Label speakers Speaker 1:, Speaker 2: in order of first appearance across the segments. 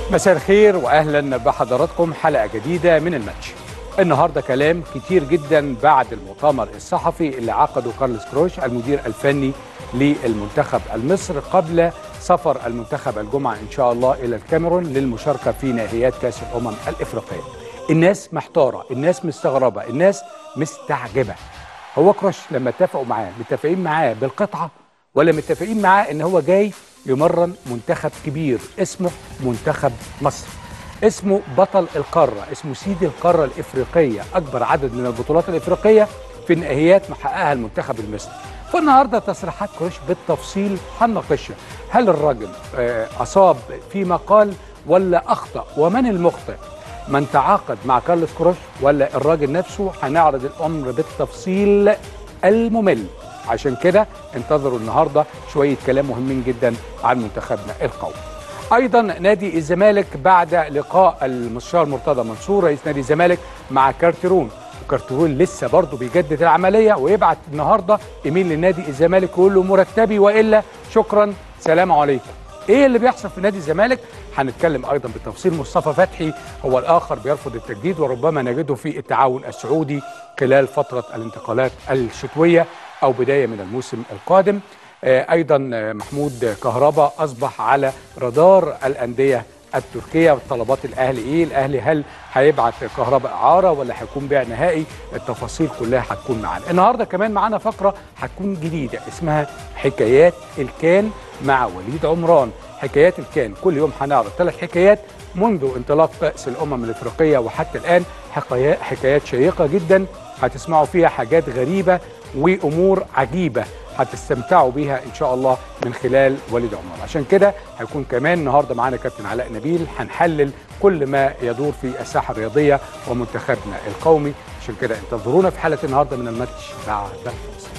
Speaker 1: مساء الخير واهلا بحضراتكم حلقه جديده من الماتش. النهارده كلام كتير جدا بعد المؤتمر الصحفي اللي عقده كارلوس كروش المدير الفني للمنتخب المصري قبل سفر المنتخب الجمعه ان شاء الله الى الكاميرون للمشاركه في نهائيات كاس الامم الافريقيه. الناس محتاره، الناس مستغربه، الناس مستعجبه. هو كروش لما اتفقوا معاه متفقين معاه بالقطعه ولا متفقين معاه ان هو جاي يمرن منتخب كبير اسمه منتخب مصر اسمه بطل القارة اسمه سيد القارة الإفريقية أكبر عدد من البطولات الإفريقية في النهائيات محققها المنتخب المصري فالنهارده تصريحات كروش بالتفصيل هنناقشها هل الراجل آه، أصاب فيما قال ولا أخطأ ومن المخطئ من تعاقد مع كارلوس كروش ولا الراجل نفسه هنعرض الأمر بالتفصيل الممل عشان كده انتظروا النهارده شويه كلام مهمين جدا عن منتخبنا القومي. ايضا نادي الزمالك بعد لقاء المستشار مرتضى منصور رئيس نادي الزمالك مع كارترون وكارترون لسه برضه بيجدد العمليه ويبعت النهارده ايميل لنادي الزمالك يقول له مرتبي والا شكرا سلام عليكم. ايه اللي بيحصل في نادي الزمالك؟ هنتكلم ايضا بالتفصيل مصطفى فتحي هو الاخر بيرفض التجديد وربما نجده في التعاون السعودي خلال فتره الانتقالات الشتويه او بدايه من الموسم القادم آه، ايضا آه، محمود كهربا اصبح على رادار الانديه التركيه وطلبات الاهلي ايه الاهلي هل هيبعت كهربا اعاره ولا هيكون بيع نهائي التفاصيل كلها هتكون معانا النهارده كمان معانا فقره هتكون جديده اسمها حكايات الكان مع وليد عمران حكايات الكان كل يوم هنعرض ثلاث حكايات منذ انطلاق كاس الامم الافريقيه وحتى الان حكايات حكايات شيقه جدا هتسمعوا فيها حاجات غريبه وامور عجيبه هتستمتعوا بيها ان شاء الله من خلال وليد عمر عشان كده هيكون كمان النهارده معانا كابتن علاء نبيل هنحلل كل ما يدور في الساحه الرياضيه ومنتخبنا القومي عشان كده انتظرونا في حلقه النهارده من الماتش بعد الفاصل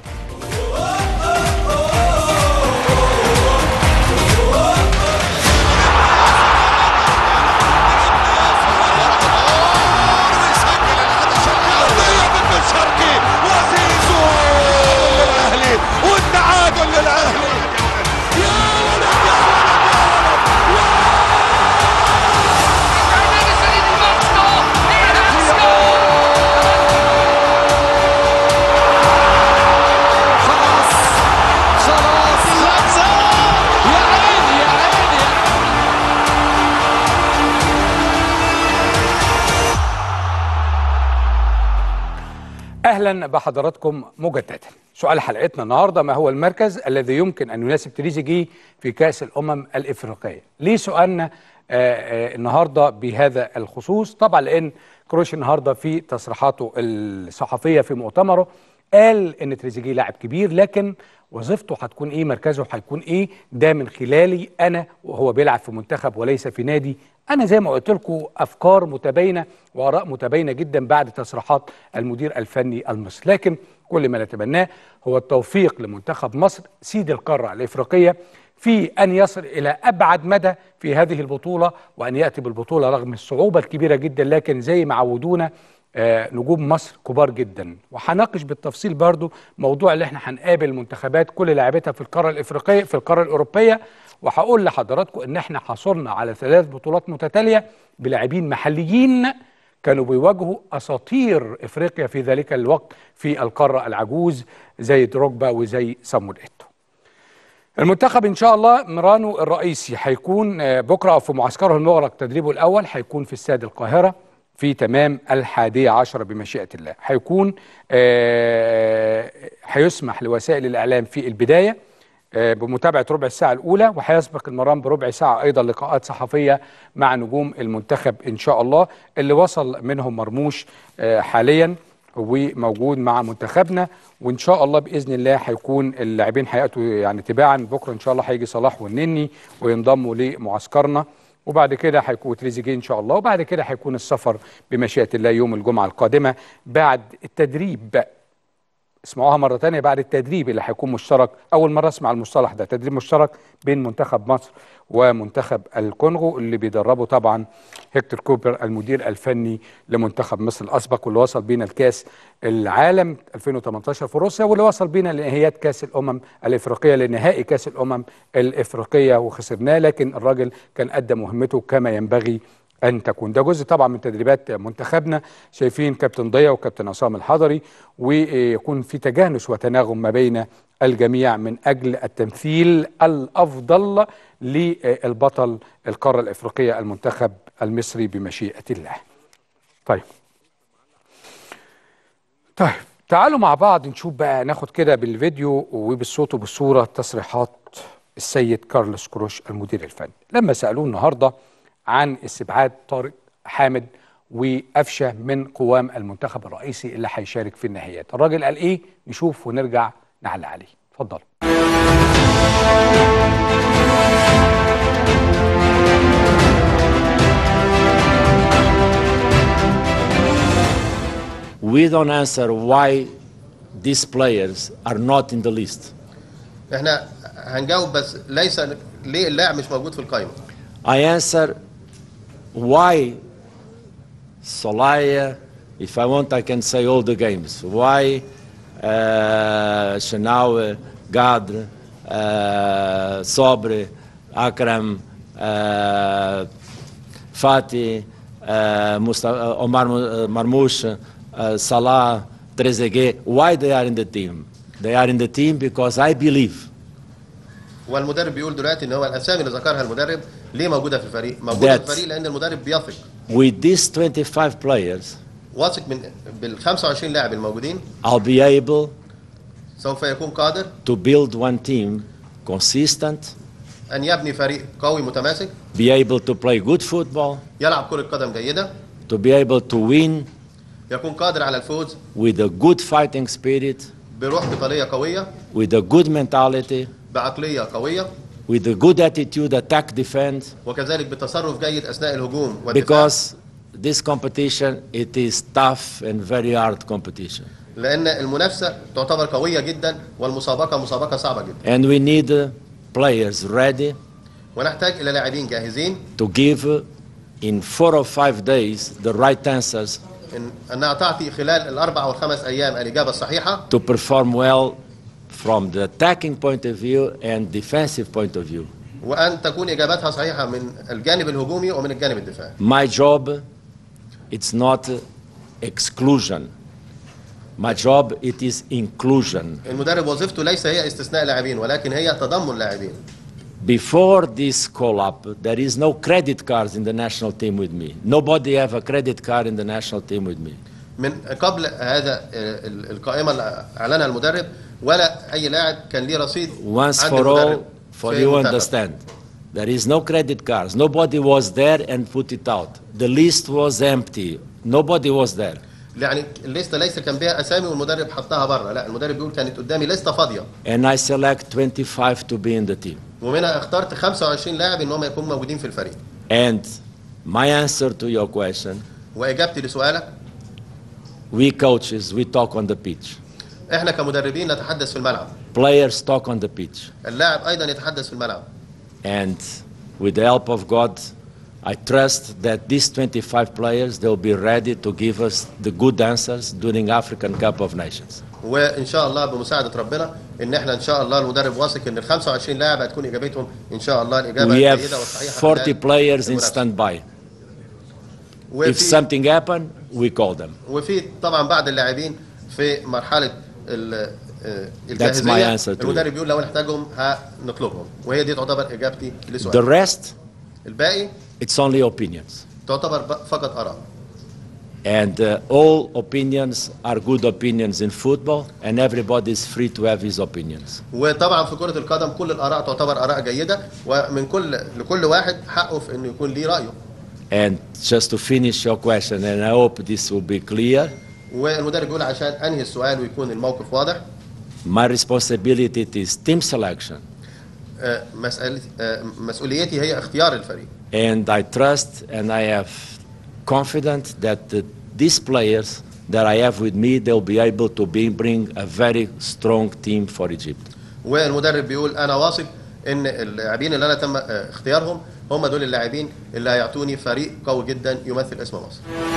Speaker 2: قضية من الشرقي وزيزو للأهلي والتعادل للأهلي يا ولد يا ولد يا ولد خلاص خلاص خمسة يا عيني يا عيني
Speaker 1: اهلا بحضراتكم مجددا سؤال حلقتنا النهارده ما هو المركز الذي يمكن ان يناسب تريزيجيه في كاس الامم الافريقيه ليه سؤالنا آه آه النهارده بهذا الخصوص طبعا لان كروش النهارده في تصريحاته الصحفيه في مؤتمره قال ان تريزيجيه لاعب كبير لكن وظيفته هتكون ايه مركزه هيكون ايه ده من خلالي انا وهو بيلعب في منتخب وليس في نادي انا زي ما قلت لكم افكار متباينه واراء متباينه جدا بعد تصريحات المدير الفني المصري لكن كل ما نتمناه هو التوفيق لمنتخب مصر سيد القاره الافريقيه في ان يصل الى ابعد مدى في هذه البطوله وان ياتي بالبطوله رغم الصعوبه الكبيره جدا لكن زي ما عودونا آه، نجوم مصر كبار جدا وهناقش بالتفصيل برضو موضوع اللي احنا هنقابل منتخبات كل لاعبتها في القاره الافريقيه في القاره الاوروبيه وهقول لحضراتكم ان احنا حصلنا على ثلاث بطولات متتاليه بلاعبين محليين كانوا بيواجهوا اساطير افريقيا في ذلك الوقت في القاره العجوز زي دروجبا وزي صامويل ايتو المنتخب ان شاء الله مرانو الرئيسي هيكون آه، بكره أو في معسكره المغلق تدريبه الاول هيكون في استاد القاهره في تمام الحادية عشرة بمشيئة الله هيكون آه، هيسمح لوسائل الإعلام في البداية آه، بمتابعة ربع الساعة الأولى وهيسبق المران بربع ساعة أيضا لقاءات صحفية مع نجوم المنتخب إن شاء الله اللي وصل منهم مرموش آه، حاليا وموجود مع منتخبنا وان شاء الله باذن الله هيكون اللاعبين هياتوا يعني تباعا بكره ان شاء الله هيجي صلاح والنني وينضموا لمعسكرنا وبعد كده هيكون تريزيجيه ان شاء الله وبعد كده هيكون السفر بمشيئه الله يوم الجمعه القادمه بعد التدريب اسمعوها مرة تانية بعد التدريب اللي هيكون مشترك أول مرة أسمع المصطلح ده تدريب مشترك بين منتخب مصر ومنتخب الكونغو اللي بيدربه طبعا هيكتور كوبر المدير الفني لمنتخب مصر الأسبق واللي وصل بينا الكاس العالم 2018 في روسيا واللي وصل بينا لنهايات كاس الأمم الإفريقية لنهائي كاس الأمم الإفريقية وخسرناه لكن الراجل كان أدى مهمته كما ينبغي ان تكون ده جزء طبعا من تدريبات منتخبنا شايفين كابتن ضيا وكابتن عصام الحضري ويكون في تجانس وتناغم ما بين الجميع من اجل التمثيل الافضل للبطل القاره الافريقيه المنتخب المصري بمشيئه الله. طيب. طيب تعالوا مع بعض نشوف بقى ناخد كده بالفيديو وبالصوت وبالصوره تصريحات السيد كارلوس كروش المدير الفني لما سالوه النهارده عن استبعاد طارق حامد وقفشه من قوام المنتخب الرئيسي اللي هيشارك في النهائيات الراجل قال ايه نشوف ونرجع نعلق عليه اتفضل
Speaker 3: we don't answer why these players are not in the list.
Speaker 4: احنا هنجاوب بس ليس ليه اللاعب مش موجود في القائمه
Speaker 3: I answer why Solaya, if I want, I can say all the games. Why uh, Shenawe, Gadr, uh, Sobre, Akram, uh, Fatih, uh, Mustafa, Omar uh, Marmouche, uh, Salah, Trezeguet, why they are in the team? They are in the team because I believe
Speaker 4: والمدرب بيقول دلوقتي ان هو الاسامي اللي ذكرها المدرب ليه موجوده في الفريق موجوده في
Speaker 3: That-
Speaker 4: الفريق لان المدرب بيثق
Speaker 3: with these 25 players,
Speaker 4: واثق من بال 25 لاعب الموجودين
Speaker 3: I'll be able
Speaker 4: سوف يكون قادر
Speaker 3: to build one team consistent,
Speaker 4: ان يبني فريق قوي متماسك
Speaker 3: be able to play good football,
Speaker 4: يلعب كره قدم جيده
Speaker 3: to be able to win
Speaker 4: يكون قادر على الفوز
Speaker 3: with a good fighting spirit,
Speaker 4: بروح قتاليه قويه
Speaker 3: with a good mentality,
Speaker 4: بعقليه قويه
Speaker 3: with a good attitude, attack, defend,
Speaker 4: وكذلك بتصرف جيد اثناء الهجوم والدفاع
Speaker 3: because this competition it is tough and very hard competition,
Speaker 4: لان المنافسه تعتبر قويه جدا والمسابقه مسابقه صعبه جدا
Speaker 3: and we need uh, players ready
Speaker 4: ونحتاج الى لاعبين جاهزين
Speaker 3: to give uh, in four or five days the right answers
Speaker 4: إن انها تعطي خلال الاربع او الخمس ايام الاجابه الصحيحه
Speaker 3: to perform well from the attacking point of view and defensive point of view.
Speaker 4: وان تكون اجاباتها صحيحه من الجانب الهجومي ومن الجانب الدفاعي
Speaker 3: My job, it's not exclusion. My job, it is inclusion.
Speaker 4: المدرب وظيفته ليس هي استثناء لاعبين ولكن هي تضمن لاعبين
Speaker 3: Before this call up, there is no credit cards in the national team with me. Nobody have a credit card in the national team with me.
Speaker 4: من قبل هذا آه، ال- القائمه اللي اعلنها المدرب ولا اي لاعب كان ليه رصيد
Speaker 3: Once
Speaker 4: عند
Speaker 3: for
Speaker 4: المدرب
Speaker 3: all, for
Speaker 4: في
Speaker 3: you
Speaker 4: المنتخب.
Speaker 3: understand. There is no credit cards. Nobody was there and put it out. The list was empty. Nobody was there.
Speaker 4: يعني الليسته ليس كان بها اسامي والمدرب حطها بره لا المدرب بيقول كانت قدامي لسته فاضيه
Speaker 3: And I select 25 to be in the team.
Speaker 4: ومنها اخترت 25 لاعب ان هم يكونوا موجودين في الفريق
Speaker 3: And my answer to your question,
Speaker 4: واجابتي لسؤالك
Speaker 3: we coaches, we talk on the pitch.
Speaker 4: احنا كمدربين نتحدث في الملعب
Speaker 3: Players talk on the pitch.
Speaker 4: اللاعب ايضا يتحدث في الملعب
Speaker 3: And with the help of God, I trust that these 25 players, they'll be ready to give us the good answers during African Cup of Nations.
Speaker 4: وان شاء الله بمساعده ربنا ان احنا ان شاء الله المدرب واثق ان ال 25 لاعب هتكون اجابتهم ان شاء الله الاجابه
Speaker 3: We have
Speaker 4: الجيده والصحيحه
Speaker 3: 40
Speaker 4: خلال
Speaker 3: players in
Speaker 4: المنافسة.
Speaker 3: standby. If
Speaker 4: وفي
Speaker 3: something happen, we call them.
Speaker 4: وفي طبعا بعض اللاعبين في مرحله ال- آه،
Speaker 3: my
Speaker 4: الجاهزيه
Speaker 3: answer to you.
Speaker 4: المدرب يقول لو نحتاجهم هنطلبهم وهي دي تعتبر اجابتي
Speaker 3: The
Speaker 4: لسؤال
Speaker 3: rest,
Speaker 4: الباقي
Speaker 3: it's only opinions.
Speaker 4: تعتبر ب- فقط اراء
Speaker 3: And uh, all opinions are good opinions in football, and everybody is free to have his opinions.
Speaker 4: وطبعا في كره القدم كل الاراء تعتبر اراء جيده ومن كل لكل واحد حقه في انه يكون ليه رايه
Speaker 3: And just to finish your question, and I hope this will be clear,
Speaker 4: والمدرب بيقول عشان انهي السؤال ويكون الموقف واضح
Speaker 3: my responsibility is team selection.
Speaker 4: آه، مسألة آه، مسؤوليتي هي اختيار الفريق
Speaker 3: And I trust and I have confidence that uh, these players that I have with me, they'll be able to be, bring a very strong team for Egypt.
Speaker 4: والمدرب بيقول انا واثق ان اللاعبين اللي انا تم آه، اختيارهم هم دول اللاعبين اللي هيعطوني فريق قوي جدا يمثل اسم مصر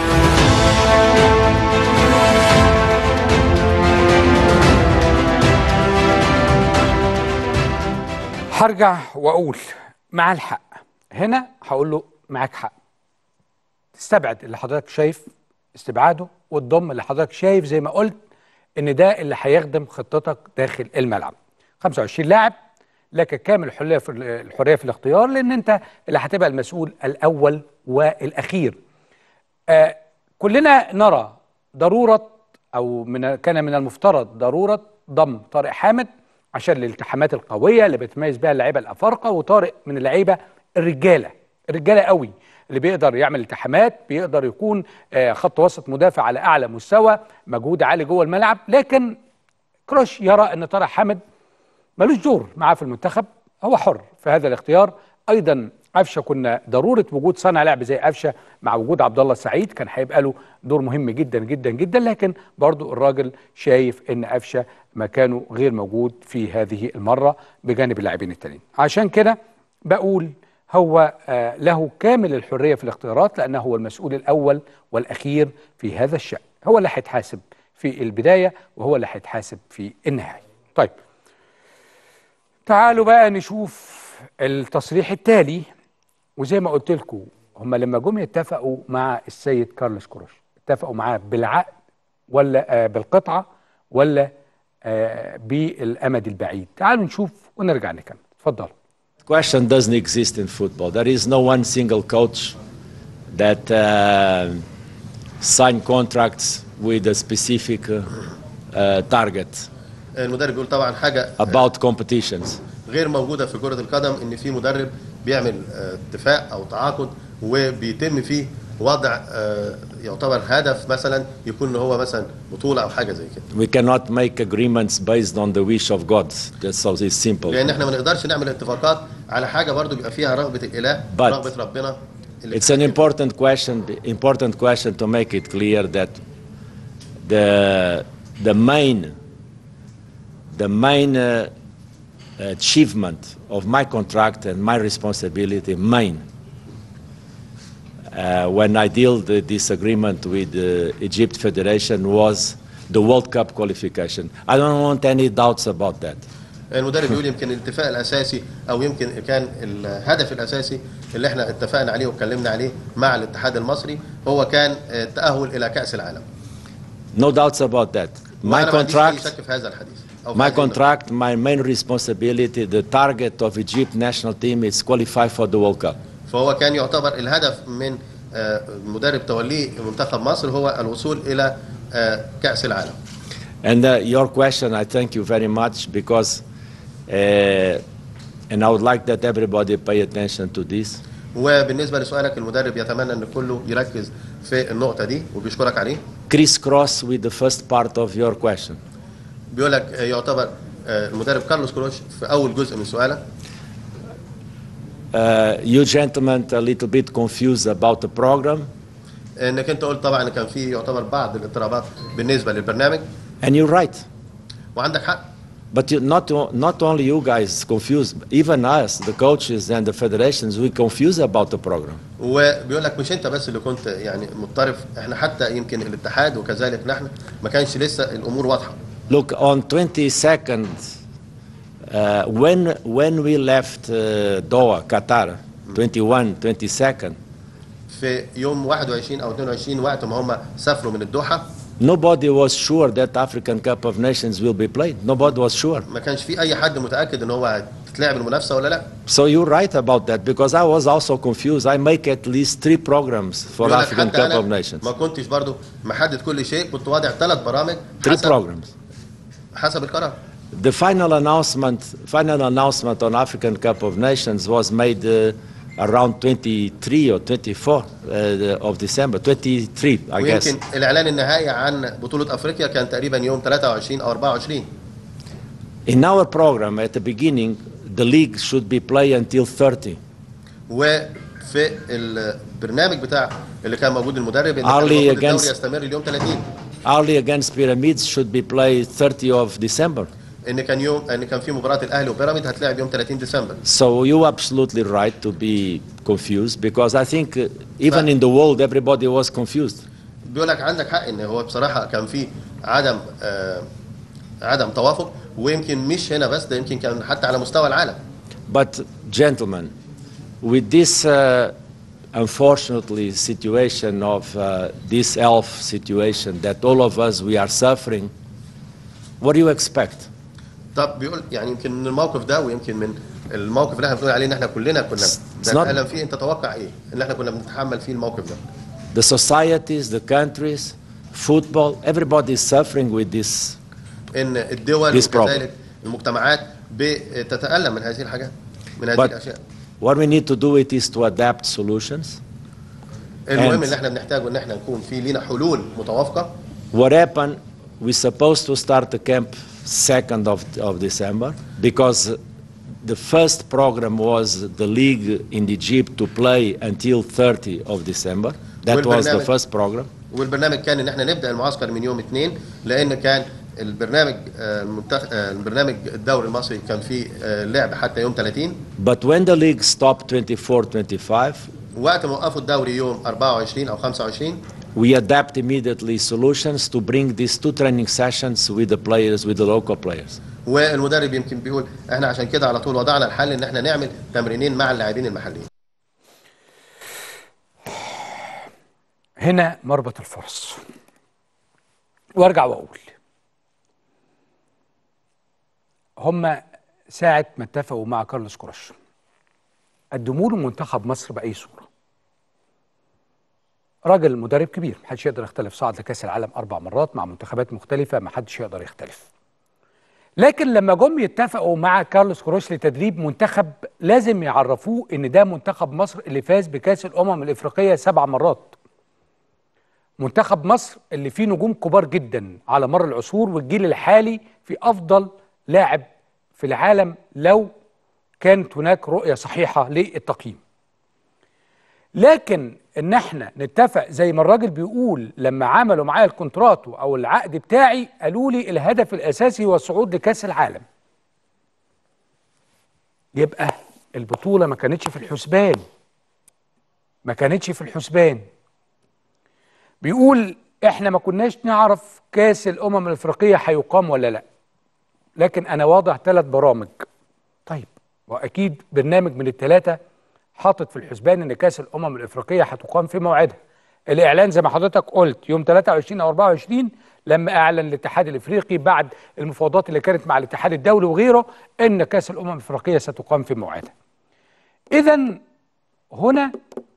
Speaker 1: هرجع واقول مع الحق هنا هقول له معاك حق تستبعد اللي حضرتك شايف استبعاده وتضم اللي حضرتك شايف زي ما قلت ان ده اللي هيخدم خطتك داخل الملعب 25 لاعب لك كامل الحريه في الحريه في الاختيار لان انت اللي هتبقى المسؤول الاول والاخير آه كلنا نرى ضروره او من كان من المفترض ضروره ضم طارق حامد عشان الالتحامات القويه اللي بتميز بها اللعيبه الافارقه وطارق من اللعيبه الرجاله الرجاله قوي اللي بيقدر يعمل التحامات بيقدر يكون آه، خط وسط مدافع على اعلى مستوى مجهود عالي جوه الملعب لكن كروش يرى ان طارق حامد ملوش دور معاه في المنتخب هو حر في هذا الاختيار ايضا قفشه كنا ضروره وجود صانع لعب زي قفشه مع وجود عبد الله السعيد كان هيبقى له دور مهم جدا جدا جدا لكن برضو الراجل شايف ان قفشه مكانه غير موجود في هذه المره بجانب اللاعبين التانيين عشان كده بقول هو آه، له كامل الحريه في الاختيارات لانه هو المسؤول الاول والاخير في هذا الشان هو اللي هيتحاسب في البدايه وهو اللي هيتحاسب في النهايه طيب تعالوا بقى نشوف التصريح التالي وزي ما قلت لكم هم لما جم يتفقوا مع السيد كارلوس كروش اتفقوا معاه بالعقد ولا آه بالقطعه ولا آه بالامد البعيد تعالوا نشوف ونرجع نكمل اتفضلوا
Speaker 3: question doesn't exist in football. There is no one single coach that uh, sign contracts with a specific uh, uh, target
Speaker 4: المدرب بيقول طبعا حاجه
Speaker 3: about competitions.
Speaker 4: غير موجوده في كره القدم ان في مدرب بيعمل آه، اتفاق او تعاقد وبيتم فيه وضع آه، يعتبر هدف مثلا يكون إن هو مثلا بطوله او حاجه زي كده
Speaker 3: We cannot make agreements based on the wish of God. That's so it's simple.
Speaker 4: لان احنا ما نقدرش نعمل اتفاقات على حاجه برضو بيبقى فيها رغبه الاله
Speaker 3: But
Speaker 4: رغبه ربنا اللي
Speaker 3: It's an important question, important question to make it clear that the the main the main uh, achievement of my contract and my responsibility, main, uh, when I deal the, this agreement with the Egypt Federation was the World Cup qualification. I don't want any doubts about that.
Speaker 4: المدرب بيقول يمكن الاتفاق الاساسي او يمكن كان الهدف الاساسي اللي احنا اتفقنا عليه واتكلمنا عليه مع الاتحاد المصري هو كان التاهل الى كاس العالم
Speaker 3: No doubts about that. My
Speaker 4: وأنا ما عنديش أي
Speaker 3: contract.
Speaker 4: شك في هذا الحديث أو في
Speaker 3: My
Speaker 4: هذه النقطة.
Speaker 3: contract, my main responsibility, the target of Egypt national team is qualify for the World Cup.
Speaker 4: فهو كان يعتبر الهدف من آه، المدرب توليه منتخب مصر هو الوصول الى آه، كاس العالم
Speaker 3: And uh, your question, I thank you very much because, uh, and I would like that everybody pay attention to this.
Speaker 4: وبالنسبه لسؤالك المدرب يتمنى ان كله يركز في النقطه دي وبيشكرك عليه
Speaker 3: Crisscross with the first part of your question.
Speaker 4: بيقول لك آه، يعتبر آه، المدرب كارلوس كروش في اول جزء من سؤالك
Speaker 3: Uh, you gentlemen a little bit confused about the program,
Speaker 4: انك انت قلت طبعا ان كان في يعتبر بعض الاضطرابات بالنسبه للبرنامج
Speaker 3: and you're right.
Speaker 4: وعندك حق
Speaker 3: But you, not, not only you guys confused, even us, the coaches and the federations, we confused about the program.
Speaker 4: وبيقول لك مش انت بس اللي كنت يعني مضطرب احنا حتى يمكن الاتحاد وكذلك نحن ما كانش لسه الامور واضحه
Speaker 3: Look, on 22nd, uh, when, when we left uh, Doha, Qatar, 21, 22nd,
Speaker 4: في يوم 21 او 22 وقت ما هم سافروا من الدوحه
Speaker 3: nobody was sure that African Cup of Nations will be played. Nobody was sure.
Speaker 4: ما كانش في اي حد متاكد ان هو هتتلعب المنافسه ولا لا
Speaker 3: So you're right about that because I was also confused. I make at least three programs for
Speaker 4: بيقول لك
Speaker 3: African
Speaker 4: حتى
Speaker 3: Cup of
Speaker 4: انا
Speaker 3: Nations.
Speaker 4: ما كنتش برضو محدد كل شيء كنت واضع ثلاث برامج
Speaker 3: Three
Speaker 4: حسب
Speaker 3: programs.
Speaker 4: حسب القرار
Speaker 3: The final announcement, final announcement on African Cup of Nations was made uh, around 23 or 24 uh, of December, 23, I guess.
Speaker 4: ويمكن الاعلان النهائي عن بطوله افريقيا كان تقريبا يوم 23 او 24
Speaker 3: In our program, at the beginning, the league should be played until 30.
Speaker 4: وفي البرنامج بتاع اللي كان موجود المدرب ان كان
Speaker 3: Early
Speaker 4: المفروض الدوري
Speaker 3: against-
Speaker 4: يستمر اليوم 30
Speaker 3: Arley against Pyramids should be played 30 of December.
Speaker 4: ان كان يوم ان كان في مباراه الاهلي وبيراميد هتلعب يوم 30 ديسمبر
Speaker 3: So you're absolutely right to be confused because I think uh, even in the world everybody was confused.
Speaker 4: بيقول لك عندك حق ان هو بصراحه كان في عدم آه عدم توافق ويمكن مش هنا بس ده يمكن كان حتى على مستوى العالم
Speaker 3: But gentlemen, with this uh, unfortunately situation of uh, this health situation that all of us we are suffering, what do you expect?
Speaker 4: طب بيقول يعني يمكن من الموقف ده ويمكن من الموقف اللي احنا بنقول عليه ان احنا كلنا كنا
Speaker 3: It's not-
Speaker 4: بنتألم فيه انت تتوقع ايه؟ ان احنا كنا بنتحمل فيه الموقف ده
Speaker 3: The societies, the countries, football, everybody is suffering with this.
Speaker 4: ان الدول
Speaker 3: This
Speaker 4: وكذلك المجتمعات بتتألم من هذه الحاجات من هذه
Speaker 3: But
Speaker 4: الاشياء
Speaker 3: what we need to do it is to adapt solutions.
Speaker 4: المهم
Speaker 3: And-
Speaker 4: اللي احنا بنحتاجه ان احنا نكون في لينا حلول متوافقه
Speaker 3: What happened? We're supposed to start the camp 2nd of, of December because the first program was the league in Egypt to play until 30 of December. That was the
Speaker 4: والبرنامج-
Speaker 3: first program.
Speaker 4: والبرنامج كان ان احنا نبدا المعسكر من يوم اثنين لان كان البرنامج آه، المنتخ... آه، البرنامج الدوري المصري كان فيه آه، لعب حتى يوم 30
Speaker 3: But when the league stopped 24-25,
Speaker 4: وقت ما وقفوا الدوري يوم 24 او 25
Speaker 3: we adapt immediately solutions to bring these two training sessions with the players, with the local players.
Speaker 4: والمدرب يمكن بيقول احنا عشان كده على طول وضعنا الحل ان احنا نعمل تمرينين مع اللاعبين المحليين
Speaker 1: هنا مربط الفرس وارجع واقول هم ساعة ما اتفقوا مع كارلوس كروش قدموا له منتخب مصر بأي صورة راجل مدرب كبير محدش يقدر يختلف صعد لكأس العالم أربع مرات مع منتخبات مختلفة محدش يقدر يختلف لكن لما جم يتفقوا مع كارلوس كروش لتدريب منتخب لازم يعرفوه ان ده منتخب مصر اللي فاز بكاس الامم الافريقيه سبع مرات منتخب مصر اللي فيه نجوم كبار جدا على مر العصور والجيل الحالي في افضل لاعب في العالم لو كانت هناك رؤيه صحيحه للتقييم لكن ان احنا نتفق زي ما الراجل بيقول لما عملوا معايا الكونتراتو او العقد بتاعي قالوا لي الهدف الاساسي هو الصعود لكاس العالم يبقى البطوله ما كانتش في الحسبان ما كانتش في الحسبان بيقول احنا ما كناش نعرف كاس الامم الافريقيه هيقام ولا لا لكن انا واضح ثلاث برامج طيب واكيد برنامج من الثلاثه حاطط في الحسبان ان كاس الامم الافريقيه هتقام في موعدها الاعلان زي ما حضرتك قلت يوم 23 او 24 لما اعلن الاتحاد الافريقي بعد المفاوضات اللي كانت مع الاتحاد الدولي وغيره ان كاس الامم الافريقيه ستقام في موعدها اذا هنا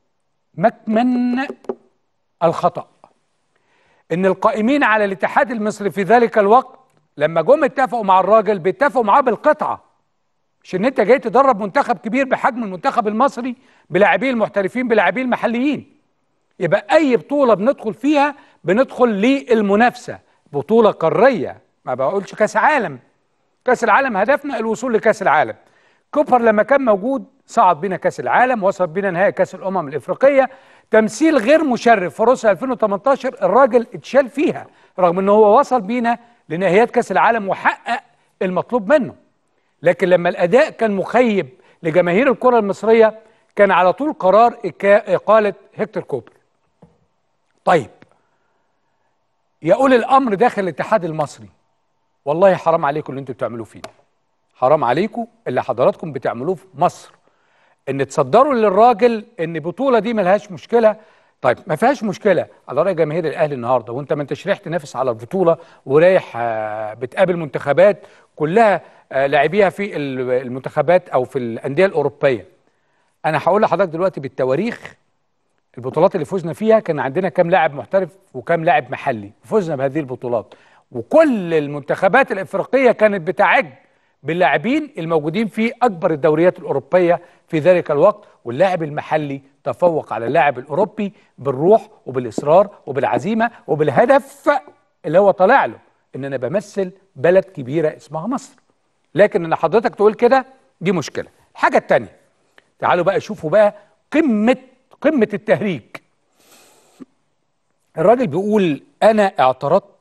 Speaker 1: مكمن الخطأ ان القائمين على الاتحاد المصري في ذلك الوقت لما جم اتفقوا مع الراجل بيتفقوا معاه بالقطعه مش ان انت جاي تدرب منتخب كبير بحجم المنتخب المصري بلاعبيه المحترفين بلاعبيه المحليين يبقى اي بطوله بندخل فيها بندخل للمنافسه بطوله قاريه ما بقولش كاس عالم كاس العالم هدفنا الوصول لكاس العالم كوبر لما كان موجود صعد بينا كاس العالم وصل بينا نهائي كاس الامم الافريقيه تمثيل غير مشرف في روسيا 2018 الراجل اتشال فيها رغم ان هو وصل بينا لنهايات كاس العالم وحقق المطلوب منه لكن لما الاداء كان مخيب لجماهير الكره المصريه كان على طول قرار إكا- اقاله هيكتور كوبر طيب يقول الامر داخل الاتحاد المصري والله حرام عليكم اللي انتوا بتعملوه فينا حرام عليكم اللي حضراتكم بتعملوه في مصر ان تصدروا للراجل ان البطوله دي ملهاش مشكله طيب ما فيهاش مشكله على راي جماهير الاهلي النهارده وانت ما انتش رايح تنافس على البطوله ورايح آه، بتقابل منتخبات كلها آه، لاعبيها في ال- المنتخبات او في الانديه الاوروبيه انا هقول لحضرتك دلوقتي بالتواريخ البطولات اللي فزنا فيها كان عندنا كام لاعب محترف وكام لاعب محلي فزنا بهذه البطولات وكل المنتخبات الافريقيه كانت بتعج باللاعبين الموجودين في اكبر الدوريات الاوروبيه في ذلك الوقت واللاعب المحلي تفوق على اللاعب الاوروبي بالروح وبالاصرار وبالعزيمه وبالهدف اللي هو طالع له ان انا بمثل بلد كبيره اسمها مصر لكن ان حضرتك تقول كده دي مشكله الحاجه الثانيه تعالوا بقى شوفوا بقى قمه قمه التهريج الراجل بيقول انا اعترضت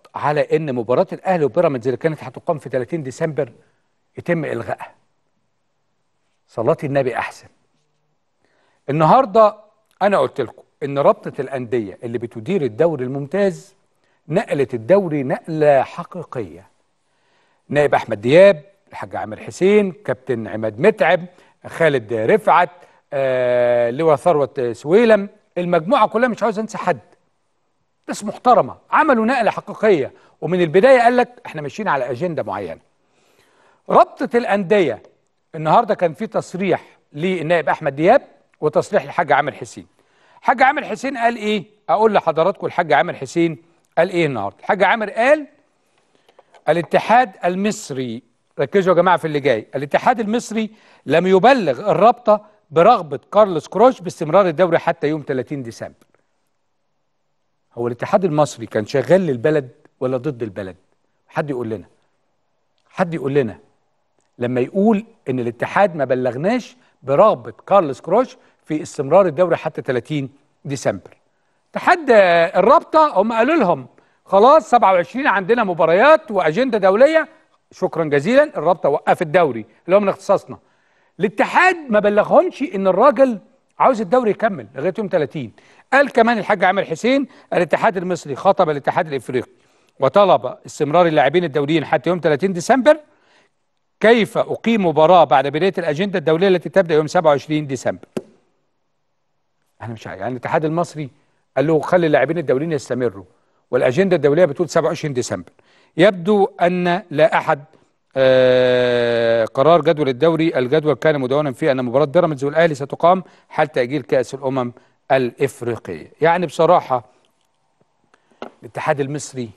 Speaker 1: على ان مباراه الاهلي وبيراميدز اللي كانت هتقام في 30 ديسمبر يتم الغائها صلاه النبي احسن النهارده انا قلت لكم ان رابطه الانديه اللي بتدير الدوري الممتاز نقلت الدوري نقله حقيقيه نائب احمد دياب الحاج عامر حسين كابتن عماد متعب خالد رفعت آه لواء ثروت سويلم المجموعه كلها مش عاوز انسى حد ناس محترمه عملوا نقله حقيقيه ومن البدايه قال لك احنا ماشيين على اجنده معينه رابطه الانديه النهارده كان في تصريح للنائب احمد دياب وتصريح للحاج عامر حسين الحاج عامر حسين قال ايه اقول لحضراتكم الحاج عامر حسين قال ايه النهارده الحاج عامر قال الاتحاد المصري ركزوا يا جماعه في اللي جاي الاتحاد المصري لم يبلغ الرابطه برغبه كارلوس كروش باستمرار الدوري حتى يوم 30 ديسمبر هو الاتحاد المصري كان شغال للبلد ولا ضد البلد حد يقول لنا حد يقول لنا لما يقول ان الاتحاد ما بلغناش برغبه كارلوس كروش في استمرار الدوري حتى 30 ديسمبر اتحاد الرابطه هم قالوا لهم خلاص 27 عندنا مباريات واجنده دوليه شكرا جزيلا الرابطه وقفت الدوري اللي هو من اختصاصنا الاتحاد ما بلغهمش ان الراجل عاوز الدوري يكمل لغايه يوم 30 قال كمان الحاج عامر حسين الاتحاد المصري خاطب الاتحاد الافريقي وطلب استمرار اللاعبين الدوليين حتى يوم 30 ديسمبر كيف اقيم مباراه بعد بدايه الاجنده الدوليه التي تبدا يوم 27 ديسمبر انا مش عارف يعني الاتحاد المصري قال له خلي اللاعبين الدوليين يستمروا والاجنده الدوليه بتقول 27 ديسمبر يبدو ان لا احد آه قرار جدول الدوري الجدول كان مدونا فيه ان مباراه بيراميدز والاهلي ستقام حال تاجيل كاس الامم الافريقيه يعني بصراحه الاتحاد المصري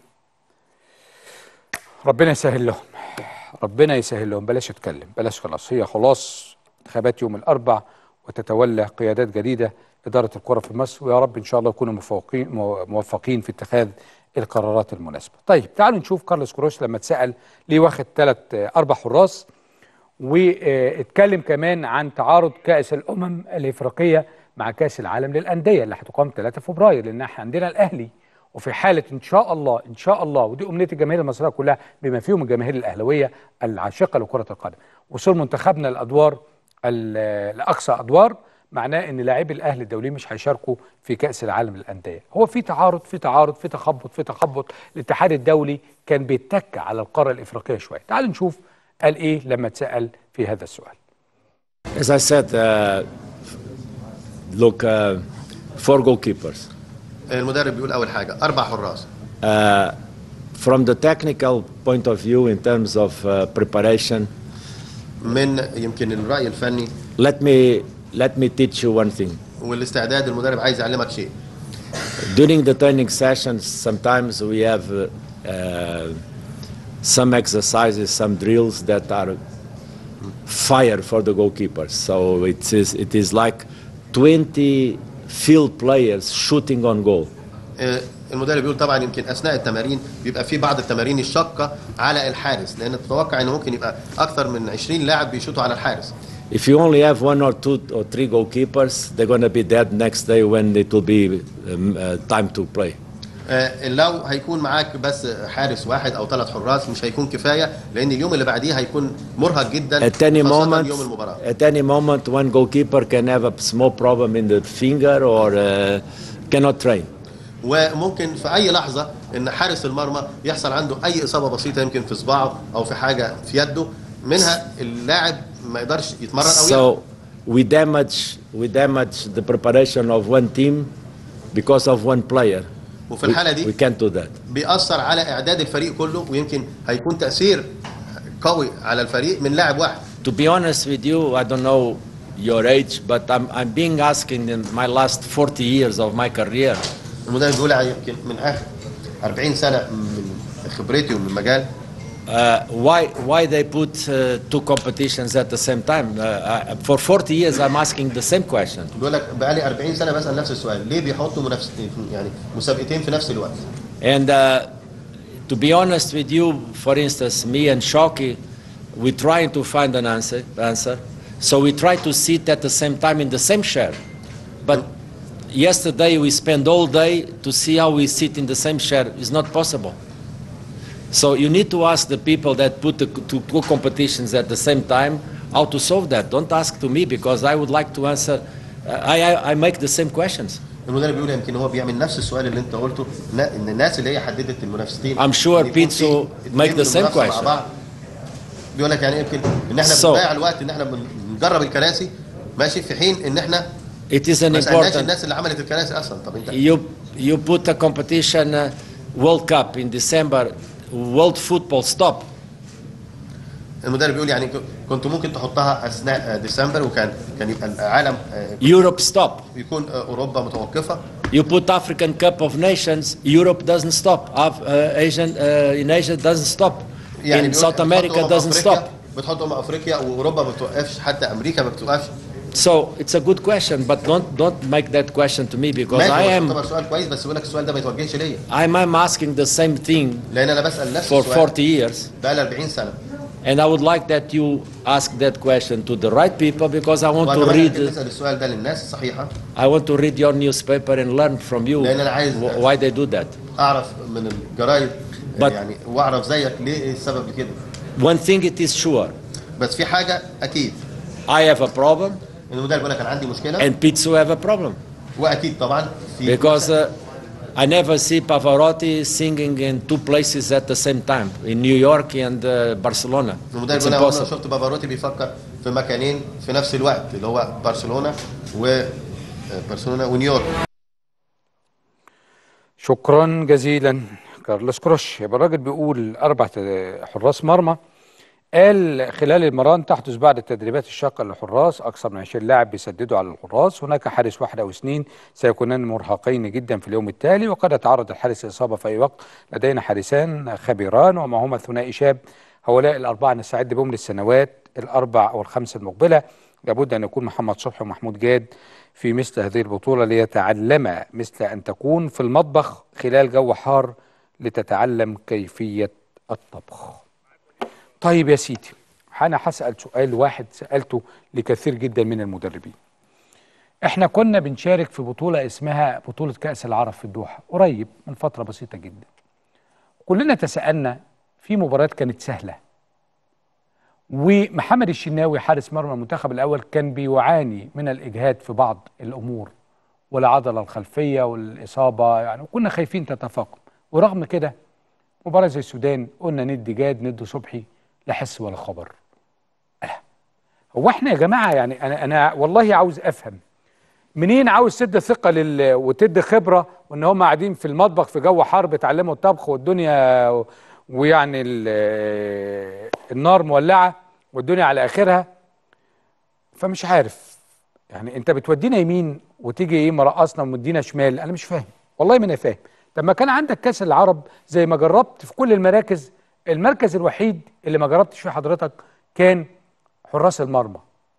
Speaker 1: ربنا يسهل لهم ربنا يسهل لهم بلاش اتكلم بلاش خلاص هي خلاص انتخابات يوم الاربع وتتولى قيادات جديده اداره الكره في مصر ويا رب ان شاء الله يكونوا موفقين موفقين في اتخاذ القرارات المناسبه. طيب تعالوا نشوف كارلوس كروش لما اتسال ليه واخد ثلاث اربع حراس واتكلم كمان عن تعارض كاس الامم الافريقيه مع كاس العالم للانديه اللي هتقام 3 فبراير لان احنا عندنا الاهلي وفي حاله ان شاء الله ان شاء الله ودي امنيه الجماهير المصريه كلها بما فيهم الجماهير الاهلاويه العاشقه لكره القدم وصول منتخبنا الادوار لاقصى ادوار معناه ان لاعبي الاهلي الدوليين مش هيشاركوا في كاس العالم للانديه هو في تعارض في تعارض في تخبط في تخبط الاتحاد الدولي كان بيتك على القاره الافريقيه شويه تعالوا نشوف قال ايه لما اتسال في هذا السؤال
Speaker 3: As I said, uh, look, uh, four goalkeepers.
Speaker 4: المدرب بيقول اول حاجه اربع حراس
Speaker 3: Uh, from the technical point of view, in terms of uh, preparation,
Speaker 4: من يمكن الراي الفني
Speaker 3: let me let me teach you one thing.
Speaker 4: والاستعداد المدرب عايز يعلمك شيء
Speaker 3: During the training sessions, sometimes we have uh, uh, some exercises, some drills that are fire for the goalkeepers. So it is it is like 20 field players shooting on goal.
Speaker 4: آه، المدرب بيقول طبعا يمكن اثناء التمارين بيبقى في بعض التمارين الشاقه على الحارس لان تتوقع ان ممكن يبقى اكثر من 20 لاعب بيشوطوا على الحارس
Speaker 3: If you only have one or two or three goalkeepers, they're going to be dead next day when it will be um, uh, time to play.
Speaker 4: آه، لو هيكون معاك بس حارس واحد او ثلاث حراس مش هيكون كفايه لان اليوم اللي بعديه هيكون مرهق جدا
Speaker 3: At any
Speaker 4: خاصة
Speaker 3: moment,
Speaker 4: يوم المباراه
Speaker 3: at any moment, one goalkeeper can have a small problem in the finger or uh, cannot train.
Speaker 4: وممكن في اي لحظه ان حارس المرمى يحصل عنده اي اصابه بسيطه يمكن في صباعه او في حاجه في يده منها اللاعب ما يقدرش يتمرن او يلعب.
Speaker 3: So we damage we damage the preparation of one team because of one player.
Speaker 4: وفي
Speaker 3: We,
Speaker 4: الحاله
Speaker 3: we
Speaker 4: دي
Speaker 3: can't do that.
Speaker 4: بيأثر على اعداد الفريق كله ويمكن هيكون تاثير قوي على الفريق من لاعب واحد
Speaker 3: To be honest with you, I don't know your age, but I'm, I'm being asked in my last 40 years of my career,
Speaker 4: المدرب بيقول يمكن من اخر 40 سنه من خبرتي ومن المجال
Speaker 3: uh, why, why they put uh, two competitions at the same time. Uh, I, for 40 years, I'm asking the same question.
Speaker 4: بيقول لك بقالي 40 سنه بسال نفس السؤال ليه بيحطوا منافستين يعني مسابقتين في نفس الوقت
Speaker 3: And uh, to be honest with you, for instance, me and Shoki, we trying to find an answer, answer. So we try to sit at the same time in the same chair. But yesterday we spent all day to see how we sit in the same chair. It's not possible. So you need to ask the people that put the two, two competitions at the same time how to solve that. Don't ask to me because I would like to answer. I, I, I make the same questions.
Speaker 4: المدرب بيقول يمكن هو بيعمل نفس السؤال اللي انت قلته إن- ان الناس اللي هي حددت المنافستين
Speaker 3: I'm sure
Speaker 4: إن يكون
Speaker 3: Pizzo
Speaker 4: في
Speaker 3: make
Speaker 4: اتنين
Speaker 3: the same
Speaker 4: منافسة مع
Speaker 3: question.
Speaker 4: بعض. بيقول لك يعني يمكن ان احنا
Speaker 3: So-
Speaker 4: بنضيع الوقت ان احنا بن- بنجرب الكراسي ماشي في حين ان احنا
Speaker 3: It is an
Speaker 4: ما سالناش
Speaker 3: important.
Speaker 4: الناس اللي عملت الكراسي اصلا طب انت
Speaker 3: You, you put a competition, uh, World Cup in December, world football stop.
Speaker 4: المدرب بيقول يعني ك- كنت ممكن تحطها اثناء آه، ديسمبر وكان كان يبقى العالم آه،
Speaker 3: Europe stop.
Speaker 4: يكون آه، اوروبا متوقفه
Speaker 3: You put African Cup of Nations, Europe doesn't stop. Af- uh, Asian, uh, in Asia doesn't stop.
Speaker 4: يعني
Speaker 3: in
Speaker 4: بيقول
Speaker 3: South
Speaker 4: بتحط
Speaker 3: America
Speaker 4: أمم
Speaker 3: doesn't
Speaker 4: أفريقيا-
Speaker 3: stop.
Speaker 4: بتحط امم افريقيا واوروبا ما بتوقفش حتى امريكا ما بتوقفش
Speaker 3: So it's a good question, but don't don't make that question to me because
Speaker 4: ماشي
Speaker 3: I
Speaker 4: هو
Speaker 3: am
Speaker 4: طبعا سؤال كويس بس بيقول لك السؤال ده ما يتوجهش ليا
Speaker 3: I'm, I'm asking the same thing
Speaker 4: لان انا بسال نفس
Speaker 3: for
Speaker 4: السؤال
Speaker 3: 40 years,
Speaker 4: بقى لي 40 سنه
Speaker 3: and I would like that you ask that question to the right people because I want to
Speaker 4: واتمنى انك
Speaker 3: read
Speaker 4: تسال السؤال ده للناس الصحيحه
Speaker 3: I want to read your newspaper and learn from you
Speaker 4: لأن أنا عايز-
Speaker 3: wh- why they do that.
Speaker 4: اعرف من الجرايد
Speaker 3: But-
Speaker 4: يعني واعرف زيك ليه ايه السبب لكده
Speaker 3: One thing it is sure,
Speaker 4: بس في حاجه اكيد
Speaker 3: I have a problem
Speaker 4: ان المدرب بيقول لك انا عندي مشكله
Speaker 3: and Pizzo have a problem
Speaker 4: واكيد طبعا في
Speaker 3: because uh, I never see Pavarotti singing in two places at the same time in New York and uh, Barcelona.
Speaker 4: المدرب
Speaker 3: It's
Speaker 4: بيقول انا عمري ما
Speaker 3: impossible.
Speaker 4: شفت بافاروتي بيفكر في مكانين في نفس الوقت اللي هو برشلونه و آه، برشلونه ونيويورك
Speaker 1: شكرا جزيلا كارلوس كروش يبقى الراجل بيقول اربع ت- حراس مرمى قال خلال المران تحدث بعد التدريبات الشاقه للحراس اكثر من 20 لاعب بيسددوا على الحراس هناك حارس واحد او اثنين سيكونان مرهقين جدا في اليوم التالي وقد يتعرض الحارس لاصابه في اي وقت لدينا حارسان خبيران ومعهما ثنائي شاب هؤلاء الاربعه نستعد بهم للسنوات الاربع او الخمس المقبله لابد ان يكون محمد صبحي ومحمود جاد في مثل هذه البطوله ليتعلما مثل ان تكون في المطبخ خلال جو حار لتتعلم كيفيه الطبخ. طيب يا سيدي انا هسال سؤال واحد سالته لكثير جدا من المدربين. احنا كنا بنشارك في بطوله اسمها بطوله كاس العرب في الدوحه قريب من فتره بسيطه جدا. كلنا تساءلنا في مباريات كانت سهله. ومحمد الشناوي حارس مرمى المنتخب الاول كان بيعاني من الاجهاد في بعض الامور والعضله الخلفيه والاصابه يعني وكنا خايفين تتفاقم ورغم كده مباراه زي السودان قلنا ندي جاد ندي صبحي لا حس ولا خبر ألا. هو احنا يا جماعه يعني انا انا والله عاوز افهم منين عاوز تدي ثقه لل وتدي خبره وان هم قاعدين في المطبخ في جو حر بيتعلموا الطبخ والدنيا ويعني ال- النار مولعه والدنيا على اخرها فمش عارف يعني انت بتودينا يمين وتيجي ايه مرقصنا ومدينا شمال انا مش فاهم والله ما انا فاهم طب ما كان عندك كاس العرب زي ما جربت في كل المراكز المركز الوحيد اللي ما جربتش فيه حضرتك كان حراس المرمى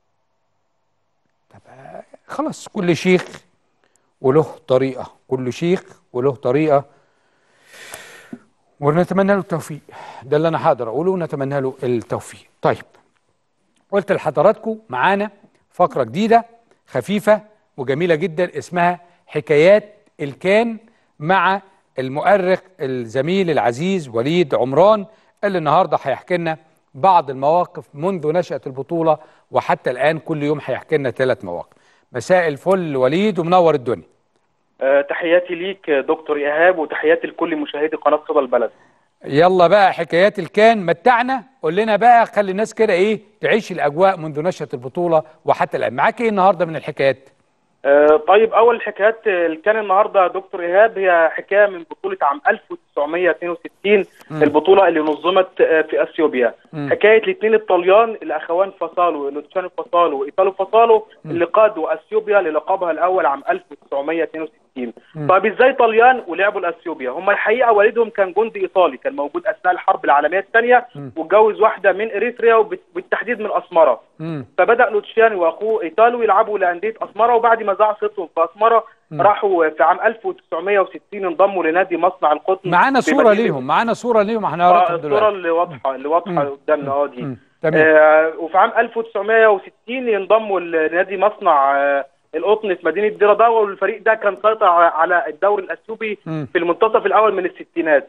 Speaker 1: طب آه، خلاص كل شيخ وله طريقه كل شيخ وله طريقه ونتمنى له التوفيق ده اللي انا هقدر اقوله ونتمنى له التوفيق طيب قلت لحضراتكم معانا فقره جديده خفيفه وجميله جدا اسمها حكايات الكان مع المؤرخ الزميل العزيز وليد عمران اللي النهارده هيحكي لنا بعض المواقف منذ نشأة البطولة وحتى الآن كل يوم هيحكي لنا ثلاث مواقف مساء الفل وليد ومنور الدنيا
Speaker 5: آه، تحياتي ليك آه، دكتور ايهاب وتحياتي لكل مشاهدي قناه صدى البلد
Speaker 1: يلا بقى حكايات الكان متعنا قول لنا بقى خلي الناس كده ايه تعيش الاجواء منذ نشأة البطولة وحتى الآن معاك ايه النهارده من الحكايات
Speaker 5: آه، طيب اول حكايات آه، اللي كان النهارده يا دكتور ايهاب هي حكايه من بطوله عام 1962 البطوله اللي نظمت آه، في اثيوبيا حكايه الاثنين الطليان الاخوان فاصالو لوتشانو فاصالو وايطالو فاصالو اللي قادوا اثيوبيا للقبها الاول عام 1962 طيب ازاي طليان ولعبوا لاثيوبيا هم الحقيقه والدهم كان جندي ايطالي كان موجود اثناء الحرب العالميه الثانيه واتجوز واحده من اريتريا وبالتحديد من اسمره
Speaker 1: مم.
Speaker 5: فبدا لوتشيانو واخوه ايطالو يلعبوا لانديه اسمره وبعد ما ذاع صيتهم في اسمره راحوا في عام 1960 انضموا لنادي مصنع القطن
Speaker 1: معانا
Speaker 5: في
Speaker 1: صورة
Speaker 5: مدينة
Speaker 1: ليهم معانا صورة ليهم
Speaker 5: آه
Speaker 1: هنعرضها
Speaker 5: الصوره
Speaker 1: دلوقتي
Speaker 5: اللي واضحه اللي واضحه قدامنا اه دي
Speaker 1: مم. تمام
Speaker 5: آه وفي عام 1960 ينضموا لنادي مصنع آه القطن في مدينه ديرة داور والفريق ده كان سيطر على الدوري الاثيوبي
Speaker 1: مم.
Speaker 5: في المنتصف الاول من الستينات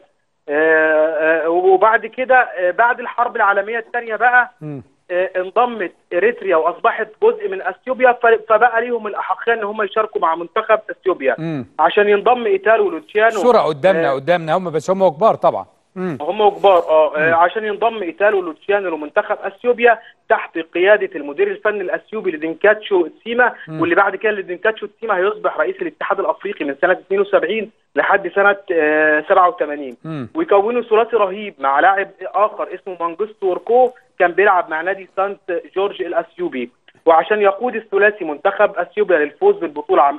Speaker 5: آه، آه، وبعد كده آه، بعد الحرب العالميه الثانيه بقى
Speaker 1: مم.
Speaker 5: آه، انضمت اريتريا واصبحت جزء من اثيوبيا ف- فبقى ليهم الاحقيه ان هم يشاركوا مع منتخب اثيوبيا
Speaker 1: مم.
Speaker 5: عشان ينضم ايتالو ولوتشيانو
Speaker 1: الصوره قدامنا
Speaker 5: آه،
Speaker 1: قدامنا هم بس هم كبار طبعا مم.
Speaker 5: هم كبار اه آه، عشان ينضم ايتالو لوتشيانو لمنتخب اثيوبيا تحت قياده المدير الفني الاثيوبي لدينكاتشو تسيما واللي بعد كده لدينكاتشو تسيما هيصبح رئيس الاتحاد الافريقي من سنه 72 لحد سنه آه، 87
Speaker 1: مم.
Speaker 5: ويكونوا ثلاثي رهيب مع لاعب اخر اسمه مانجستو وركو كان بيلعب مع نادي سانت جورج الاثيوبي وعشان يقود الثلاثي منتخب اثيوبيا للفوز بالبطوله عام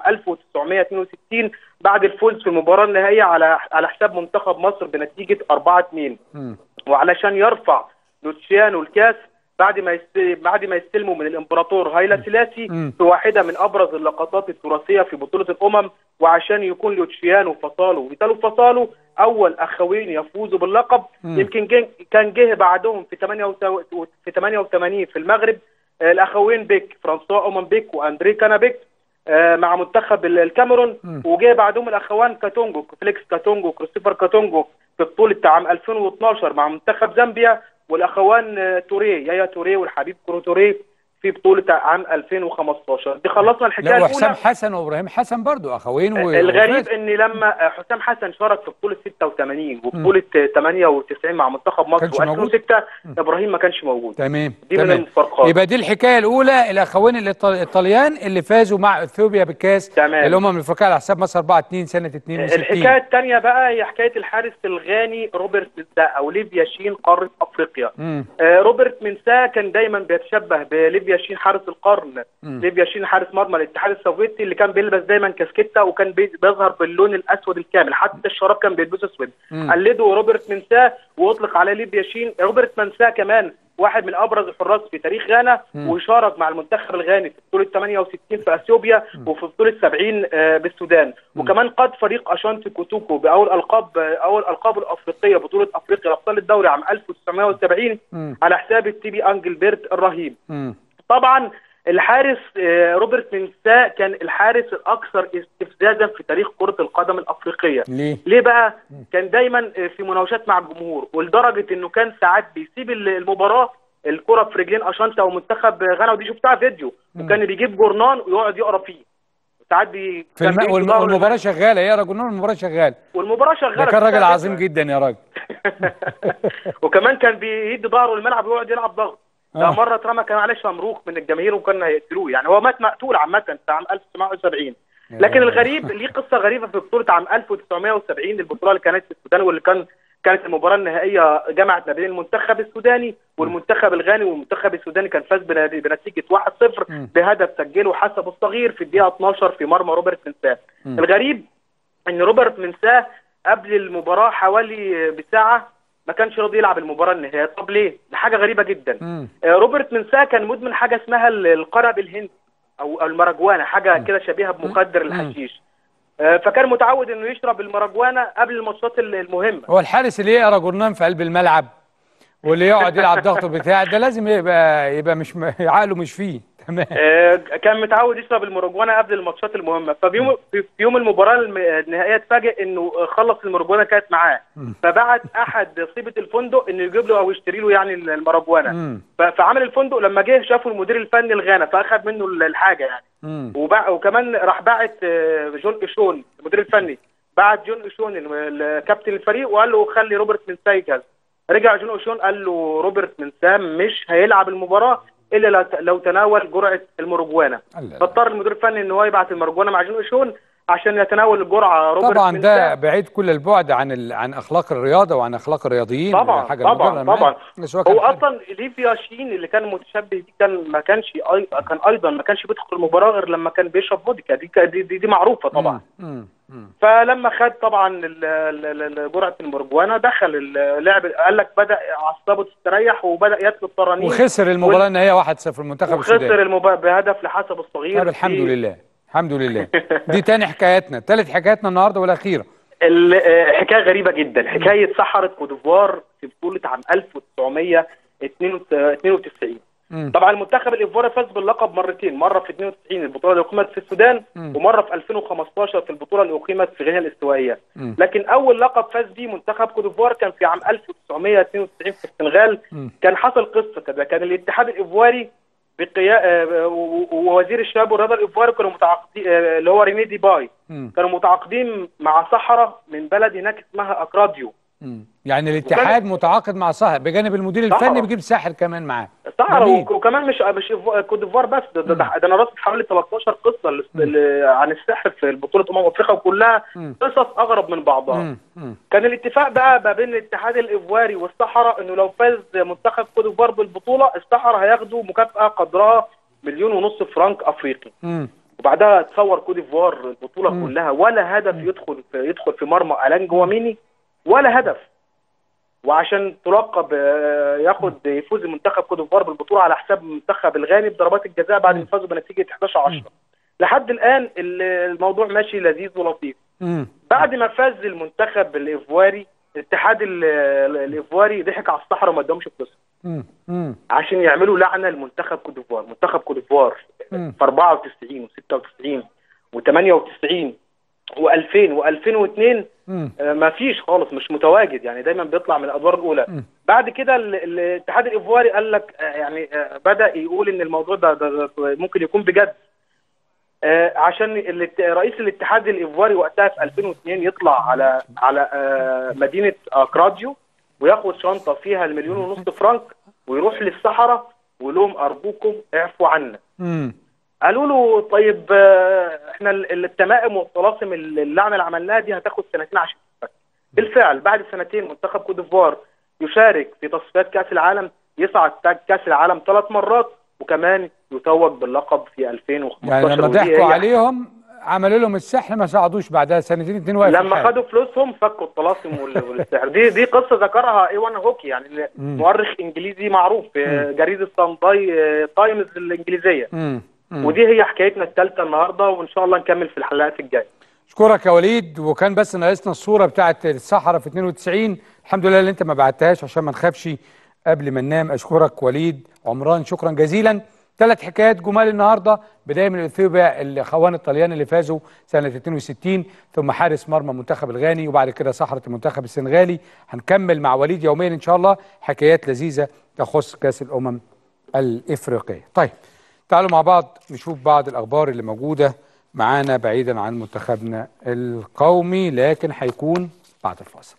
Speaker 5: 1962 بعد الفوز في المباراه النهائيه على على حساب منتخب مصر بنتيجه 4-2
Speaker 1: مم.
Speaker 5: وعلشان يرفع لوتشيانو الكاس بعد ما يست... بعد ما يستلموا من الامبراطور هايلا سيلاسي
Speaker 1: مم.
Speaker 5: في واحده من ابرز اللقطات التراثيه في بطوله الامم وعشان يكون لوتشيانو فصاله ويتالو فصاله اول اخوين يفوزوا باللقب
Speaker 1: مم.
Speaker 5: يمكن جن... كان جه بعدهم في 88 في 88 في المغرب آه، الاخوين بيك فرانسوا اومان بيك واندري كانا بيك آه، مع منتخب ال- الكاميرون
Speaker 1: مم.
Speaker 5: وجه بعدهم الاخوان كاتونجو فليكس كاتونجو وكريستوفر كاتونجو في بطوله عام 2012 مع منتخب زامبيا والاخوان آه، توريه يايا توريه والحبيب كرو توريه في بطوله عام 2015 دي خلصنا الحكايه
Speaker 1: لا وحسام
Speaker 5: الاولى
Speaker 1: حسن وابراهيم حسن برضو اخوين و...
Speaker 5: الغريب
Speaker 1: وفاز.
Speaker 5: ان لما حسام حسن شارك في بطوله 86 وبطوله 98 مع منتخب مصر
Speaker 1: كانش موجود؟
Speaker 5: و2006 ابراهيم ما كانش موجود
Speaker 1: تمام
Speaker 5: دي من
Speaker 1: تمام
Speaker 5: المفارقات.
Speaker 1: يبقى دي الحكايه الاولى الاخوين الإيط- الايطاليان اللي فازوا مع اثيوبيا بالكاس
Speaker 5: تمام.
Speaker 1: الامم الافريقيه على حساب مصر 4 2 سنه 62
Speaker 5: الحكايه الثانيه بقى هي حكايه الحارس الغاني روبرت منسا او ليفيا شين قاره افريقيا
Speaker 1: مم.
Speaker 5: آه، روبرت منسا كان دايما بيتشبه بليفيا شين حارس القرن ليفيا شين حارس مرمى الاتحاد السوفيتي اللي كان بيلبس دايما كاسكيتا وكان بي- بيظهر باللون الاسود الكامل حتى الشراب كان بيلبسه اسود قلده روبرت منسا واطلق عليه ليفيا شين روبرت منسا كمان واحد من ابرز الحراس في تاريخ غانا وشارك مع المنتخب الغاني في بطوله 68 في اثيوبيا وفي بطوله 70 آه، بالسودان وكمان قاد فريق اشانتي كوتوكو باول القاب اول القاب الافريقيه بطوله افريقيا ابطال الدوري عام 1970 على حساب التيبي انجلبرت الرهيب
Speaker 1: مم.
Speaker 5: طبعا الحارس آه، روبرت منسا كان الحارس الاكثر استفزازا في تاريخ كره القدم الافريقيه
Speaker 1: ليه؟
Speaker 5: ليه بقى كان دايما آه، في مناوشات مع الجمهور ولدرجه انه كان ساعات بيسيب ال- المباراه الكره في رجلين اشانتا او منتخب غانا ودي شفتها فيديو وكان بيجيب جورنان ويقعد يقرا فيه ساعات بي...
Speaker 1: في
Speaker 5: كان
Speaker 1: الم...
Speaker 5: بيدي
Speaker 1: والم...
Speaker 5: ظهره
Speaker 1: والمباراه
Speaker 5: للملعب.
Speaker 1: شغاله يا راجل نور المباراه شغاله
Speaker 5: والمباراه شغاله
Speaker 1: ده كان راجل
Speaker 5: شفتها
Speaker 1: عظيم
Speaker 5: فيديو.
Speaker 1: جدا يا راجل
Speaker 5: وكمان كان بيدي ظهره للملعب ويقعد يلعب ضغط ده
Speaker 1: آه.
Speaker 5: مره اترمى كان عليه شمروخ من الجماهير وكان هيقتلوه يعني هو مات مقتول عامه في عام 1970 لكن الغريب ليه قصه غريبه في بطوله عام 1970 البطوله اللي كانت في السودان واللي كان كانت المباراه النهائيه جمعت ما بين المنتخب السوداني والمنتخب الغاني والمنتخب السوداني كان فاز بن- بنتيجه 1-0 بهدف سجله حسب الصغير في الدقيقه 12 في مرمى روبرت منساه الغريب ان روبرت منساه قبل المباراه حوالي بساعه ما كانش راضي يلعب المباراه النهائيه طب ليه دي حاجه غريبه جدا
Speaker 1: مم.
Speaker 5: آه، روبرت منساه كان مدمن حاجه اسمها ال- القرب الهندي او أو المراجوانا حاجه كده شبيهه بمخدر الحشيش آه، فكان متعود انه يشرب المراجوانا قبل الماتشات ال- المهمه
Speaker 1: هو الحارس اللي يقرا جورنان في قلب الملعب واللي يقعد يلعب ضغط بتاع ده لازم يبقى يبقى مش م- عقله مش فيه تمام
Speaker 5: آه، كان متعود يشرب المرجوانا قبل الماتشات المهمه فبيوم في في يوم المباراه الم- النهائيه اتفاجئ انه خلص المرجوانا كانت معاه فبعت احد صيبه الفندق انه يجيب له او يشتري له يعني المرجوانا
Speaker 1: مم.
Speaker 5: ف- فعامل الفندق لما جه شافوا المدير الفني الغانا فاخد منه ال- الحاجه يعني
Speaker 1: مم.
Speaker 5: وبع... وكمان راح باعت آه، جون ايشون المدير الفني بعت جون ايشون ال- ال- كابتن الفريق وقال له خلي روبرت منسا يجهز رجع جون ايشون قال له روبرت منسا مش هيلعب المباراه الا لو ت- لو تناول جرعه المرجوانا
Speaker 1: الله.
Speaker 5: فاضطر المدير الفني ان هو يبعت المرجوانا مع جون ايشون عشان يتناول الجرعه روبرت
Speaker 1: طبعا
Speaker 5: منسا.
Speaker 1: ده بعيد كل البعد عن ال... عن اخلاق الرياضه وعن اخلاق الرياضيين
Speaker 5: طبعا
Speaker 1: حاجه
Speaker 5: طبعا
Speaker 1: مجرد
Speaker 5: طبعا
Speaker 1: بس هو كان
Speaker 5: هو
Speaker 1: حارس.
Speaker 5: اصلا ليفيا شين اللي كان متشبه بيه كان ما كانش أي... كان ايضا ما كانش بيدخل المباراه غير لما كان بيشرب فودكا دي دي, دي, دي معروفه طبعا
Speaker 1: مم. مم.
Speaker 5: فلما خد طبعا ال- ال- ال- جرعه المرجوانا دخل اللعب قال لك بدا اعصابه تستريح وبدا يطلب ترانيم
Speaker 1: وخسر المباراه النهائيه 1-0 المنتخب
Speaker 5: وخسر
Speaker 1: السوداني
Speaker 5: المباراه بهدف لحسب الصغير
Speaker 1: طب الحمد
Speaker 5: في-
Speaker 1: لله الحمد لله دي تاني حكاياتنا تالت حكاياتنا النهارده والاخيره
Speaker 5: ال- آه، حكايه غريبه جدا حكايه سحره كوتيفوار في بطوله عام 1992 طبعا المنتخب الايفواري فاز باللقب مرتين مره في 92 البطوله اللي اقيمت في السودان ومره في 2015 في البطوله اللي اقيمت في غينيا الاستوائيه لكن اول لقب فاز بيه منتخب كوت ديفوار كان في عام 1992 في السنغال كان حصل قصه كده كان الاتحاد الايفواري بقيا آه، و- و- ووزير الشباب والرياضه الايفواري كانوا متعاقدين آه، اللي هو ريني دي باي كانوا متعاقدين مع صحراء من بلد هناك اسمها اكراديو
Speaker 1: مم. يعني الاتحاد متعاقد مع صاحب بجانب المدير
Speaker 5: صحراء.
Speaker 1: الفني بيجيب ساحر كمان معاه
Speaker 5: صحراء
Speaker 1: جميل.
Speaker 5: وك- وكمان مش مش إيفو- كوت ديفوار بس ده, ده, ده انا رصد حوالي 13 قصه ل- ل- عن السحر في بطوله امم افريقيا وكلها قصص اغرب من بعضها
Speaker 1: مم. مم.
Speaker 5: كان الاتفاق بقى ما بين الاتحاد الايفواري والصحراء انه لو فاز منتخب كوت ديفوار بالبطوله الصحراء هياخدوا مكافاه قدرها مليون ونص فرنك افريقي
Speaker 1: مم.
Speaker 5: وبعدها تصور كوت ديفوار البطوله كلها ولا هدف يدخل في يدخل في مرمى الان جواميني ولا هدف وعشان تلقب آه، ياخد يفوز المنتخب كوت ديفوار بالبطوله على حساب المنتخب الغاني بضربات الجزاء بعد ما فازوا بنتيجه 11 10 لحد الان ال- الموضوع ماشي لذيذ ولطيف
Speaker 1: مم.
Speaker 5: بعد ما فاز المنتخب الايفواري الاتحاد ال- ال- الايفواري ضحك على الصحراء وما ادهمش فلوسهم
Speaker 1: مم. مم.
Speaker 5: عشان يعملوا لعنه لمنتخب كوت ديفوار منتخب كوت ديفوار
Speaker 1: مم.
Speaker 5: في 94 و96 و98 و2000 و2002
Speaker 1: مم.
Speaker 5: ما فيش خالص مش متواجد يعني دايما بيطلع من الادوار الاولى بعد كده ال- ال- الاتحاد الايفواري قال لك آه، يعني آه، بدا يقول ان الموضوع ده, ده, ده ممكن يكون بجد آه، عشان الات- رئيس الاتحاد الايفواري وقتها في 2002 يطلع على على آه، مدينه اكراديو وياخد شنطه فيها المليون ونص فرنك ويروح للصحراء ويقول لهم ارجوكم اعفوا عنا
Speaker 1: مم.
Speaker 5: قالوا له طيب آه، احنا ال- ال- التمائم والطلاسم ال- اللعنه اللي عملناها دي هتاخد سنتين عشان تتفك بالفعل بعد سنتين منتخب كوت ديفوار يشارك في تصفيات كاس العالم يصعد تاج كاس العالم ثلاث مرات وكمان يتوج باللقب في 2015
Speaker 1: يعني لما
Speaker 5: ودي
Speaker 1: ضحكوا
Speaker 5: هي-
Speaker 1: عليهم عملوا لهم السحر ما صعدوش بعدها سنتين اتنين واقف
Speaker 5: لما
Speaker 1: الحال.
Speaker 5: خدوا فلوسهم فكوا الطلاسم وال- والسحر دي دي قصه ذكرها ايوان هوكي يعني مؤرخ انجليزي معروف في جريده سان داي تايمز الانجليزيه
Speaker 1: مم. مم.
Speaker 5: ودي هي حكايتنا الثالثه النهارده وان شاء الله نكمل في الحلقات الجايه
Speaker 1: اشكرك يا وليد وكان بس ناقصنا الصوره بتاعت الصحراء في 92 الحمد لله اللي انت ما بعتهاش عشان ما نخافش قبل ما ننام اشكرك وليد عمران شكرا جزيلا ثلاث حكايات جمال النهارده بدايه من اثيوبيا الاخوان الطليان اللي فازوا سنه 62 ثم حارس مرمى المنتخب الغاني وبعد كده صحراء المنتخب السنغالي هنكمل مع وليد يوميا ان شاء الله حكايات لذيذه تخص كاس الامم الافريقيه طيب تعالوا مع بعض نشوف بعض الاخبار اللي موجوده معانا بعيدا عن منتخبنا القومي لكن هيكون بعد الفاصل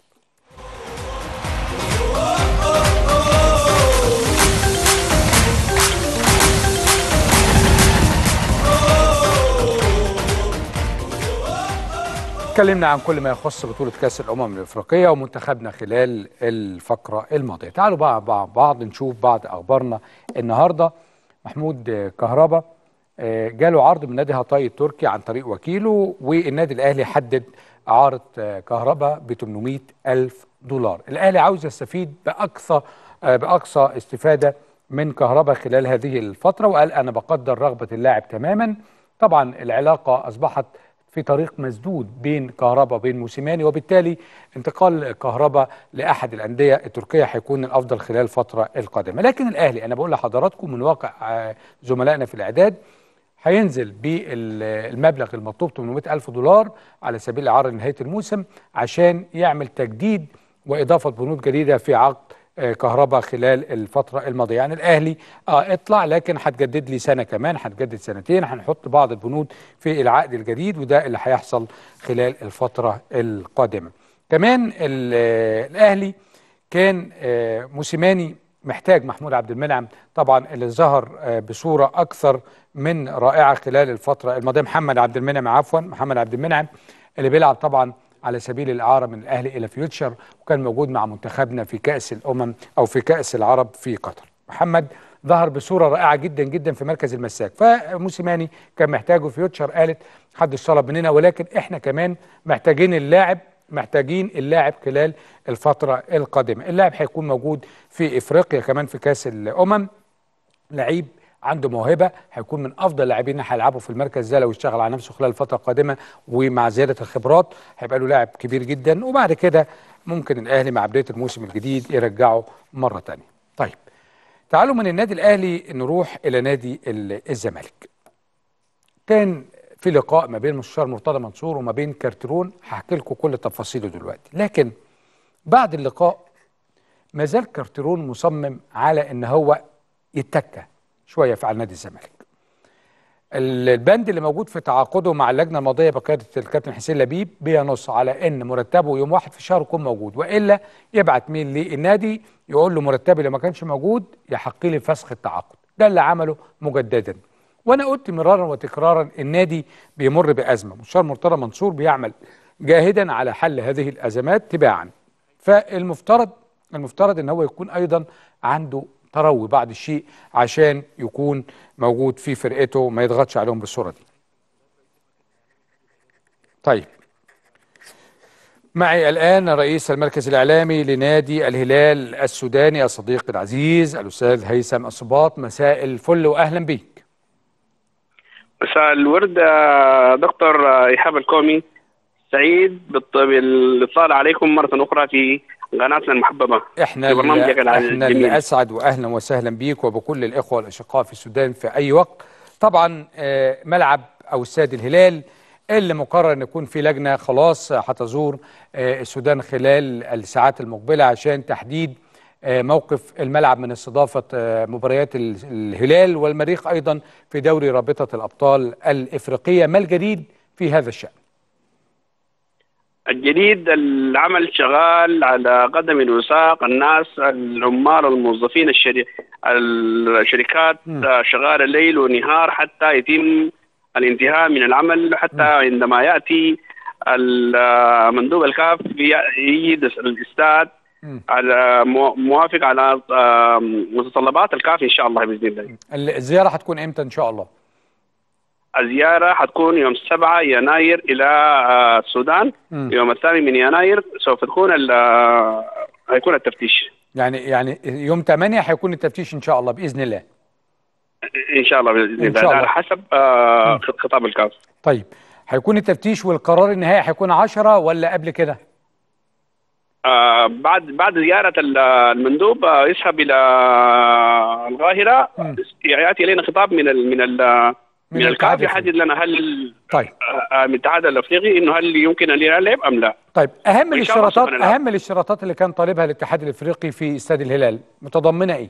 Speaker 1: اتكلمنا عن كل ما يخص بطولة كأس الأمم الأفريقية ومنتخبنا خلال الفقرة الماضية تعالوا بقى مع بعض نشوف بعض أخبارنا النهاردة محمود كهربا آه، جاله عرض من نادي هاتاي التركي عن طريق وكيله والنادي الأهلي حدد إعارة آه، كهربا ب 800 ألف دولار الأهلي عاوز يستفيد بأقصى آه، بأقصى استفادة من كهربا خلال هذه الفترة وقال أنا بقدر رغبة اللاعب تماما طبعا العلاقة أصبحت في طريق مسدود بين كهربا وبين موسيماني وبالتالي انتقال كهربا لاحد الانديه التركيه هيكون الافضل خلال الفتره القادمه لكن الاهلي انا بقول لحضراتكم من واقع آه، زملائنا في الاعداد هينزل بالمبلغ المطلوب 800 ألف دولار على سبيل الإعارة لنهاية الموسم عشان يعمل تجديد وإضافة بنود جديدة في عقد آه، كهرباء خلال الفترة الماضية يعني الأهلي آه اطلع لكن هتجدد لي سنة كمان هتجدد سنتين هنحط بعض البنود في العقد الجديد وده اللي هيحصل خلال الفترة القادمة كمان ال- آه، الأهلي كان آه، موسيماني محتاج محمود عبد المنعم طبعا اللي ظهر آه، بصوره اكثر من رائعه خلال الفتره الماضيه محمد عبد المنعم عفوا محمد عبد المنعم اللي بيلعب طبعا على سبيل الاعاره من الاهلي الى فيوتشر وكان موجود مع منتخبنا في كاس الامم او في كاس العرب في قطر محمد ظهر بصوره رائعه جدا جدا في مركز المساك فموسيماني كان محتاجه فيوتشر قالت حدش طلب مننا ولكن احنا كمان محتاجين اللاعب محتاجين اللاعب خلال الفترة القادمة اللاعب هيكون موجود في إفريقيا كمان في كأس الأمم لعيب عنده موهبة هيكون من أفضل اللاعبين اللي هيلعبوا في المركز ده لو اشتغل على نفسه خلال الفترة القادمة ومع زيادة الخبرات هيبقى له لاعب كبير جدا وبعد كده ممكن الأهلي مع بداية الموسم الجديد يرجعه مرة تانية طيب تعالوا من النادي الاهلي نروح الى نادي ال- الزمالك كان في لقاء ما بين مستشار مرتضى منصور وما بين كارترون هحكي لكم كل تفاصيله دلوقتي لكن بعد اللقاء ما زال كارترون مصمم على ان هو يتكى شويه في على نادي الزمالك البند اللي موجود في تعاقده مع اللجنه الماضيه بقياده الكابتن حسين لبيب بينص على ان مرتبه يوم واحد في الشهر يكون موجود والا يبعت ميل للنادي يقول له مرتبي لو ما كانش موجود يحق لي فسخ التعاقد ده اللي عمله مجددا وانا قلت مرارا وتكرارا النادي بيمر بازمه مستشار مرتضى منصور بيعمل جاهدا على حل هذه الازمات تباعا فالمفترض المفترض ان هو يكون ايضا عنده تروي بعض الشيء عشان يكون موجود في فرقته ما يضغطش عليهم بالصوره دي. طيب معي الان رئيس المركز الاعلامي لنادي الهلال السوداني الصديق العزيز الاستاذ هيثم الصباط مساء الفل واهلا بيك.
Speaker 6: مساء الورد آه، دكتور آه، إيهاب الكومي سعيد بالط- بالاطلاع عليكم مرة أخرى في قناتنا المحببة
Speaker 1: احنا
Speaker 6: في برنامجك
Speaker 1: اللي
Speaker 6: الجميل.
Speaker 1: احنا اللي اسعد واهلا وسهلا بيك وبكل الاخوه الاشقاء في السودان في اي وقت طبعا آه، ملعب او استاد الهلال اللي مقرر ان يكون في لجنه خلاص هتزور آه، السودان خلال الساعات المقبله عشان تحديد آه، موقف الملعب من استضافه آه، مباريات ال- الهلال والمريخ ايضا في دوري رابطه الابطال الافريقيه ما الجديد في هذا الشان
Speaker 6: الجديد العمل شغال على قدم وساق الناس العمال الموظفين الشري... الشركات آه، شغالة ليل ونهار حتى يتم الانتهاء من العمل حتى عندما يأتي ال- مندوب الكاف يعيد الاستاد
Speaker 1: مم.
Speaker 6: على مو- موافق على آه، متطلبات الكاف ان شاء الله باذن الله.
Speaker 1: الزياره هتكون امتى ان شاء الله
Speaker 6: الزياره حتكون يوم 7 يناير الى آه، السودان
Speaker 1: مم.
Speaker 6: يوم الثاني من يناير سوف تكون ال- آه، هيكون التفتيش
Speaker 1: يعني يعني يوم 8 هيكون التفتيش ان شاء الله باذن الله
Speaker 6: ان شاء الله باذن
Speaker 1: إن
Speaker 6: الله
Speaker 1: شاء
Speaker 6: ده
Speaker 1: الله.
Speaker 6: على حسب آه، خطاب الكاف.
Speaker 1: طيب هيكون التفتيش والقرار النهائي هيكون 10 ولا قبل كده؟
Speaker 6: آه، بعد بعد زياره ال- المندوب آه، يذهب الى القاهره
Speaker 1: مم.
Speaker 6: ياتي الينا خطاب من ال من ال
Speaker 1: من
Speaker 6: من
Speaker 1: الاتحاد
Speaker 6: الكاف يحدد لنا هل
Speaker 1: طيب
Speaker 6: آه، آه، من الاتحاد الافريقي انه هل يمكن ان يلعب ام لا؟
Speaker 1: طيب اهم
Speaker 6: إن شاء الله
Speaker 1: الاشتراطات
Speaker 6: سوف نلعب.
Speaker 1: اهم الاشتراطات اللي كان طالبها الاتحاد الافريقي في استاد الهلال متضمنه ايه؟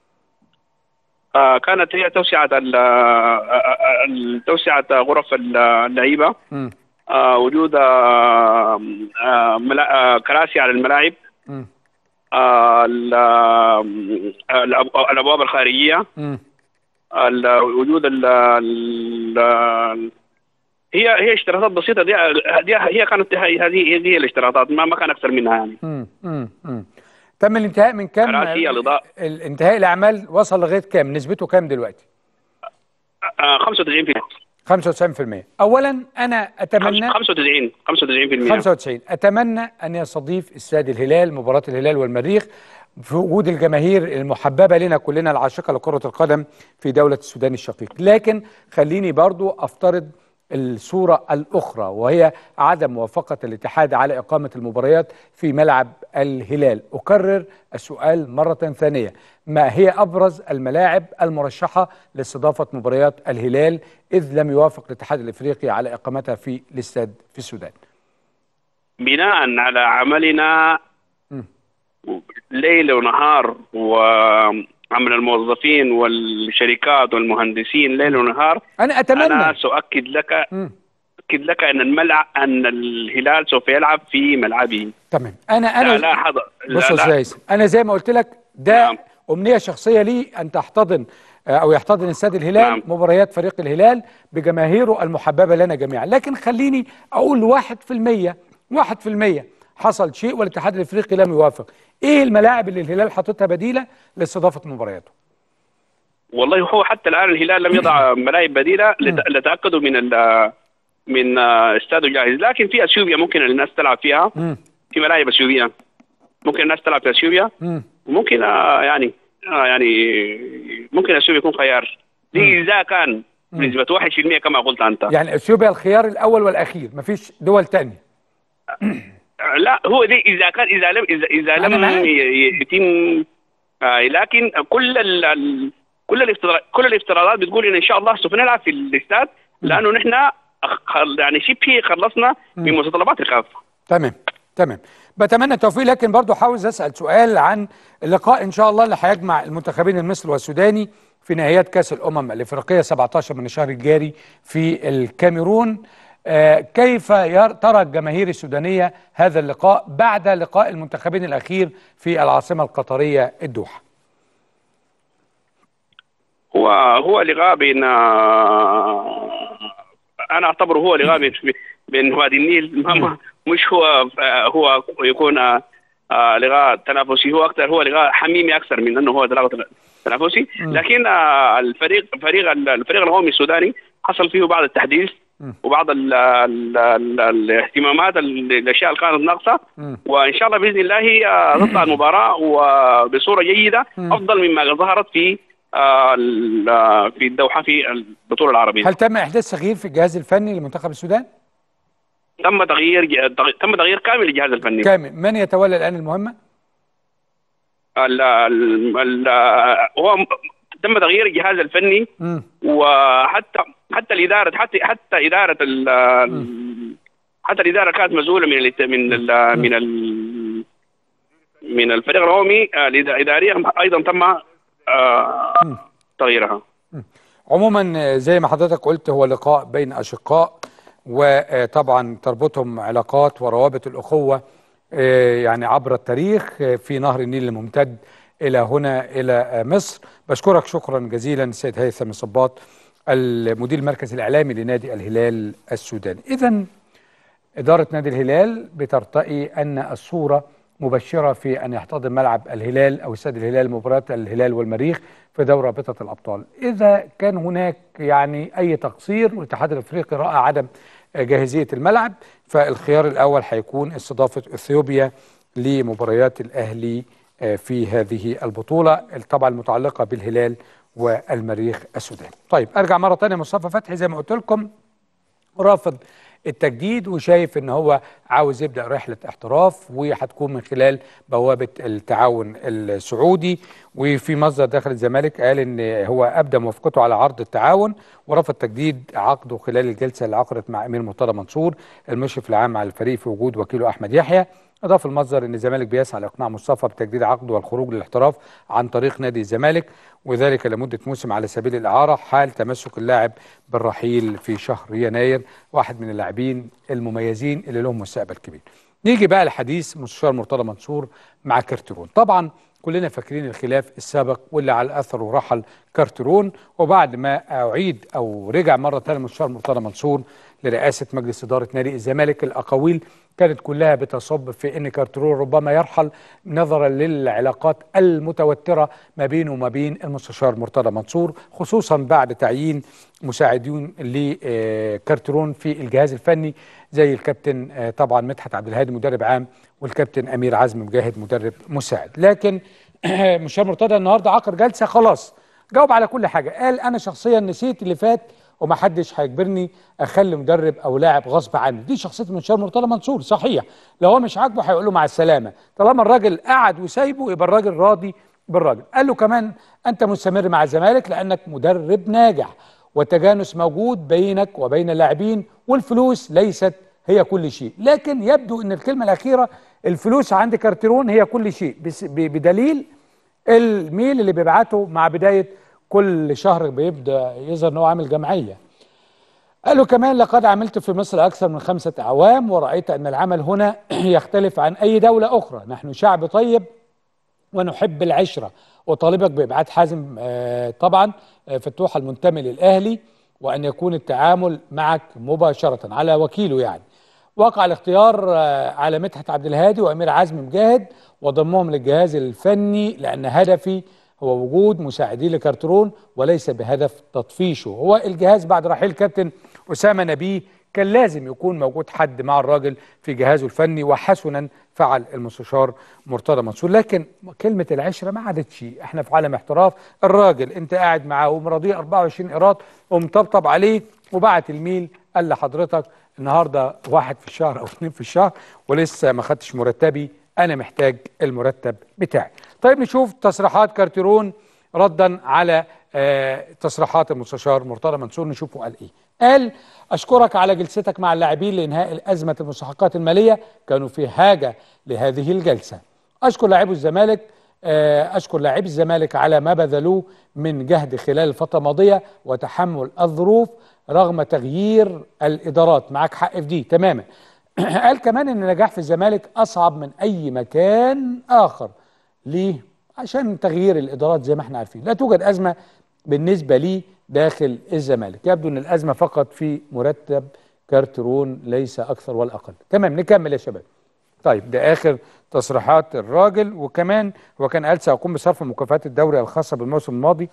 Speaker 6: آه، كانت هي توسعة ال- آه، آه، ال- توسعة غرف ال- اللعيبة
Speaker 1: مم.
Speaker 6: آه، وجود آه، آه، ملا- آه، كراسي على الملاعب
Speaker 1: مم.
Speaker 6: آه، ال- آه، الأب- الأبواب الخارجية
Speaker 1: مم.
Speaker 6: ال- وجود ال ال- هي هي اشتراطات بسيطة دي دي هي كانت هذه هذه هي الاشتراطات ما ما كان أكثر منها يعني
Speaker 1: مم. مم. مم. تم الانتهاء من كام؟
Speaker 6: كراسي الإضاءة
Speaker 1: الانتهاء الاعمال وصل لغايه كام؟ نسبته كام دلوقتي؟
Speaker 6: آه، 95%
Speaker 1: 95% اولا انا اتمنى
Speaker 6: 95 95%
Speaker 1: 95 اتمنى ان يستضيف استاد الهلال مباراه الهلال والمريخ في وجود الجماهير المحببه لنا كلنا العاشقه لكره القدم في دوله السودان الشقيق لكن خليني برضو افترض الصورة الأخرى وهي عدم موافقة الاتحاد على إقامة المباريات في ملعب الهلال أكرر السؤال مرة ثانية ما هي أبرز الملاعب المرشحة لاستضافة مباريات الهلال إذ لم يوافق الاتحاد الإفريقي على إقامتها في الاستاد في السودان
Speaker 6: بناء على عملنا
Speaker 1: مم.
Speaker 6: ليل ونهار وعمل الموظفين والشركات والمهندسين ليل ونهار
Speaker 1: أنا أتمنى
Speaker 6: انا ساؤكد لك
Speaker 1: مم.
Speaker 6: اؤكد لك ان الملعب ان الهلال سوف يلعب في ملعبه
Speaker 1: تمام انا
Speaker 6: لا
Speaker 1: انا
Speaker 6: لا حضر لا
Speaker 1: بص يا
Speaker 6: لا.
Speaker 1: استاذ هيثم، انا زي ما قلت لك ده
Speaker 6: نعم.
Speaker 1: امنيه شخصيه لي ان تحتضن آه، او يحتضن استاد الهلال
Speaker 6: نعم.
Speaker 1: مباريات فريق الهلال بجماهيره المحببه لنا جميعا لكن خليني اقول 1% 1% حصل شيء والاتحاد الافريقي لم يوافق ايه الملاعب اللي الهلال حاططها بديله لاستضافه مبارياته
Speaker 6: والله هو حتى الان الهلال لم يضع ملاعب بديله لت- لتاكدوا من ال من آه، استاده جاهز لكن في اثيوبيا ممكن الناس تلعب فيها
Speaker 1: مم.
Speaker 6: في ملاعب اثيوبيا ممكن الناس تلعب في اثيوبيا
Speaker 1: مم.
Speaker 6: وممكن آه، يعني آه، يعني ممكن اثيوبيا يكون خيار دي اذا كان بنسبه 1% كما قلت انت
Speaker 1: يعني اثيوبيا الخيار الاول والاخير مفيش دول تانية
Speaker 6: لا هو دي اذا كان اذا لم اذا اذا
Speaker 1: أنا
Speaker 6: لم
Speaker 1: معاك.
Speaker 6: ي- ي- يتم آه لكن كل ال ال كل الافتراضات كل الافتراضات بتقول ان ان شاء الله سوف نلعب في الاستاد لانه نحن أخ- يعني شبه خلصنا من متطلبات الكافه
Speaker 1: تمام تمام بتمنى التوفيق لكن برضو عاوز اسال سؤال عن اللقاء ان شاء الله اللي هيجمع المنتخبين المصري والسوداني في نهائيات كاس الامم الافريقيه 17 من الشهر الجاري في الكاميرون آه كيف ير- ترى الجماهير السودانيه هذا اللقاء بعد لقاء المنتخبين الاخير في العاصمه القطريه الدوحه
Speaker 6: هو هو لقاء بين آه، انا اعتبره هو لقاء بين بين وادي النيل ما- ما- مش هو آه، هو يكون آه، آه، لقاء تنافسي هو اكثر هو لقاء حميمي اكثر من انه هو لقاء تنافسي لكن آه، الفريق فريق الفريق القومي السوداني حصل فيه بعض التحديث وبعض ال ال ال الاهتمامات ال- الاشياء اللي كانت ناقصه وان شاء الله باذن الله آه، تطلع المباراه وبصوره جيده افضل مما ظهرت في آه، ال- آه، في الدوحه في البطوله العربيه
Speaker 1: هل تم احداث تغيير في الجهاز الفني لمنتخب السودان
Speaker 6: تم تغيير ج- تغ- تم تغيير كامل الجهاز الفني
Speaker 1: كامل من يتولى الان المهمه
Speaker 6: ال- ال- ال- هو م- تم تغيير الجهاز الفني
Speaker 1: مم.
Speaker 6: وحتى حتى الاداره حتى حتى اداره ال ال- حتى الاداره كانت مسؤوله من ال من ال من ال من الفريق القومي آه، الإد- اداريا ايضا تم آه، تغييرها
Speaker 1: عموما آه، زي ما حضرتك قلت هو لقاء بين اشقاء وطبعا تربطهم علاقات وروابط الاخوه آه، يعني عبر التاريخ آه، في نهر النيل الممتد الى هنا الى آه، مصر بشكرك شكرا جزيلا السيد هيثم الصباط المدير المركز الاعلامي لنادي الهلال السوداني اذا إدارة نادي الهلال بترتقي أن الصورة مبشرة في أن يحتضن ملعب الهلال أو استاد الهلال مباراة الهلال والمريخ في دوري رابطة الأبطال إذا كان هناك يعني أي تقصير والاتحاد الأفريقي رأى عدم جاهزية الملعب فالخيار الأول هيكون استضافة إثيوبيا لمباريات الأهلي آه، في هذه البطولة طبعا المتعلقة بالهلال والمريخ السوداني طيب أرجع مرة تانية مصطفى فتحي زي ما قلت لكم رافض التجديد وشايف ان هو عاوز يبدا رحله احتراف وهتكون من خلال بوابه التعاون السعودي وفي مصدر داخل الزمالك قال ان هو ابدى موافقته على عرض التعاون ورفض تجديد عقده خلال الجلسه اللي عقدت مع امير مرتضى منصور المشرف العام على الفريق في وجود وكيله احمد يحيى اضاف المصدر ان الزمالك بيسعى لاقناع مصطفى بتجديد عقده والخروج للاحتراف عن طريق نادي الزمالك وذلك لمده موسم على سبيل الاعاره حال تمسك اللاعب بالرحيل في شهر يناير واحد من اللاعبين المميزين اللي لهم مستقبل كبير. نيجي بقى لحديث مستشار مرتضى منصور مع كارترون طبعا كلنا فاكرين الخلاف السابق واللي على اثره رحل كارترون وبعد ما اعيد او رجع مره ثانيه المستشار مرتضى منصور لرئاسه مجلس اداره نادي الزمالك الاقاويل كانت كلها بتصب في ان كارترون ربما يرحل نظرا للعلاقات المتوتره ما بينه وما بين المستشار مرتضى منصور خصوصا بعد تعيين مساعدين لكارترون في الجهاز الفني زي الكابتن آه، طبعا مدحت عبد الهادي مدرب عام والكابتن امير عزمي مجاهد مدرب مساعد لكن مستشار مرتضى النهارده عقد جلسه خلاص جاوب على كل حاجه قال انا شخصيا نسيت اللي فات ومحدش هيجبرني اخلي مدرب او لاعب غصب عني دي شخصيه المستشار مرتضى منصور صحيح لو هو مش عاجبه هيقول له مع السلامه طالما الراجل قعد وسايبه يبقى الراجل راضي بالراجل قال له كمان انت مستمر مع الزمالك لانك مدرب ناجح والتجانس موجود بينك وبين اللاعبين والفلوس ليست هي كل شيء لكن يبدو ان الكلمه الاخيره الفلوس عند كارتيرون هي كل شيء بس ب- بدليل الميل اللي بيبعته مع بدايه كل شهر بيبدا يظهر ان هو عامل جمعيه قالوا كمان لقد عملت في مصر أكثر من خمسة أعوام ورأيت أن العمل هنا يختلف عن أي دولة أخرى نحن شعب طيب ونحب العشرة وطالبك بإبعاد حازم آه، طبعا آه، فتوح المنتمي للأهلي وأن يكون التعامل معك مباشرة على وكيله يعني وقع الاختيار آه، على مدحت عبد الهادي وأمير عزمي مجاهد وضمهم للجهاز الفني لأن هدفي هو وجود مساعدين لكارترون وليس بهدف تطفيشه هو الجهاز بعد رحيل كابتن أسامة نبيه كان لازم يكون موجود حد مع الراجل في جهازه الفني وحسنا فعل المستشار مرتضى منصور لكن كلمة العشرة ما عادتش احنا في عالم احتراف الراجل انت قاعد معاه ومراضيه 24 قيراط ومطبطب عليه وبعت الميل قال لحضرتك النهارده واحد في الشهر او اثنين في الشهر ولسه ما خدتش مرتبي انا محتاج المرتب بتاعي طيب نشوف تصريحات كارتيرون ردا على آه، تصريحات المستشار مرتضى منصور نشوفه قال ايه قال اشكرك على جلستك مع اللاعبين لانهاء ازمه المستحقات الماليه كانوا في حاجه لهذه الجلسه اشكر لاعبو الزمالك آه، اشكر لاعبي الزمالك على ما بذلوه من جهد خلال الفتره الماضيه وتحمل الظروف رغم تغيير الادارات معاك حق في دي تماما قال كمان ان النجاح في الزمالك اصعب من اي مكان اخر ليه عشان تغيير الادارات زي ما احنا عارفين لا توجد ازمه بالنسبه لي داخل الزمالك يبدو ان الازمه فقط في مرتب كارترون ليس اكثر ولا اقل تمام نكمل يا شباب طيب ده اخر تصريحات الراجل وكمان هو كان قال ساقوم بصرف مكافآت الدوري الخاصه بالموسم الماضي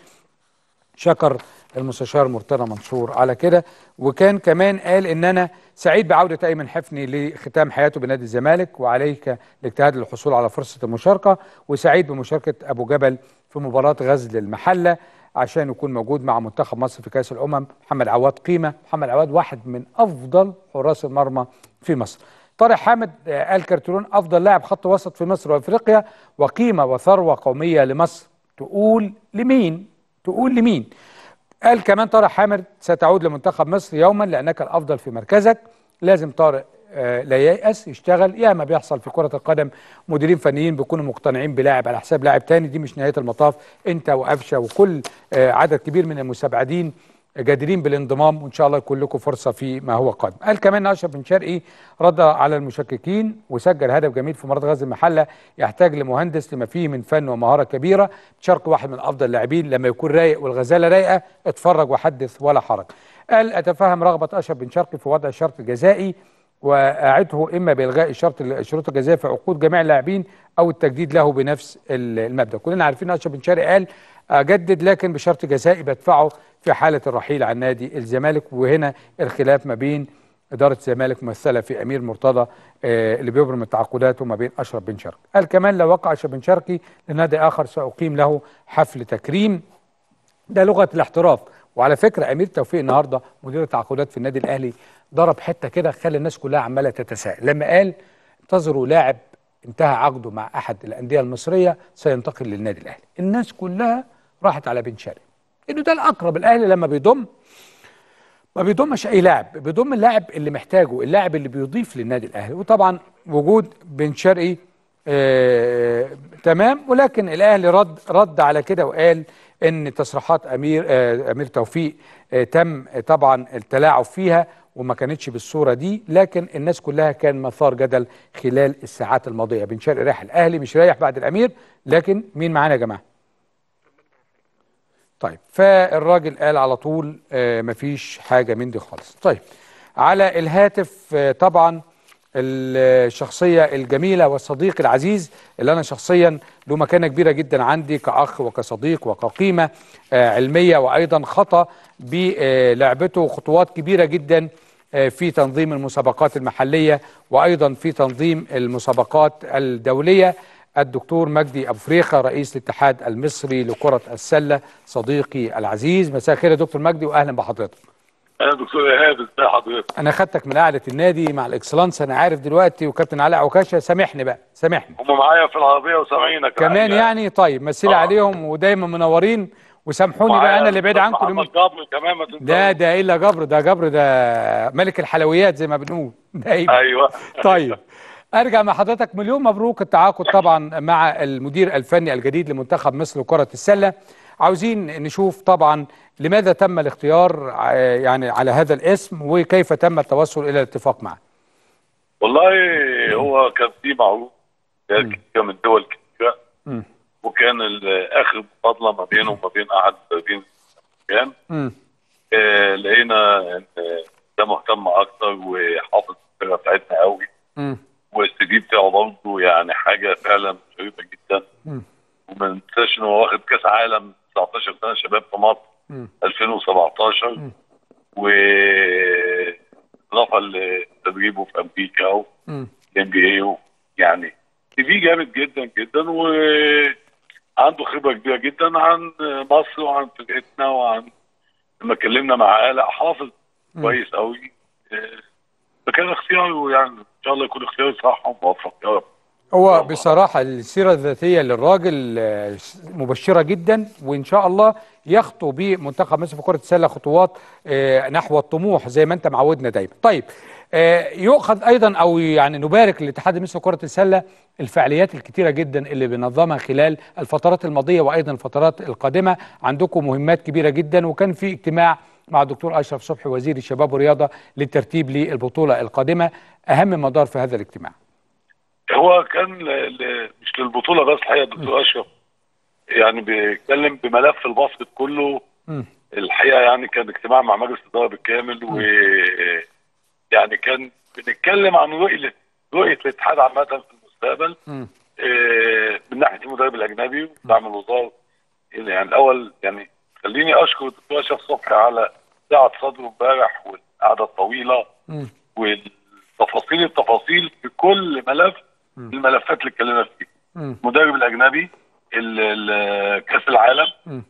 Speaker 1: شكر المستشار مرتضى منصور على كده وكان كمان قال ان انا سعيد بعوده ايمن حفني لختام حياته بنادي الزمالك وعليك الاجتهاد للحصول على فرصه المشاركه وسعيد بمشاركه ابو جبل في مباراه غزل المحله عشان يكون موجود مع منتخب مصر في كاس الامم محمد عواد قيمه محمد عواد واحد من افضل حراس المرمى في مصر طارق حامد آه، قال كارترون افضل لاعب خط وسط في مصر وافريقيا وقيمه وثروه قوميه لمصر تقول لمين تقول لمين قال كمان طارق حامد ستعود لمنتخب مصر يوما لانك الافضل في مركزك لازم طارق آه، لا ييأس يشتغل ياما بيحصل في كرة القدم مديرين فنيين بيكونوا مقتنعين بلاعب على حساب لاعب تاني دي مش نهاية المطاف انت وقفشة وكل آه، عدد كبير من المساعدين جادرين بالانضمام وان شاء الله يكون لكم فرصه في ما هو قادم. قال كمان اشرف بن شرقي رد على المشككين وسجل هدف جميل في مباراه غزل المحله يحتاج لمهندس لما فيه من فن ومهاره كبيره تشارك واحد من افضل اللاعبين لما يكون رايق والغزاله رايقه اتفرج وحدث ولا حرج. قال اتفهم رغبه اشرف بن شرقي في وضع شرط جزائي واعده اما بالغاء شرط الشروط الجزائيه في عقود جميع اللاعبين او التجديد له بنفس ال- المبدا كلنا عارفين اشرف بن شرقي قال اجدد لكن بشرط جزائي بدفعه في حاله الرحيل عن نادي الزمالك وهنا الخلاف ما بين اداره الزمالك ممثله في امير مرتضى آه، اللي بيبرم التعاقدات وما بين اشرف بن شرقي قال كمان لو وقع اشرف بن شرقي لنادي اخر ساقيم له حفل تكريم ده لغه الاحتراف وعلى فكره امير توفيق النهارده مدير التعاقدات في النادي الاهلي ضرب حته كده خلى الناس كلها عماله تتساءل لما قال انتظروا لاعب انتهى عقده مع احد الانديه المصريه سينتقل للنادي الاهلي الناس كلها راحت على بن شرقي انه ده الاقرب الاهلي لما بيضم ما بيضمش اي لاعب بيضم اللاعب اللي محتاجه اللاعب اللي بيضيف للنادي الاهلي وطبعا وجود بن شرقي آه تمام ولكن الاهلي رد رد على كده وقال ان تصريحات امير آه امير توفيق آه تم آه، طبعا التلاعب فيها وما كانتش بالصوره دي لكن الناس كلها كان مثار جدل خلال الساعات الماضيه بن شرقي رايح الاهلي مش رايح بعد الامير لكن مين معانا يا جماعه طيب فالراجل قال على طول آه مفيش حاجة من دي خالص طيب على الهاتف آه طبعا الشخصية الجميلة والصديق العزيز اللي أنا شخصيا له مكانة كبيرة جدا عندي كأخ وكصديق وكقيمة آه علمية وأيضا خطأ بلعبته خطوات كبيرة جدا آه في تنظيم المسابقات المحلية وأيضا في تنظيم المسابقات الدولية الدكتور مجدي ابو فريخه رئيس الاتحاد المصري لكره السله صديقي العزيز مساء الخير يا دكتور مجدي واهلا بحضرتك
Speaker 7: انا دكتور ايهاب ازي حضرتك
Speaker 1: انا خدتك من قعده النادي مع الاكسلانس انا عارف دلوقتي وكابتن علاء عكاشه سامحني بقى سامحني
Speaker 7: هم معايا في العربيه وسامعينك
Speaker 1: كمان يعني طيب مثلي
Speaker 7: آه.
Speaker 1: عليهم ودايما منورين وسامحوني بقى انا اللي بعيد عنكم
Speaker 7: محمد
Speaker 1: اليومين-
Speaker 7: جابر كمان ما تنساش
Speaker 1: ده ده الا جبر ده جبر ده ملك الحلويات زي ما بنقول دايما
Speaker 7: ايوه
Speaker 1: طيب ارجع مع حضرتك مليون مبروك التعاقد طبعا مع المدير الفني الجديد لمنتخب مصر لكرة السلة عاوزين نشوف طبعا لماذا تم الاختيار ع- يعني على هذا الاسم وكيف تم التوصل الى الاتفاق معه
Speaker 7: والله هو كان في معروف كتير من دول كتيره
Speaker 1: مم.
Speaker 7: وكان ال- اخر مفاضله ما بينه وما بين احد المدربين كان
Speaker 1: مم.
Speaker 7: آه لقينا ان ده مهتم اكتر وحافظ الفرقه بتاعتنا قوي
Speaker 1: مم.
Speaker 7: والسي في بتاعه برضه يعني حاجه فعلا شريفه جدا
Speaker 1: مم.
Speaker 7: وما ننساش ان هو واخد كاس عالم 19 سنه شباب في مصر
Speaker 1: مم.
Speaker 7: 2017 و اضافه لتدريبه في امريكا و
Speaker 1: مم.
Speaker 7: ام بي اي يعني سي في جامد جدا جدا وعنده خبره كبيره جدا عن مصر وعن فرقتنا وعن لما اتكلمنا مع آلاء حافظ كويس قوي آه، فكان اختياره يعني ان شاء الله يكون اختيار صح وموفق يا رب
Speaker 1: هو بصراحة السيرة الذاتية للراجل آه، مبشرة جدا وإن شاء الله يخطو بمنتخب مصر في كرة السلة خطوات آه، نحو الطموح زي ما أنت معودنا دايما. طيب آه، يؤخذ أيضا أو يعني نبارك للاتحاد المصري لكرة السلة الفعاليات الكتيرة جدا اللي بنظمها خلال الفترات الماضية وأيضا الفترات القادمة عندكم مهمات كبيرة جدا وكان في اجتماع مع الدكتور أشرف صبحي وزير الشباب والرياضة للترتيب للبطولة القادمة أهم مدار في هذا الاجتماع.
Speaker 7: هو كان ل... ل... مش للبطوله بس الحقيقه الدكتور اشرف يعني بيتكلم بملف الباسكت كله
Speaker 1: مم.
Speaker 7: الحقيقه يعني كان اجتماع مع مجلس الاداره بالكامل و يعني كان بنتكلم عن رؤيه رؤيه الاتحاد عامه في المستقبل
Speaker 1: مم.
Speaker 7: آه، من ناحيه المدرب الاجنبي ودعم الوزاره يعني الاول يعني خليني اشكر الدكتور اشرف صبحي على سعه صدره امبارح والقعده الطويله
Speaker 1: مم.
Speaker 7: والتفاصيل التفاصيل في كل ملف من الملفات اللي اتكلمنا فيه
Speaker 1: مم.
Speaker 7: المدرب الاجنبي ال- ال- كاس العالم
Speaker 1: مم.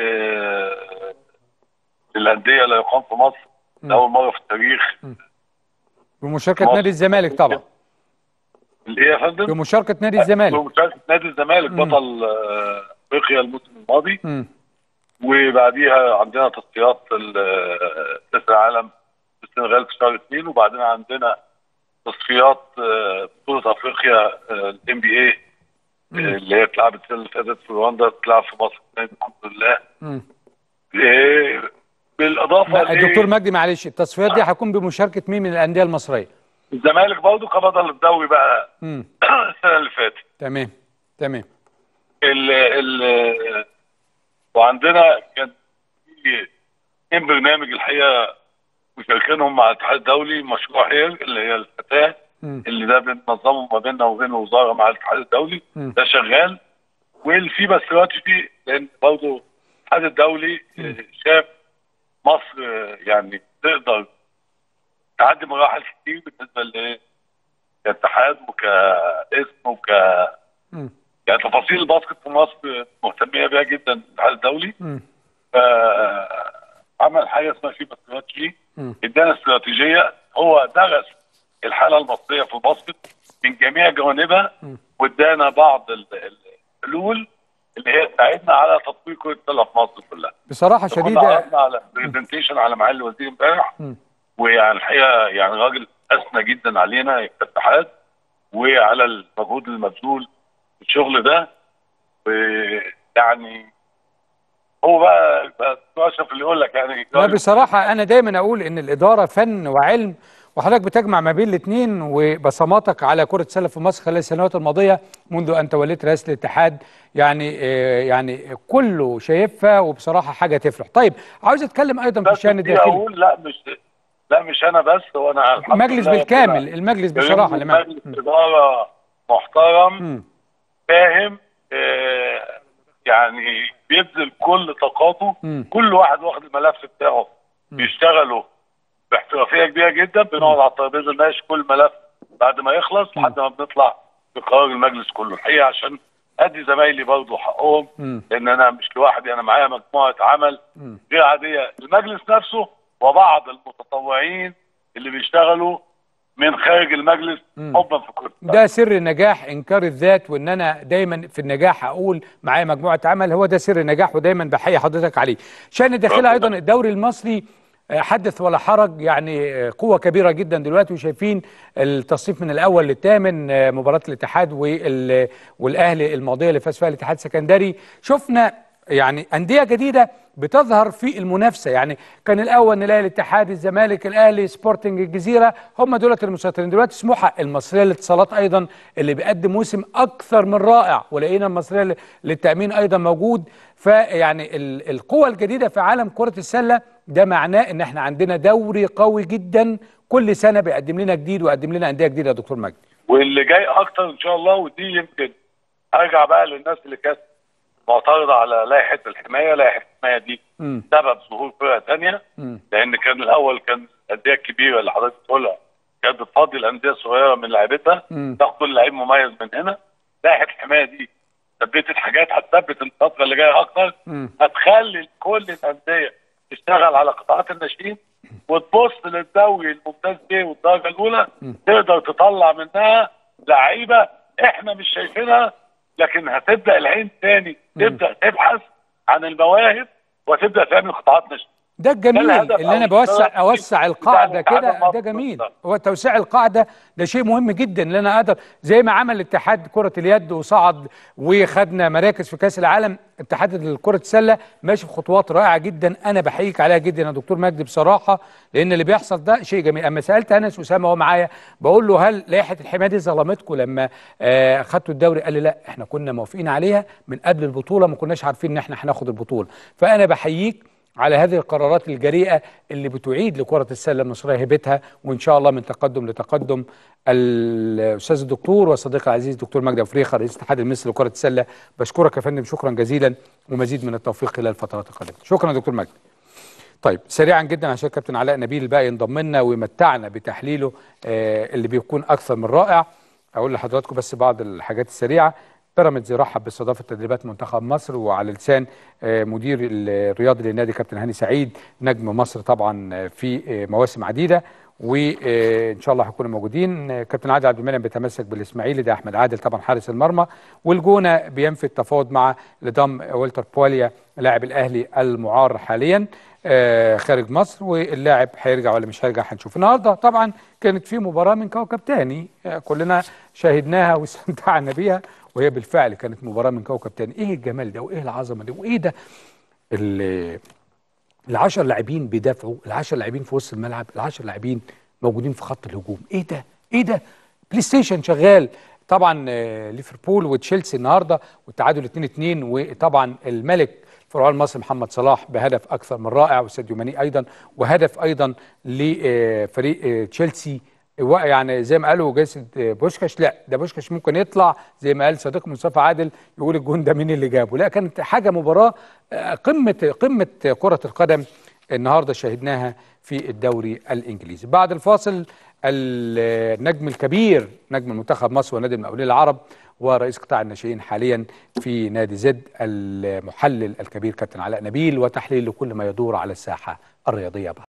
Speaker 7: آه، للانديه لا يقام في مصر لاول مره في التاريخ
Speaker 1: بمشاركة
Speaker 7: مصر.
Speaker 1: نادي الزمالك طبعا.
Speaker 7: اللي هي يا فندم
Speaker 1: بمشاركة نادي الزمالك.
Speaker 7: بمشاركه نادي الزمالك
Speaker 1: مم.
Speaker 7: بطل آه، افريقيا الموسم الماضي
Speaker 1: مم.
Speaker 7: وبعديها عندنا تصفيات ال- كاس العالم في السنغال في شهر اثنين وبعدين عندنا تصفيات آه، بطوله افريقيا الام بي اي اللي هي اتلعبت السنه اللي فاتت في رواندا تلعب في مصر السنة دي الحمد لله
Speaker 1: مم.
Speaker 7: آه، بالاضافه
Speaker 1: ما-
Speaker 7: ل-
Speaker 1: الدكتور مجدي معلش التصفيات دي هتكون بمشاركة مين من الأندية المصرية؟
Speaker 7: الزمالك برضه كبطل الدوري بقى
Speaker 1: مم.
Speaker 7: السنه اللي فاتت
Speaker 1: تمام تمام
Speaker 7: ال ال وعندنا كان في اثنين برنامج الحقيقه مشاركينهم مع الاتحاد الدولي مشروع هير اللي هي الفتاه
Speaker 1: مم.
Speaker 7: اللي ده بننظمه ما بيننا وبين الوزاره مع الاتحاد الدولي
Speaker 1: مم.
Speaker 7: ده شغال والفي بس دلوقتي في لان برضه الاتحاد الدولي آه، شاف مصر آه، يعني تقدر تعدي مراحل كتير بالنسبه ل كاتحاد وكاسم وك
Speaker 1: مم.
Speaker 7: يعني تفاصيل الباسكت في مصر مهتميه بيها جدا الاتحاد الدولي
Speaker 1: مم.
Speaker 7: فعمل حاجه اسمها فيفا استراتيجي
Speaker 1: مم.
Speaker 7: ادانا استراتيجيه هو درس الحاله المصريه في الباسكت من جميع جوانبها وادانا بعض ال- ال- الحلول اللي هي تساعدنا على تطبيق كره السله في مصر كلها.
Speaker 1: بصراحة
Speaker 7: كنا
Speaker 1: شديدة
Speaker 7: عرضنا على برزنتيشن على معالي الوزير امبارح
Speaker 1: مم.
Speaker 7: ويعني الحقيقه يعني راجل اثنى جدا علينا كاتحاد وعلى المجهود المبذول في الشغل ده ويعني هو بقى بقى الدكتور اشرف اللي يقول لك يعني
Speaker 1: لا بصراحة أنا دايما أقول إن الإدارة فن وعلم وحضرتك بتجمع ما بين الاثنين وبصماتك على كرة السلة في مصر خلال السنوات الماضية منذ أن توليت رئاسة الاتحاد يعني آه، يعني كله شايفها وبصراحة حاجة تفرح. طيب عاوز أتكلم أيضا في
Speaker 7: بس
Speaker 1: الشأن
Speaker 7: بدي
Speaker 1: الداخلي
Speaker 7: اقول لا مش لا مش انا بس هو انا الحمد
Speaker 1: المجلس
Speaker 7: لله
Speaker 1: بالكامل
Speaker 7: ربنا
Speaker 1: المجلس بصراحة
Speaker 7: كرمني
Speaker 1: لما
Speaker 7: مجلس اداره محترم
Speaker 1: مم.
Speaker 7: فاهم آه، يعني بيبذل كل طاقاته
Speaker 1: مم.
Speaker 7: كل واحد واخد الملف بتاعه بيشتغلوا باحترافيه كبيره جدا بنقعد على الترابيزه نناقش كل ملف بعد ما يخلص لحد ما بنطلع بقرار المجلس كله الحقيقه عشان ادي زمايلي برضه حقهم
Speaker 1: مم.
Speaker 7: لان انا مش لوحدي انا معايا مجموعه عمل
Speaker 1: مم.
Speaker 7: غير عاديه المجلس نفسه وبعض المتطوعين اللي بيشتغلوا من خارج المجلس حبا في كل
Speaker 1: ده سر نجاح انكار الذات وان انا دايما في النجاح اقول معايا مجموعه عمل هو ده سر النجاح ودايما بحيي حضرتك عليه. شان الداخلي ايضا الدوري المصري آه، حدث ولا حرج يعني آه، قوه كبيره جدا دلوقتي وشايفين التصنيف من الاول للثامن آه، مباراه الاتحاد وال- والاهلي الماضيه اللي فاز فيها الاتحاد السكندري شفنا يعني انديه جديده بتظهر في المنافسه يعني كان الاول نلاقي الاتحاد الزمالك الاهلي سبورتنج الجزيره هم دولت المسيطرين دلوقتي سموحه المصريه للاتصالات ايضا اللي بيقدم موسم اكثر من رائع ولقينا المصريه ل- للتامين ايضا موجود فيعني ال- القوه الجديده في عالم كره السله ده معناه ان احنا عندنا دوري قوي جدا كل سنه بيقدم لنا جديد ويقدم لنا انديه جديده يا دكتور مجدي
Speaker 7: واللي جاي اكتر ان شاء الله ودي يمكن ارجع بقى للناس اللي كانت معترضه على لائحه الحمايه لائحه الحمايه دي
Speaker 1: مم.
Speaker 7: سبب ظهور فرقه ثانيه
Speaker 1: مم.
Speaker 7: لان كان الاول كان الانديه الكبيره اللي حضرتك بتقولها كانت بتفضي الانديه الصغيره من لعيبتها
Speaker 1: مم.
Speaker 7: تاخد كل لعيب مميز من هنا لائحه الحمايه دي ثبتت حاجات هتثبت الفتره اللي جايه اكتر
Speaker 1: مم.
Speaker 7: هتخلي كل الانديه تشتغل على قطاعات الناشئين وتبص للدوري الممتاز بيه والدرجه الاولى تقدر تطلع منها لعيبه احنا مش شايفينها لكن هتبدا العين تاني تبدا تبحث عن المواهب وتبدا تعمل قطاعات نشر
Speaker 1: ده الجميل
Speaker 7: الهدف
Speaker 1: اللي انا
Speaker 7: أو
Speaker 1: بوسع
Speaker 7: السبب
Speaker 1: اوسع
Speaker 7: بتاع
Speaker 1: القاعده
Speaker 7: الاتحاد
Speaker 1: كده
Speaker 7: المصري
Speaker 1: ده جميل
Speaker 7: ده.
Speaker 1: هو توسيع القاعده ده شيء مهم جدا ان انا اقدر زي ما عمل اتحاد كره اليد وصعد وخدنا مراكز في كاس العالم اتحاد كره السله ماشي في خطوات رائعه جدا انا بحييك عليها جدا يا دكتور مجدي بصراحه لان اللي بيحصل ده شيء جميل اما سالت انس اسامه وهو معايا بقول له هل لائحه الحمايه دي ظلمتكم لما آه خدتوا الدوري قال لي لا احنا كنا موافقين عليها من قبل البطوله ما كناش عارفين ان احنا هناخد البطوله فانا بحييك على هذه القرارات الجريئة اللي بتعيد لكرة السلة المصرية هيبتها وإن شاء الله من تقدم لتقدم الأستاذ الدكتور وصديقي العزيز دكتور مجدي أفريقيا رئيس الاتحاد المصري لكرة السلة بشكرك يا فندم شكرا جزيلا ومزيد من التوفيق خلال الفترات القادمة شكرا يا دكتور مجدي طيب سريعا جدا عشان كابتن علاء نبيل بقى ينضم لنا ويمتعنا بتحليله آه اللي بيكون اكثر من رائع اقول لحضراتكم بس بعض الحاجات السريعه بيراميدز يرحب باستضافه تدريبات منتخب مصر وعلى لسان آه مدير الرياضي للنادي كابتن هاني سعيد نجم مصر طبعا في آه مواسم عديده وان شاء الله هيكونوا موجودين كابتن عادل عبد المنعم بيتمسك بالاسماعيلي ده احمد عادل طبعا حارس المرمى والجونه بينفي التفاوض مع لضم والتر بواليا لاعب الاهلي المعار حاليا آه خارج مصر واللاعب هيرجع ولا مش هيرجع هنشوف النهارده طبعا كانت في مباراه من كوكب تاني آه كلنا شاهدناها واستمتعنا بيها وهي بالفعل كانت مباراه من كوكب تاني ايه الجمال ده وايه العظمه دي وايه ده العشر لاعبين بيدافعوا العشر لاعبين في وسط الملعب العشر لاعبين موجودين في خط الهجوم ايه ده ايه ده بلاي ستيشن شغال طبعا آه ليفربول وتشيلسي النهارده والتعادل 2 2 وطبعا الملك فرعون مصر محمد صلاح بهدف اكثر من رائع وساديو ماني ايضا وهدف ايضا لفريق تشيلسي يعني زي ما قالوا جسد بوشكاش لا ده بوشكاش ممكن يطلع زي ما قال صديق مصطفى عادل يقول الجون ده مين اللي جابه لا كانت حاجه مباراه قمه قمه كره القدم النهارده شاهدناها في الدوري الانجليزي بعد الفاصل النجم الكبير نجم المنتخب مصر ونادي المقاولين العرب ورئيس قطاع الناشئين حاليا في نادي زد المحلل الكبير كابتن علاء نبيل وتحليل لكل ما يدور على الساحه الرياضيه بها.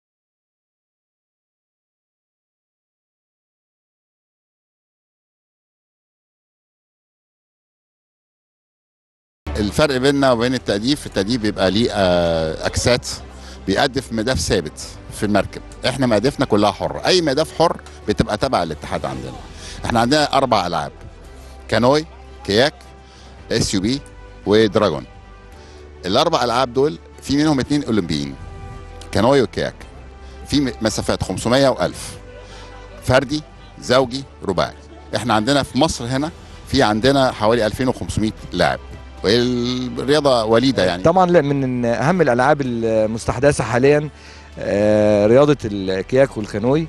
Speaker 8: الفرق بيننا وبين التأديف التأديف بيبقى ليه أكسات بيقدف مداف ثابت في المركب احنا مدافنا كلها حرة اي مداف حر بتبقى تبع الاتحاد عندنا احنا عندنا اربع العاب كانوي كياك اس يو بي ودراجون الاربع العاب دول في منهم اتنين اولمبيين كانوي وكياك في مسافات 500 و1000 فردي زوجي رباعي احنا عندنا في مصر هنا في عندنا حوالي 2500 لاعب والرياضه وليده يعني
Speaker 9: طبعا لا من اهم الالعاب المستحدثه حاليا آه رياضه الكياك والكانوي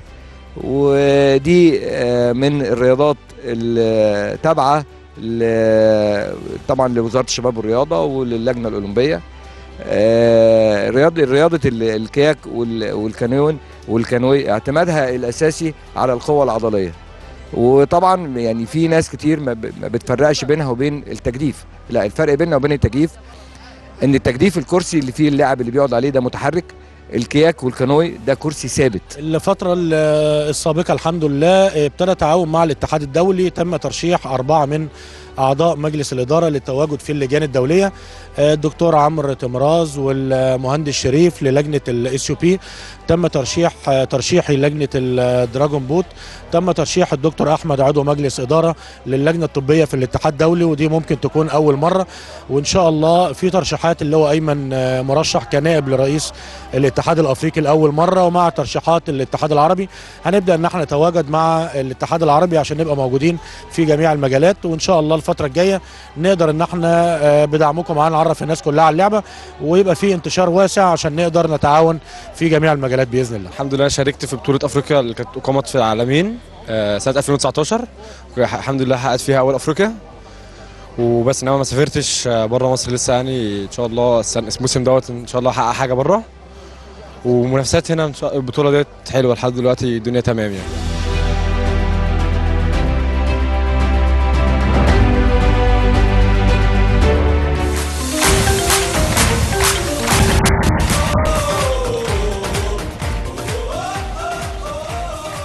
Speaker 9: ودي آه من الرياضات التابعه طبعا لوزاره الشباب والرياضه وللجنه الاولمبيه آه رياضه رياضه الكياك والكانيون والكانوي اعتمادها الاساسي على القوه العضليه وطبعا يعني في ناس كتير ما بتفرقش بينها وبين التجديف لا الفرق بيننا وبين التجديف ان التجديف الكرسي اللي فيه اللاعب اللي بيقعد عليه ده متحرك الكياك والكانوي ده كرسي ثابت
Speaker 10: الفترة السابقة الحمد لله ابتدى تعاون مع الاتحاد الدولي تم ترشيح أربعة من أعضاء مجلس الإدارة للتواجد في اللجان الدولية الدكتور عمرو تمراز والمهندس شريف للجنة الاس يو بي تم ترشيح ترشيحي لجنة الدراجون بوت تم ترشيح الدكتور احمد عضو مجلس اداره للجنه الطبيه في الاتحاد الدولي ودي ممكن تكون اول مره وان شاء الله في ترشيحات اللي هو ايمن مرشح كنائب لرئيس الاتحاد الافريقي لاول مره ومع ترشيحات الاتحاد العربي هنبدا ان احنا نتواجد مع الاتحاد العربي عشان نبقى موجودين في جميع المجالات وان شاء الله الفتره الجايه نقدر ان احنا بدعمكم معانا نعرف الناس كلها على اللعبه ويبقى في انتشار واسع عشان نقدر نتعاون في جميع المجالات باذن الله
Speaker 11: الحمد لله شاركت في بطوله افريقيا اللي كانت اقامت في العالمين سنه 2019 الحمد لله حققت فيها اول افريقيا وبس انما ما سافرتش بره مصر لسه يعني ان شاء الله الموسم دوت ان شاء الله هحقق حاجه بره ومنافسات هنا البطوله ديت حلوه لحد دلوقتي الدنيا تمام يعني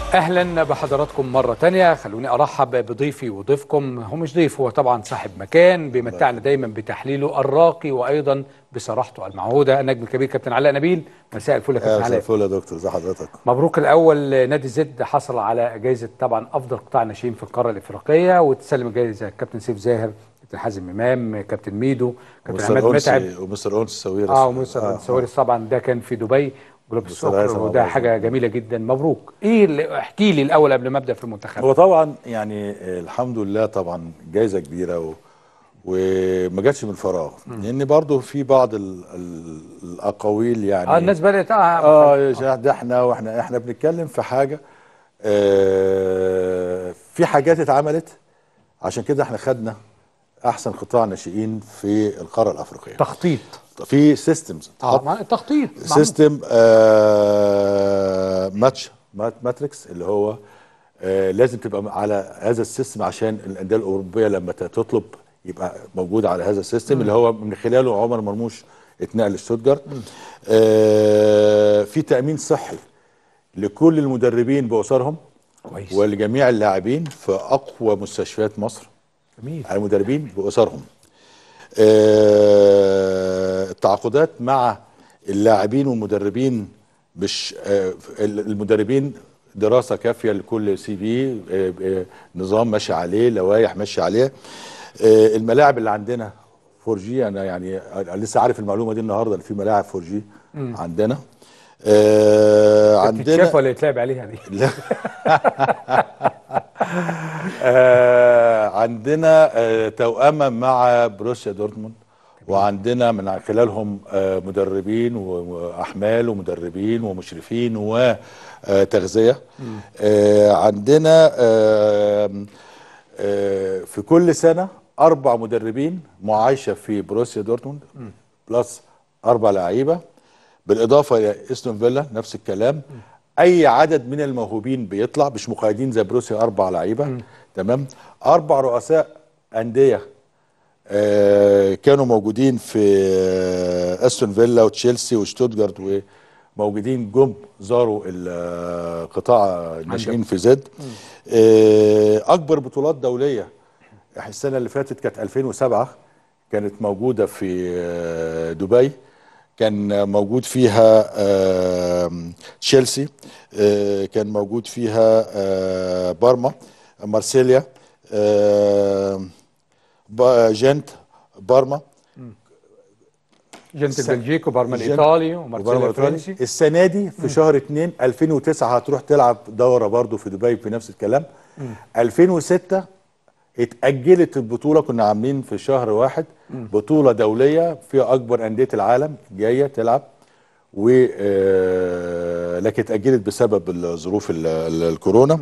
Speaker 1: اهلا بحضراتكم مره تانية خلوني ارحب بضيفي وضيفكم هو مش ضيف هو طبعا صاحب مكان بيمتعنا دايما بتحليله الراقي وايضا بصراحته المعهوده النجم الكبير كابتن علاء نبيل مساء الفل يا كابتن
Speaker 12: مساء
Speaker 1: علاء
Speaker 12: الفل يا دكتور ازي حضرتك
Speaker 1: مبروك الاول نادي زد حصل على جائزه طبعا افضل قطاع ناشئين في القاره الافريقيه وتسلم الجائزه كابتن سيف زاهر كابتن حازم امام كابتن ميدو كابتن
Speaker 12: ومستر
Speaker 1: عماد متعب
Speaker 12: أنسي ومستر أنس سويرس
Speaker 1: اه ومستر سواريز طبعا ده كان في دبي جلوب
Speaker 12: مستر
Speaker 1: السكر
Speaker 12: هيثم
Speaker 1: وده
Speaker 12: أبو
Speaker 1: حاجه جميله جدا مبروك ايه اللي احكي لي الاول قبل ما ابدا في المنتخب
Speaker 12: هو طبعا يعني آه، الحمد لله طبعا جايزه كبيره و... وما جاتش من فراغ لان برضو في بعض ال... ال... الاقاويل يعني
Speaker 1: اه الناس بدات اه,
Speaker 12: اه يا شيخ ده احنا واحنا احنا بنتكلم في حاجه آه في حاجات اتعملت عشان كده احنا خدنا احسن قطاع ناشئين في القاره الافريقيه
Speaker 1: تخطيط
Speaker 12: في سيستمز
Speaker 1: اه مع- التخطيط معمول.
Speaker 12: سيستم آه ماتش مات ماتريكس اللي هو آه لازم تبقى على هذا السيستم عشان الانديه الاوروبيه لما ت- تطلب يبقى موجود على هذا السيستم اللي هو من خلاله عمر مرموش اتنقل لشتوتجارت آه في تامين صحي لكل المدربين باسرهم
Speaker 1: كويس
Speaker 12: ولجميع اللاعبين في اقوى مستشفيات مصر
Speaker 1: جميل
Speaker 12: المدربين باسرهم آه، التعاقدات مع اللاعبين والمدربين مش آه، المدربين دراسه كافيه لكل سي في آه، آه، نظام ماشي عليه لوائح ماشي عليه آه، الملاعب اللي عندنا 4 جي انا يعني أنا لسه عارف المعلومه دي النهارده ان في ملاعب 4 جي عندنا آه، عندنا
Speaker 1: تتشاف ولا يتلعب عليها دي
Speaker 12: لا آه عندنا آه توأمة مع بروسيا دورتموند وعندنا من خلالهم آه مدربين واحمال ومدربين ومشرفين وتغذيه آه عندنا آه آه في كل سنه اربع مدربين معايشه في بروسيا دورتموند بلس اربع لعيبه بالاضافه الى استون فيلا نفس الكلام اي عدد من الموهوبين بيطلع مش مقيدين زي بروسيا اربع لعيبه تمام اربع رؤساء انديه آه كانوا موجودين في آه استون فيلا وتشيلسي وشتوتجارت وموجودين جم زاروا القطاع الناشئين في زد آه اكبر بطولات دوليه السنه اللي فاتت كانت 2007 كانت موجوده في آه دبي كان موجود فيها آه تشيلسي آه كان موجود فيها آه بارما مارسيليا آه با- جنت بارما
Speaker 1: جنت
Speaker 12: الس-
Speaker 1: البلجيكي وبارما
Speaker 12: جنت
Speaker 1: الايطالي
Speaker 12: وبارما
Speaker 1: ومارسيليا
Speaker 12: الإيطالي.
Speaker 1: الفرنسي
Speaker 12: السنه دي في شهر 2 2009 هتروح تلعب دوره برضو في دبي في نفس الكلام 2006 اتأجلت البطولة كنا عاملين في شهر واحد بطولة دولية فيها أكبر أندية العالم جاية تلعب و آه، لكن اتأجلت بسبب الظروف ال- ال- الكورونا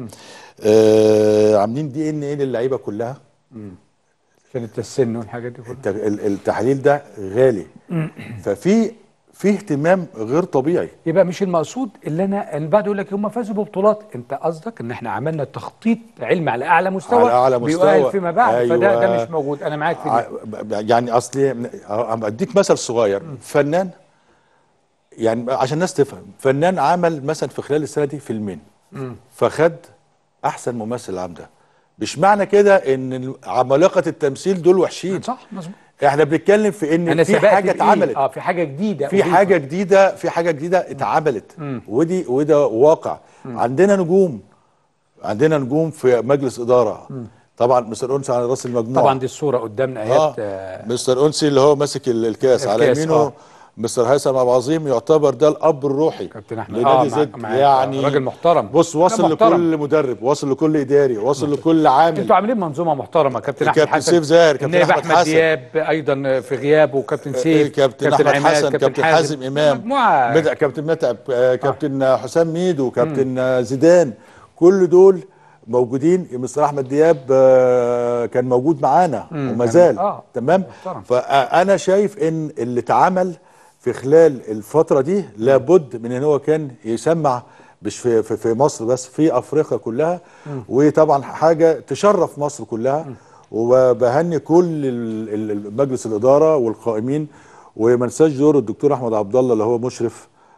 Speaker 12: آه، عاملين دي ان ايه للعيبة كلها
Speaker 1: عشان التسن والحاجات دي كلها
Speaker 12: الت- ال- التحليل ده غالي ففي في اهتمام غير طبيعي
Speaker 1: يبقى مش المقصود اللي انا البعض يقول لك هم فازوا ببطولات انت قصدك ان احنا عملنا تخطيط علمي على اعلى مستوى
Speaker 12: على أعلى مستوى.
Speaker 1: بيؤهل فيما بعد فده ده
Speaker 12: أيوة.
Speaker 1: مش موجود انا معاك في
Speaker 12: ع-
Speaker 1: دي
Speaker 12: يعني اصلي اديك مثل صغير فنان يعني عشان الناس تفهم فنان عمل مثلا في خلال السنه دي فيلمين فخد احسن ممثل عام ده مش معنى كده ان عمالقه التمثيل دول وحشين
Speaker 1: صح مظبوط
Speaker 12: احنا بنتكلم في ان
Speaker 1: انا
Speaker 12: في
Speaker 1: سبقت
Speaker 12: حاجه
Speaker 1: بإيه؟
Speaker 12: اتعملت
Speaker 1: اه في حاجه جديده
Speaker 12: في
Speaker 1: أضيفت.
Speaker 12: حاجه جديده في حاجه جديده اتعملت ودي وده واقع عندنا نجوم عندنا نجوم في مجلس اداره طبعا مستر انس على راس المجموعه
Speaker 1: طبعا دي الصوره قدامنا اهيت
Speaker 12: اه
Speaker 1: آه.
Speaker 12: مستر انسي اللي هو ماسك ال- الكاس على
Speaker 1: الكاس،
Speaker 12: يمينه
Speaker 1: آه.
Speaker 12: مستر هيثم عبد العظيم يعتبر ده الاب الروحي
Speaker 1: كابتن أحمد.
Speaker 12: لنادي
Speaker 1: آه، مع-
Speaker 12: زد
Speaker 1: معاك.
Speaker 12: يعني
Speaker 1: آه، راجل محترم.
Speaker 12: بص واصل
Speaker 1: راجل محترم.
Speaker 12: لكل مدرب واصل لكل اداري واصل لكل عامل
Speaker 1: انتوا عاملين منظومه محترمه كابتن احمد
Speaker 12: كابتن
Speaker 1: حسن
Speaker 12: سيف زاهر، كابتن
Speaker 1: النائب
Speaker 12: أحمد
Speaker 1: احمد
Speaker 12: حسن.
Speaker 1: دياب ايضا في غيابه وكابتن سيف
Speaker 12: كابتن احمد
Speaker 1: عماد،
Speaker 12: حسن كابتن حازم امام
Speaker 1: مجموعه
Speaker 12: مدع كابتن متعب آه، كابتن حسام ميدو كابتن آه، زيدان كل دول موجودين مستر احمد دياب آه، كان موجود معانا وما
Speaker 1: كان-
Speaker 12: زال
Speaker 1: آه،
Speaker 12: تمام
Speaker 1: محترم.
Speaker 12: فانا شايف ان اللي اتعمل في خلال الفتره دي لابد من ان هو كان يسمع مش في, في, في مصر بس في افريقيا كلها وطبعا حاجه تشرف مصر كلها وبهني كل ال- ال- مجلس الاداره والقائمين وما ننساش دور الدكتور احمد عبد الله اللي هو مشرف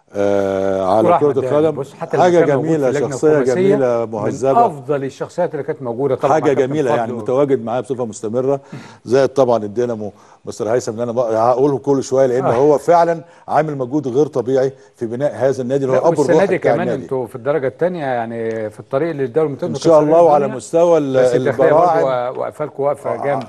Speaker 12: آه على
Speaker 1: دكتور
Speaker 12: كره
Speaker 1: أحمد،
Speaker 12: القدم
Speaker 1: بص حتى لما
Speaker 12: حاجه
Speaker 1: كان موجود في
Speaker 12: جميله
Speaker 1: اللجنة
Speaker 12: شخصيه
Speaker 1: الخماسية،
Speaker 12: جميله
Speaker 1: من
Speaker 12: مهذبه
Speaker 1: افضل الشخصيات اللي كانت موجوده طبعا مع
Speaker 12: حاجه
Speaker 1: كابتن
Speaker 12: جميله
Speaker 1: فضل
Speaker 12: يعني
Speaker 1: و-
Speaker 12: متواجد معاه بصفه مستمره زائد طبعا الدينامو مستر هيثم اللي انا بق- هقوله كل شويه لان
Speaker 1: آه.
Speaker 12: هو فعلا عامل مجهود غير طبيعي في بناء هذا النادي اللي
Speaker 1: لا
Speaker 12: هو ابو
Speaker 1: والسنه
Speaker 12: الروح
Speaker 1: دي
Speaker 12: بتاع
Speaker 1: كمان
Speaker 12: النادي
Speaker 1: انتوا في الدرجه الثانيه يعني في الطريق للدوري الممتاز
Speaker 12: ان شاء الله وعلى مستوى ال-
Speaker 1: بس الداخليه
Speaker 12: البراعم
Speaker 1: برضه وقفالكم وقفه جامد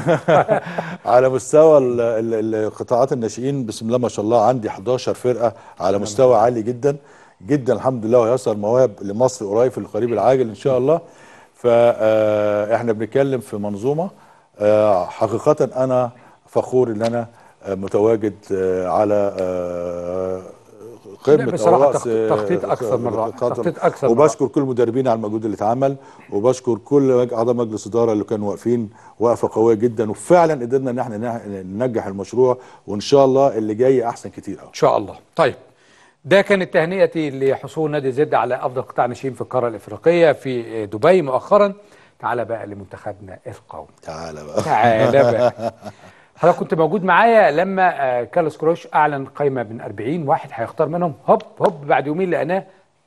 Speaker 12: على مستوى ال- ال- القطاعات الناشئين بسم الله ما شاء الله عندي 11 فرقه على مستوى عالي جدا جدا الحمد لله وهيصل مواهب لمصر قريب في القريب العاجل ان شاء الله فاحنا بنتكلم في منظومه آه، حقيقه انا فخور ان انا آه، متواجد آه، على آه، قمه
Speaker 1: لا، بصراحة
Speaker 12: أو رأس،
Speaker 1: تخط-
Speaker 12: آه،
Speaker 1: تخطيط أكثر من رائع.
Speaker 12: قطر.
Speaker 1: تخطيط أكثر من
Speaker 12: وبشكر كل المدربين على المجهود اللي اتعمل وبشكر كل اعضاء مجلس اداره اللي كانوا واقفين وقفه قويه جدا وفعلا قدرنا ان احنا نح- ننجح المشروع وان شاء الله اللي جاي احسن كتير قوي
Speaker 1: ان شاء الله طيب ده كانت تهنئتي لحصول نادي زد على افضل قطاع ناشئين في القاره الافريقيه في دبي مؤخرا تعال بقى لمنتخبنا القومي
Speaker 12: تعالى بقى
Speaker 1: تعالى بقى حضرتك كنت موجود معايا لما آه، كارلوس كروش اعلن قائمه من 40 واحد هيختار منهم هوب هوب بعد يومين لقيناه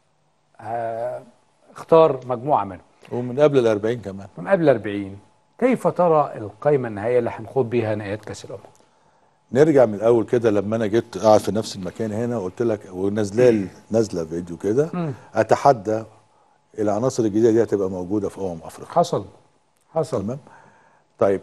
Speaker 1: آه، اختار مجموعه منهم
Speaker 12: ومن قبل ال 40 كمان
Speaker 1: من قبل 40 كيف ترى القائمه النهائيه اللي هنخوض بيها نهائيات كاس الامم؟
Speaker 12: نرجع من الاول كده لما انا جيت قاعد في نفس المكان هنا وقلت لك ونازله لي نازله فيديو كده
Speaker 1: مم.
Speaker 12: اتحدى العناصر الجديده دي هتبقى موجوده في امم افريقيا
Speaker 1: حصل حصل
Speaker 12: تمام طيب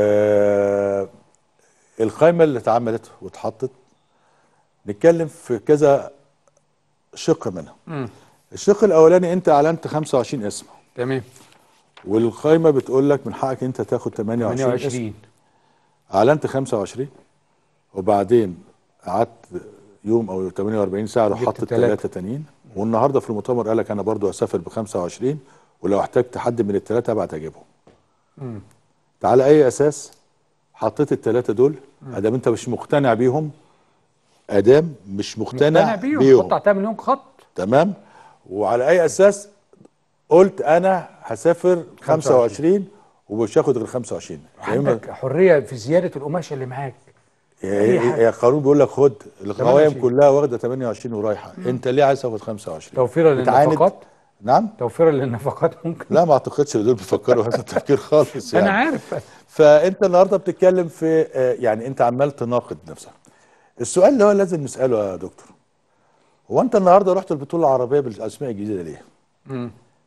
Speaker 12: آه القائمه اللي اتعملت واتحطت نتكلم في كذا شق منها
Speaker 1: مم.
Speaker 12: الشق الاولاني انت اعلنت 25 اسم
Speaker 1: تمام
Speaker 12: والقائمه بتقول لك من حقك انت تاخد 28 اسم
Speaker 1: 28
Speaker 12: اعلنت 25 وبعدين قعدت يوم او 48 ساعه
Speaker 1: جبت
Speaker 12: وحطت
Speaker 1: التلاتة.
Speaker 12: ثلاثه تانيين والنهارده في المؤتمر قال لك انا برضو هسافر ب 25 ولو احتجت حد من الثلاثه ابعت اجيبهم
Speaker 1: مم.
Speaker 12: على اي اساس حطيت الثلاثه دول ادام انت مش مقتنع بيهم ادام مش مقتنع,
Speaker 1: مقتنع بيهم,
Speaker 12: بيهم.
Speaker 1: حط تعمل لهم خط
Speaker 12: تمام وعلى اي اساس قلت انا هسافر 25 ومش هاخد غير 25 يا إما-
Speaker 1: عندك حريه في زياده القماشه اللي معاك أي حاجة.
Speaker 12: يا قانون بيقول لك خد القوائم
Speaker 1: 28.
Speaker 12: كلها واخده 28 ورايحه انت ليه عايز تاخد 25
Speaker 1: توفيرا
Speaker 12: بتعاند؟
Speaker 1: للنفقات
Speaker 12: نعم
Speaker 1: توفيرا للنفقات ممكن
Speaker 12: لا ما اعتقدش ان دول بيفكروا هذا التفكير خالص يعني
Speaker 1: انا عارف
Speaker 12: فانت النهارده بتتكلم في آه، يعني انت عمال تناقض نفسك السؤال اللي هو لازم نساله يا دكتور هو انت النهارده رحت البطوله العربيه بالاسماء الجديده ليه
Speaker 1: مم.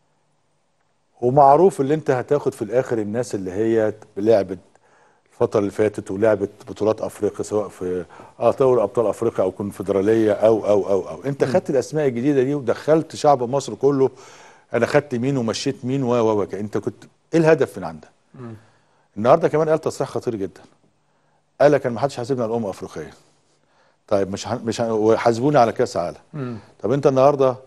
Speaker 12: ومعروف اللي انت هتاخد في الاخر الناس اللي هي لعبت الفتره اللي فاتت ولعبت بطولات افريقيا سواء في اه دوري ابطال افريقيا او كونفدراليه او او او او انت خدت الاسماء الجديده دي ودخلت شعب مصر كله انا خدت مين ومشيت مين و و و انت كنت ايه الهدف من عندك النهارده كمان قال تصريح خطير جدا قال لك انا ما حدش حاسبني على الامم الافريقيه طيب مش ه- مش ه- وحاسبوني على كاس عالم
Speaker 1: مم.
Speaker 12: طب انت النهارده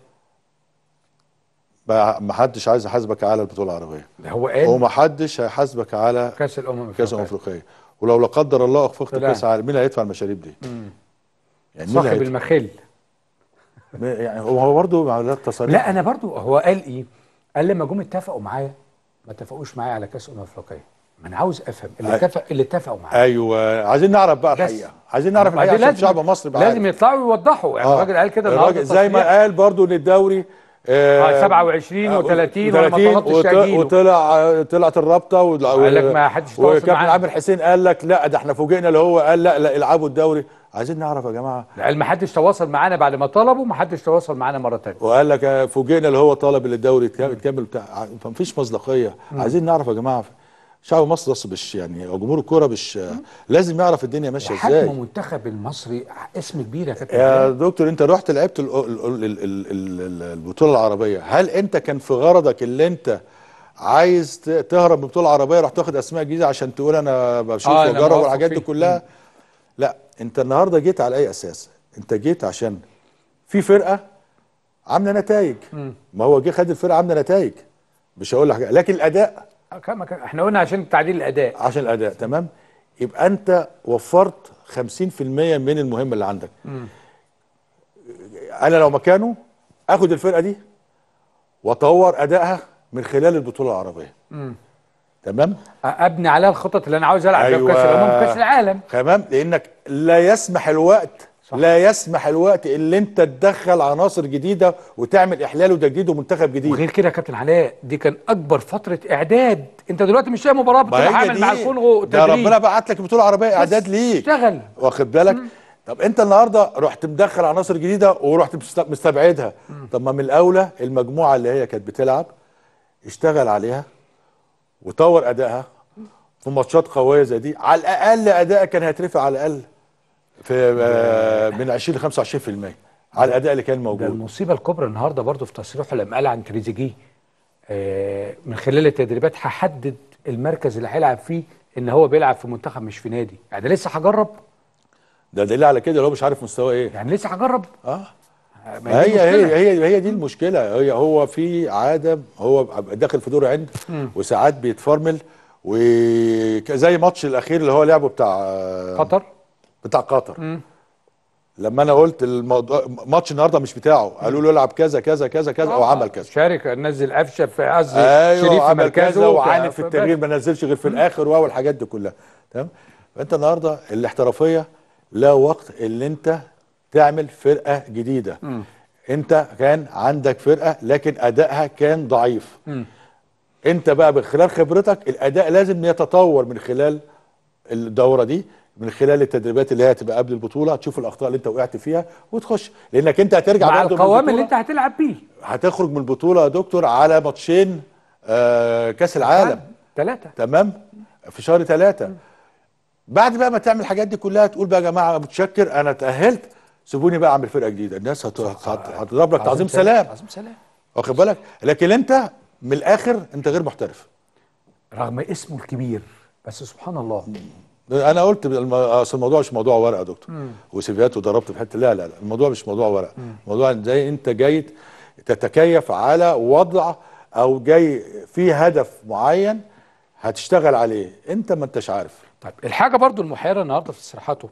Speaker 12: ما ما حدش عايز يحاسبك على البطوله العربيه
Speaker 1: هو قال
Speaker 12: وما حدش هيحاسبك على
Speaker 1: كاس الامم
Speaker 12: كاس الامم
Speaker 1: الافريقيه
Speaker 12: الافريقيه ولو لا قدر الله اخفقت
Speaker 1: طلع.
Speaker 12: كاس عالم مين اللي هيدفع المشاريب دي؟
Speaker 1: مم.
Speaker 12: يعني مين اللي
Speaker 1: صاحب
Speaker 12: هيدفع؟
Speaker 1: المخل
Speaker 12: يعني هو هو برضه مع ده التصاريح
Speaker 1: لا انا برضو هو قال ايه قال لما جم اتفقوا معايا ما اتفقوش معايا على كاس الامم الافريقيه ما انا عاوز افهم اللي
Speaker 12: أي-
Speaker 1: اتفق اللي اتفقوا معايا
Speaker 12: ايوه عايزين نعرف بقى
Speaker 1: بس.
Speaker 12: الحقيقه عايزين نعرف
Speaker 1: بعدين
Speaker 12: الحقيقه عشان
Speaker 1: لازم-
Speaker 12: شعب مصر بقى
Speaker 1: لازم يطلعوا يوضحوا يعني الراجل قال كده النهارده
Speaker 12: الراجل زي ما
Speaker 1: تصريح.
Speaker 12: قال برضه ان الدوري
Speaker 1: آه، 27 و30 وانا ما طلبتش
Speaker 12: وط-
Speaker 1: تأجيله.
Speaker 12: وطلع طلعت الرابطه وال-
Speaker 1: قال لك ما حدش تواصل
Speaker 12: وكابتن
Speaker 1: معانا.
Speaker 12: عامر حسين قال لك لا ده احنا فوجئنا اللي هو قال لا لا العبوا الدوري عايزين نعرف يا جماعه
Speaker 1: قال ما حدش تواصل معانا بعد ما طلبوا ما حدش تواصل معانا مره ثانيه
Speaker 12: وقال لك آه، فوجئنا اللي هو طلب اللي الدوري يتك- يتكمل بتاع فمفيش مصداقيه عايزين نعرف يا جماعه شعب مصر بس مش يعني او جمهور الكوره مش لازم يعرف الدنيا ماشيه ازاي
Speaker 1: حجم المنتخب المصري اسم كبير يا كابتن
Speaker 12: يا
Speaker 1: إبراهيم.
Speaker 12: دكتور انت رحت لعبت ال- ال- ال- ال- ال- ال- البطوله العربيه هل انت كان في غرضك اللي انت عايز ت- تهرب من البطوله العربيه رحت تاخد اسماء جديده عشان تقول انا بشوف
Speaker 1: آه، أنا
Speaker 12: واجرب
Speaker 1: موفق
Speaker 12: والحاجات دي
Speaker 1: فيه.
Speaker 12: كلها لا انت النهارده جيت على اي اساس انت جيت عشان في فرقه عامله نتائج ما هو جه خد الفرقه عامله نتائج مش هقول لك حاجة. لكن الاداء
Speaker 1: كما كان احنا قلنا عشان تعديل الاداء
Speaker 12: عشان الاداء تمام يبقى انت وفرت 50% من المهمه اللي عندك انا لو مكانه اخد الفرقه دي واطور ادائها من خلال البطوله العربيه
Speaker 1: مم.
Speaker 12: تمام
Speaker 1: ابني عليها الخطط اللي انا عاوز العب بيها في
Speaker 12: أيوة.
Speaker 1: كاس الامم كاس العالم
Speaker 12: تمام لانك لا يسمح الوقت صح. لا يسمح الوقت اللي انت تدخل عناصر جديده وتعمل احلال وتجديد ومنتخب جديد
Speaker 1: وغير كده يا كابتن علاء دي كان اكبر فتره اعداد انت دلوقتي مش لاقي مباراه
Speaker 12: ما هي
Speaker 1: بتروح عامل
Speaker 12: دي.
Speaker 1: مع الكونغو
Speaker 12: ده
Speaker 1: تدريب.
Speaker 12: ربنا بعت لك بطوله عربيه اعداد ليك
Speaker 1: اشتغل
Speaker 12: واخد بالك طب انت النهارده رحت مدخل عناصر جديده ورحت مست- مستبعدها طب ما من الاولى المجموعه اللي هي كانت بتلعب اشتغل عليها وطور ادائها في ماتشات قويه زي دي على الاقل ادائك كان هيترفع على الاقل في آه، من 20 ل 25% على الاداء اللي كان
Speaker 1: ده
Speaker 12: موجود
Speaker 1: المصيبه الكبرى النهارده برضو في تصريحه لما قال عن تريزيجيه آه من خلال التدريبات هحدد المركز اللي هيلعب فيه ان هو بيلعب في منتخب مش في نادي يعني لسه هجرب
Speaker 12: ده دليل على كده اللي هو مش عارف مستواه ايه
Speaker 1: يعني لسه هجرب
Speaker 12: اه
Speaker 1: ما
Speaker 12: هي
Speaker 1: دي
Speaker 12: هي
Speaker 1: مشكلة.
Speaker 12: هي هي دي المشكله هي هو في عاده هو داخل في دور عند
Speaker 1: مم.
Speaker 12: وساعات بيتفرمل وزي ماتش الاخير اللي هو لعبه بتاع
Speaker 1: قطر
Speaker 12: بتاع قطر
Speaker 1: مم.
Speaker 12: لما انا قلت الموضوع ماتش النهارده مش بتاعه قالوا له العب كذا كذا كذا كذا وعمل كذا
Speaker 1: شارك نزل قفشه في قصدي
Speaker 12: ايوه
Speaker 1: شريف في
Speaker 12: عمل كذا
Speaker 1: مركزه
Speaker 12: وعانف
Speaker 1: ف-
Speaker 12: في التغيير ما نزلش غير في الاخر واو الحاجات دي كلها تمام فانت النهارده الاحترافيه لا وقت اللي انت تعمل فرقه جديده
Speaker 1: مم.
Speaker 12: انت كان عندك فرقه لكن ادائها كان ضعيف
Speaker 1: مم.
Speaker 12: انت بقى من خلال خبرتك الاداء لازم يتطور من خلال الدوره دي من خلال التدريبات اللي هي هتبقى قبل البطوله تشوف الاخطاء اللي انت وقعت فيها وتخش لانك انت هترجع
Speaker 1: مع
Speaker 12: برضه من
Speaker 1: القوام اللي
Speaker 12: البطولة-
Speaker 1: انت هتلعب بيه
Speaker 12: هتخرج من البطوله يا دكتور على ماتشين آه كاس العالم
Speaker 1: ثلاثه
Speaker 12: تمام في شهر ثلاثة بعد بقى ما تعمل الحاجات دي كلها تقول بقى يا جماعه متشكر انا اتاهلت سيبوني بقى اعمل فرقه جديده الناس هت- هت- هتضرب لك تعظيم سلام
Speaker 1: عظيم سلام
Speaker 12: واخد بالك لكن انت من الاخر انت غير محترف
Speaker 1: رغم اسمه الكبير بس سبحان الله
Speaker 12: انا قلت الم- اصل الموضوع مش موضوع ورقه يا دكتور
Speaker 1: مم.
Speaker 12: وسيفيات وضربت في حته لا لا لا الموضوع مش موضوع ورقه الموضوع زي انت جاي تتكيف على وضع او جاي في هدف معين هتشتغل عليه انت ما انتش عارف
Speaker 1: طيب الحاجه برضو المحيره النهارده في تصريحاته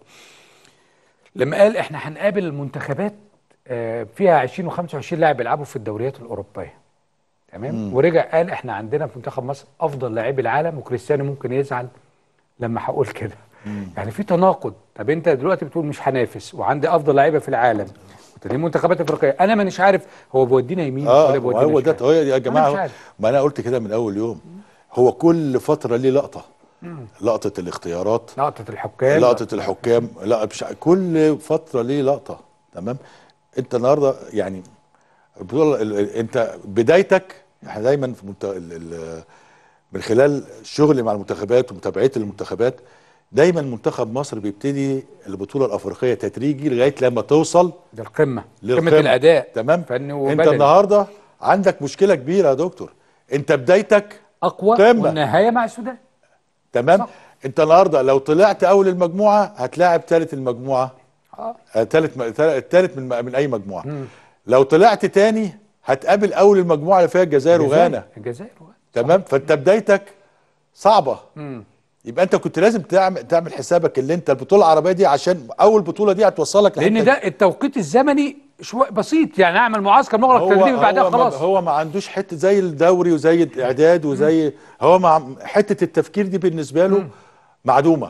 Speaker 1: لما قال احنا هنقابل المنتخبات آه، فيها 20 و25 لاعب بيلعبوا في الدوريات الاوروبيه تمام
Speaker 12: مم.
Speaker 1: ورجع قال احنا عندنا في منتخب مصر افضل لاعبي العالم وكريستيانو ممكن يزعل لما هقول كده يعني في تناقض طب انت دلوقتي بتقول مش هنافس وعندي افضل لعيبه في العالم دي منتخبات افريقيه انا مانيش عارف هو بيودينا يمين
Speaker 12: اه
Speaker 1: ولا بيودينا
Speaker 12: هو ده
Speaker 1: شمال.
Speaker 12: هو يا
Speaker 1: أنا مش
Speaker 12: جماعه
Speaker 1: عارف.
Speaker 12: ما انا قلت كده من اول يوم هو كل فتره ليه لقطه
Speaker 1: مم.
Speaker 12: لقطه الاختيارات
Speaker 1: لقطه الحكام
Speaker 12: لقطه الحكام لا مش كل فتره ليه لقطه تمام انت النهارده يعني البطوله ال- ال- انت بدايتك احنا دايما في منت... ال... ال... من خلال شغلي مع المنتخبات ومتابعتي للمنتخبات دايما منتخب مصر بيبتدي البطوله الافريقيه تدريجي لغايه لما توصل
Speaker 1: ده القمه
Speaker 12: للقمة.
Speaker 1: قمه الاداء
Speaker 12: تمام
Speaker 1: فني
Speaker 12: انت
Speaker 1: وبدني
Speaker 12: النهارده عندك مشكله كبيره يا دكتور انت بدايتك
Speaker 1: اقوى
Speaker 12: قمة.
Speaker 1: والنهايه مع السودان
Speaker 12: تمام صح. انت النهارده لو طلعت اول المجموعه هتلاعب ثالث المجموعه
Speaker 1: اه
Speaker 12: ثالث الثالث من من اي مجموعه
Speaker 1: مم.
Speaker 12: لو طلعت تاني هتقابل اول المجموعه اللي فيها الجزائر وغانا
Speaker 1: الجزائر وغانا
Speaker 12: تمام فانت بدايتك صعبه
Speaker 1: مم.
Speaker 12: يبقى انت كنت لازم تعمل تعمل حسابك اللي انت البطوله العربيه دي عشان اول بطوله دي هتوصلك
Speaker 1: لان
Speaker 12: لحتة-
Speaker 1: ده التوقيت الزمني شويه بسيط يعني اعمل معسكر مغلق تدريبي بعدها
Speaker 12: هو
Speaker 1: خلاص
Speaker 12: ما هو ما عندوش حته زي الدوري وزي الاعداد وزي هو مع حته التفكير دي بالنسبه له معدومه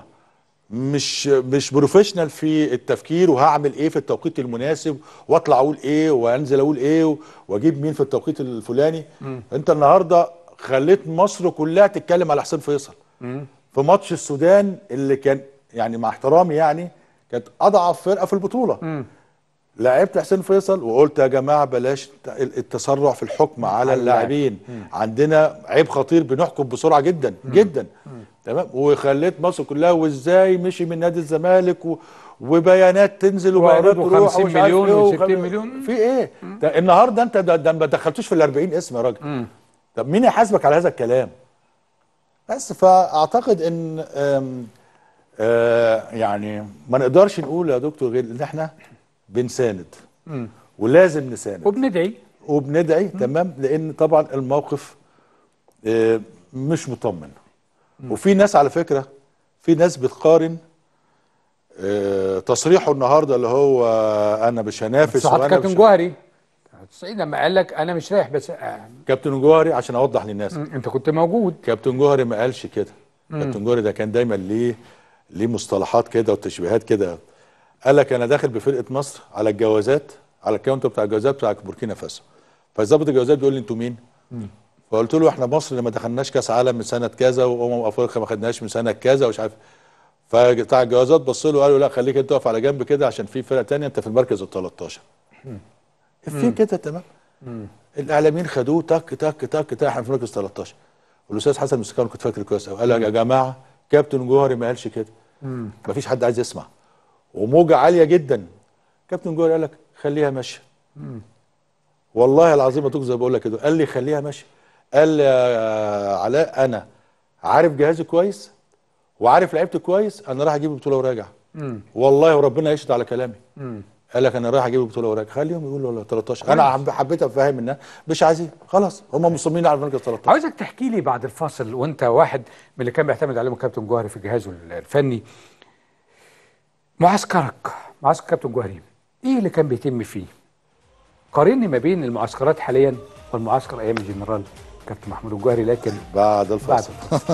Speaker 12: مش مش بروفيشنال في التفكير وهعمل ايه في التوقيت المناسب واطلع اقول ايه وانزل اقول ايه واجيب مين في التوقيت الفلاني
Speaker 1: مم.
Speaker 12: انت النهارده خليت مصر كلها تتكلم على حسين فيصل
Speaker 1: مم.
Speaker 12: في ماتش السودان اللي كان يعني مع احترامي يعني كانت اضعف فرقه في البطوله
Speaker 1: مم.
Speaker 12: لعبت حسين فيصل وقلت يا جماعه بلاش التسرع في الحكم على
Speaker 1: على
Speaker 12: اللاعبين
Speaker 1: اللاعب.
Speaker 12: عندنا عيب خطير بنحكم بسرعه جدا جدا تمام وخليت مصر كلها وازاي مشي من نادي الزمالك و... وبيانات تنزل وبيانات
Speaker 1: وعروض
Speaker 12: تروح
Speaker 1: 50
Speaker 12: ومش عارف
Speaker 1: مليون
Speaker 12: إيه
Speaker 1: و60
Speaker 12: وخل-
Speaker 1: مليون.
Speaker 12: في ايه ده النهارده انت ده, ده ما دخلتوش في ال 40 اسم يا راجل طب مين يحاسبك على هذا الكلام بس فاعتقد ان آم، آه يعني ما نقدرش نقول يا دكتور غير ان احنا بنساند
Speaker 1: مم.
Speaker 12: ولازم نساند
Speaker 1: وبندعي
Speaker 12: وبندعي تمام لان طبعا الموقف آه، مش مطمن وفي ناس على فكره في ناس بتقارن آه، تصريحه النهارده اللي هو انا مش هنافس
Speaker 1: صحة
Speaker 12: وانا
Speaker 1: كابتن
Speaker 12: مش
Speaker 1: جوهري 90 لما قال لك انا مش رايح بس آه،
Speaker 12: كابتن جوهري عشان اوضح للناس
Speaker 1: مم. انت كنت موجود
Speaker 12: كابتن جوهري ما قالش كده
Speaker 1: مم.
Speaker 12: كابتن جوهري ده كان دايما ليه ليه مصطلحات كده وتشبيهات كده قال لك انا داخل بفرقه مصر على الجوازات على الكاونتر بتاع الجوازات بتاع بوركينا فاسو فظابط الجوازات بيقول لي انتوا مين؟ فقلت له احنا مصر اللي ما دخلناش كاس عالم من سنه كذا وامم افريقيا ما خدناش من سنه كذا ومش عارف فبتاع الجوازات بص له قال له لا خليك انت تقف على جنب كده عشان في فرقه تانية انت في المركز ال 13 في كده تمام الاعلاميين خدوه تك تك تك تك احنا في مركز 13 والاستاذ حسن مستكان كنت فاكر كويس قوي قال يا جماعه كابتن جوهري ما قالش كده مفيش حد عايز يسمع وموجه عاليه جدا كابتن جوهري قال لك خليها ماشيه والله العظيم ما تكذب بقول لك كده قال لي خليها ماشيه قال لي يا علاء انا عارف جهازي كويس وعارف لعيبتي كويس انا رايح اجيب بطوله وراجع والله وربنا يشهد على كلامي قال لك انا رايح اجيب بطوله وراجع خليهم يقولوا ولا 13 انا حب- حبيت افهم الناس مش عايزين خلاص هم مصممين على المركز 13
Speaker 1: عاوزك تحكي لي بعد الفاصل وانت واحد من اللي كان بيعتمد عليهم كابتن جوهري في جهازه الفني معسكرك معسكر كابتن جوهري ايه اللي كان بيتم فيه قارني ما بين المعسكرات حاليا والمعسكر ايام الجنرال كابتن محمود الجوهري لكن
Speaker 12: بعد الفاصل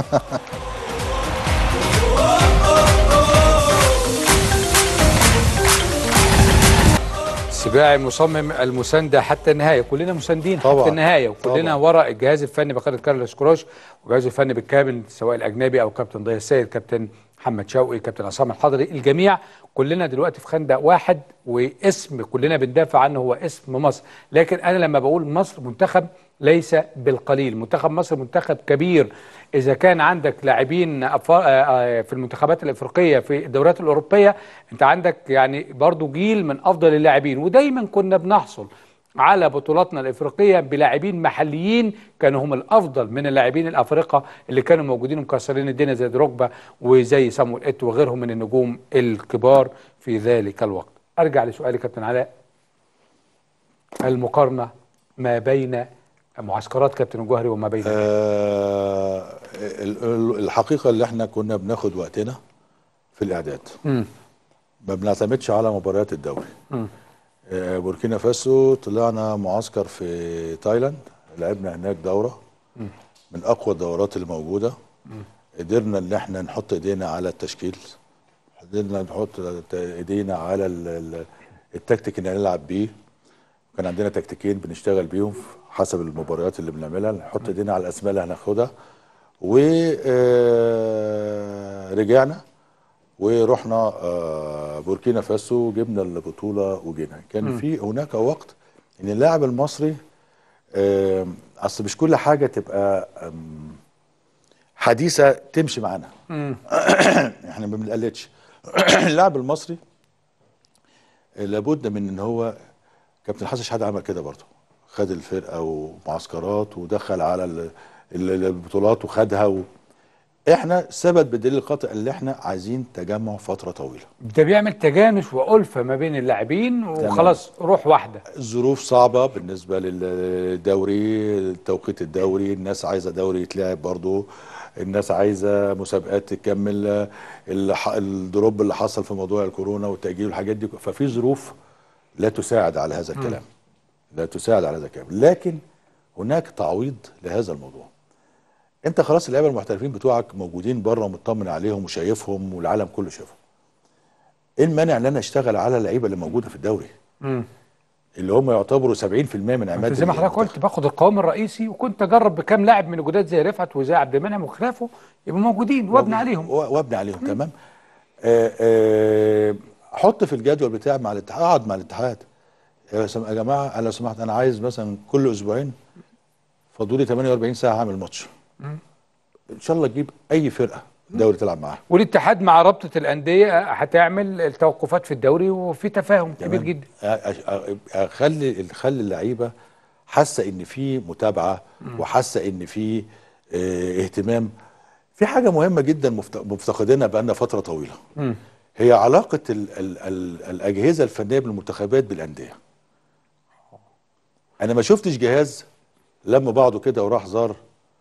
Speaker 1: سباعي مصمم المسانده حتى النهايه كلنا مساندين
Speaker 12: طبعاً.
Speaker 1: حتى النهايه وكلنا
Speaker 12: طبعاً.
Speaker 1: وراء الجهاز الفني بقياده كارلوس كروش والجهاز الفني بالكامل سواء الاجنبي او كابتن ضياء السيد كابتن محمد شوقي كابتن عصام الحضري الجميع كلنا دلوقتي في خندق واحد واسم كلنا بندافع عنه هو اسم مصر لكن انا لما بقول مصر منتخب ليس بالقليل منتخب مصر منتخب كبير اذا كان عندك لاعبين أف- آه، آه، في المنتخبات الافريقيه في الدوريات الاوروبيه انت عندك يعني برضو جيل من افضل اللاعبين ودايما كنا بنحصل على بطولاتنا الافريقيه بلاعبين محليين كانوا هم الافضل من اللاعبين الافارقه اللي كانوا موجودين ومكسرين الدنيا زي دروجبا وزي سامويل ايتو وغيرهم من النجوم الكبار في ذلك الوقت. ارجع لسؤالي كابتن علاء المقارنه ما بين معسكرات كابتن الجوهري وما بين
Speaker 12: آه ال- ال- الحقيقه اللي احنا كنا بناخد وقتنا في الاعداد
Speaker 1: مم.
Speaker 12: ما بنعتمدش على مباريات الدوري
Speaker 1: مم.
Speaker 12: آه بوركينا فاسو طلعنا معسكر في تايلاند لعبنا هناك دوره
Speaker 1: مم.
Speaker 12: من اقوى الدورات اللي موجوده قدرنا ان احنا نحط ايدينا على التشكيل قدرنا نحط ايدينا على ال- ال- التكتيك اللي هنلعب بيه كان عندنا تكتيكين بنشتغل بيهم حسب المباريات اللي بنعملها نحط ايدينا على الاسماء اللي هناخدها ورجعنا ورحنا آه، بوركينا فاسو جبنا البطوله وجينا كان
Speaker 13: مم.
Speaker 12: في هناك وقت ان اللاعب المصري آم، اصل مش كل حاجه تبقى آم، حديثه تمشي معانا
Speaker 1: مم.
Speaker 12: احنا ما بنقلدش اللاعب المصري لابد من ان هو كابتن حسن شحاته عمل كده برضه خد الفرقه ومعسكرات ودخل على ال- ال- البطولات وخدها و... احنا ثبت بالدليل القاطع اللي احنا عايزين تجمع فتره طويله
Speaker 1: ده بيعمل تجانس والفه ما بين اللاعبين وخلاص روح واحده
Speaker 12: الظروف صعبة بالنسبة للدوري التوقيت الدوري الناس عايزة دوري يتلعب برضو الناس عايزة مسابقات تكمل اللي ح- الدروب اللي حصل في موضوع الكورونا والتأجيل والحاجات دي ففي ظروف لا تساعد على هذا الكلام لا تساعد على هذا الكلام لكن هناك تعويض لهذا الموضوع انت خلاص اللعيبه المحترفين بتوعك موجودين بره ومطمن عليهم وشايفهم والعالم كله شايفهم ايه المانع ان انا اشتغل على اللعيبه اللي موجوده في الدوري
Speaker 1: مم.
Speaker 12: اللي هم يعتبروا 70% من عماد
Speaker 1: زي ما حضرتك قلت باخد القوام الرئيسي وكنت اجرب بكام لاعب من الجداد زي رفعت وزي عبد المنعم وخلافه يبقوا موجودين وابني عليهم
Speaker 12: و- وابني عليهم تمام آه آه حط في الجدول بتاعي مع الاتحاد اقعد مع الاتحاد يا سم- يا جماعه انا لو سمحت انا عايز مثلا كل اسبوعين فاضوا لي 48 ساعه اعمل ماتش
Speaker 1: مم.
Speaker 12: ان شاء الله تجيب اي فرقه دوري تلعب معاها
Speaker 1: والاتحاد مع رابطه الانديه هتعمل التوقفات في الدوري وفي تفاهم كبير
Speaker 12: تمام.
Speaker 1: جدا
Speaker 12: أ- أ- أ- اخلي خلي اللعيبه حاسه ان في متابعه
Speaker 1: مم.
Speaker 12: وحاسه ان في آه، اهتمام في حاجه مهمه جدا مفت- مفتقدينها بقالنا فتره طويله
Speaker 1: مم.
Speaker 12: هي علاقه ال ال ال الاجهزه الفنيه بالمنتخبات بالانديه انا ما شفتش جهاز لما بعضه كده وراح زار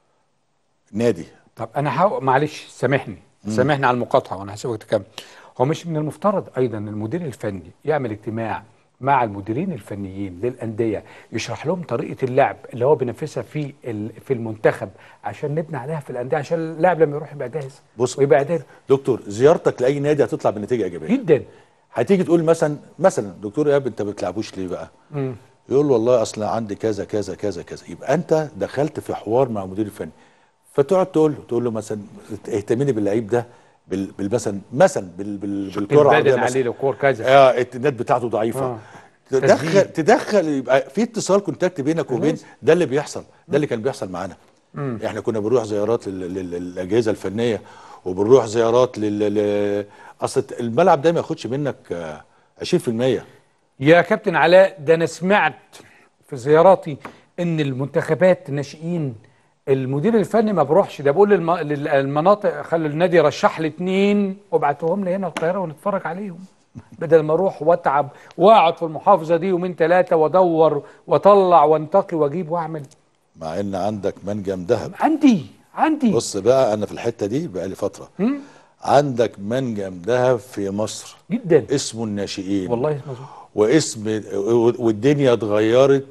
Speaker 12: نادي
Speaker 1: طب انا حاو... معلش سامحني
Speaker 12: مم.
Speaker 1: سامحني على المقاطعه وانا هسيبك تكمل هو مش من المفترض ايضا المدير الفني يعمل اجتماع مع المديرين الفنيين للانديه يشرح لهم طريقه اللعب اللي هو بينفذها في ال- في المنتخب عشان نبني عليها في الانديه عشان اللاعب لما يروح يبقى جاهز
Speaker 12: بص
Speaker 1: ويبقى اعداد
Speaker 12: دكتور زيارتك لاي نادي هتطلع بنتيجه ايجابيه
Speaker 1: جدا
Speaker 12: هتيجي تقول مثلا مثلا دكتور ايهاب انت ما بتلعبوش ليه بقى
Speaker 1: مم.
Speaker 12: يقول والله اصل عندي كذا كذا كذا كذا يبقى انت دخلت في حوار مع المدير الفني فتقعد تقول له تقول له مثلا اهتمني باللعيب ده بال بال- مثلا مثلا بال بال بالكره العرضيه
Speaker 1: البدن
Speaker 12: مثلا
Speaker 1: عليه لو كور كذا
Speaker 12: اه التنات بتاعته ضعيفه
Speaker 1: آه.
Speaker 12: تدخل
Speaker 1: تسديد.
Speaker 12: تدخل يبقى في اتصال كونتاكت بينك وبين
Speaker 1: لازم.
Speaker 12: ده اللي بيحصل ده اللي كان بيحصل معانا
Speaker 1: مم.
Speaker 12: احنا كنا بنروح زيارات لل- لل- للاجهزه الفنيه وبنروح زيارات لل ل- اصل الملعب ده ما ياخدش منك آه، 20%
Speaker 1: يا كابتن علاء ده انا سمعت في زياراتي ان المنتخبات الناشئين المدير الفني ما بروحش ده بقول للم... للمناطق خلي النادي رشح لي اتنين وابعتهم لي هنا القاهره ونتفرج عليهم بدل ما اروح واتعب واقعد في المحافظه دي يومين ثلاثه وادور واطلع وانتقي واجيب واعمل
Speaker 12: مع ان عندك منجم ذهب
Speaker 1: عندي عندي
Speaker 12: بص بقى انا في الحته دي بقى لي فتره
Speaker 1: مم.
Speaker 12: عندك منجم ذهب في مصر
Speaker 1: جدا
Speaker 12: اسمه الناشئين
Speaker 1: والله مظبوط
Speaker 12: واسم والدنيا اتغيرت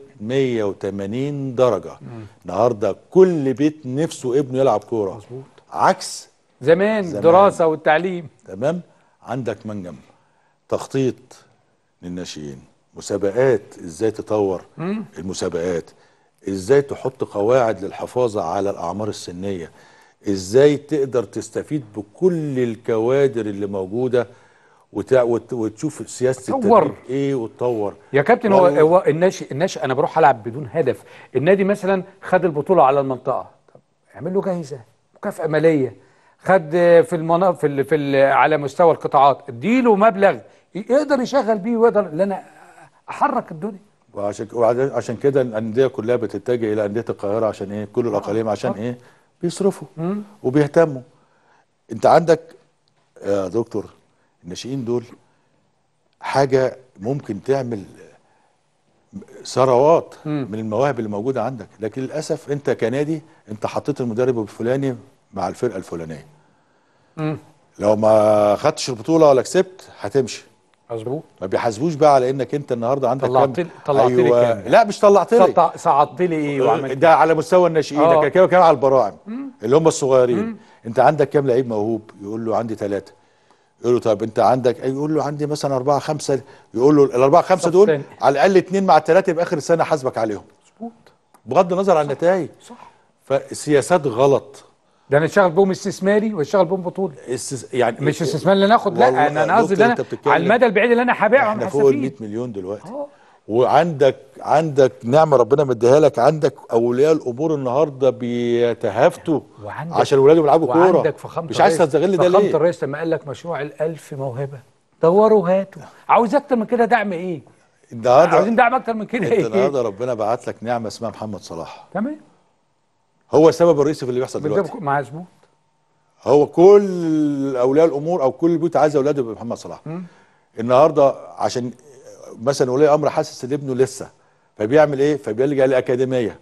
Speaker 12: 180 درجه النهارده كل بيت نفسه ابنه يلعب كوره مظبوط عكس
Speaker 1: زمان,
Speaker 12: زمان.
Speaker 1: دراسه والتعليم
Speaker 12: تمام عندك منجم تخطيط للناشئين مسابقات ازاي تطور
Speaker 1: مم.
Speaker 12: المسابقات ازاي تحط قواعد للحفاظ على الاعمار السنيه ازاي تقدر تستفيد بكل الكوادر اللي موجوده وتع... وت... وتشوف سياسه
Speaker 1: تطور.
Speaker 12: التدريب ايه وتطور
Speaker 1: يا كابتن هو
Speaker 12: والله-
Speaker 1: هو الناشئ الناشئ انا بروح العب بدون هدف النادي مثلا خد البطوله على المنطقه طب اعمل له جايزه مكافاه ماليه خد في المنا... في ال... في ال... على مستوى القطاعات اديله مبلغ يقدر يشغل بيه ويقدر ان انا احرك الدنيا
Speaker 12: وعشان وعشان- عشان كده الانديه كلها بتتجه الى انديه القاهره عشان ايه كل الاقاليم عشان ايه بيصرفوا وبيهتموا انت عندك يا دكتور الناشئين دول حاجه ممكن تعمل ثروات من المواهب اللي موجوده عندك لكن للاسف انت كنادي انت حطيت المدرب الفلاني مع الفرقه الفلانيه لو ما خدتش البطوله ولا كسبت هتمشي
Speaker 1: مظبوط
Speaker 12: ما بيحاسبوش بقى على انك انت النهارده عندك
Speaker 1: طلعت
Speaker 12: كام
Speaker 1: لي- طلعت لي
Speaker 12: أيوة.
Speaker 1: كام؟
Speaker 12: لا مش طلعت لي
Speaker 1: صعدت- صعدت لي ايه وعملت
Speaker 12: ده على مستوى الناشئين
Speaker 1: آه.
Speaker 12: ده كده كده على البراعم اللي هم الصغيرين انت عندك كام لعيب موهوب يقول له عندي ثلاثه يقول له طب انت عندك يقول له عندي مثلا اربعه خمسه يقول له الاربعه خمسه
Speaker 1: صف
Speaker 12: دول
Speaker 1: تاني.
Speaker 12: على الاقل اثنين مع الثلاثه يبقى اخر السنه حاسبك عليهم
Speaker 1: مظبوط
Speaker 12: بغض النظر عن النتائج
Speaker 1: صح
Speaker 12: فالسياسات غلط
Speaker 1: ده انا اشتغل بهم استثماري واشتغل بهم بطولي
Speaker 12: السيس- يعني
Speaker 1: مش استثمار اللي ناخد لا
Speaker 12: والله
Speaker 1: انا انا قصدي
Speaker 12: دكتور
Speaker 1: ان
Speaker 12: انت
Speaker 1: انا
Speaker 12: بتتكلم-
Speaker 1: على المدى البعيد اللي انا هبيعهم
Speaker 12: احنا فوق ال 100
Speaker 1: هستفيد
Speaker 12: مليون دلوقتي
Speaker 1: آه.
Speaker 12: وعندك عندك نعمه ربنا مديها لك عندك اولياء الامور النهارده بيتهافتوا
Speaker 1: وعندك
Speaker 12: عشان ولادهم يلعبوا كوره
Speaker 1: وعندك فخامه
Speaker 12: مش عايز
Speaker 1: الرئيس-
Speaker 12: تستغل ده
Speaker 1: فخامه
Speaker 12: ليه؟
Speaker 1: الرئيس لما قال لك مشروع الألف موهبه دوروا هاتوا عاوز اكتر من كده دعم ايه؟
Speaker 12: النهارده
Speaker 1: عاوزين دعم اكتر من كده
Speaker 12: انت
Speaker 1: ايه؟
Speaker 12: النهارده ربنا بعت لك نعمه اسمها محمد صلاح
Speaker 1: تمام
Speaker 12: هو السبب الرئيسي في اللي بيحصل دلوقتي
Speaker 1: بالضبط مع مظبوط
Speaker 12: هو كل اولياء الامور او كل البيوت عايزه اولاده يبقى محمد صلاح النهارده عشان مثلا ولي امر حاسس ان ابنه لسه فبيعمل ايه فبيلجا لاكاديميه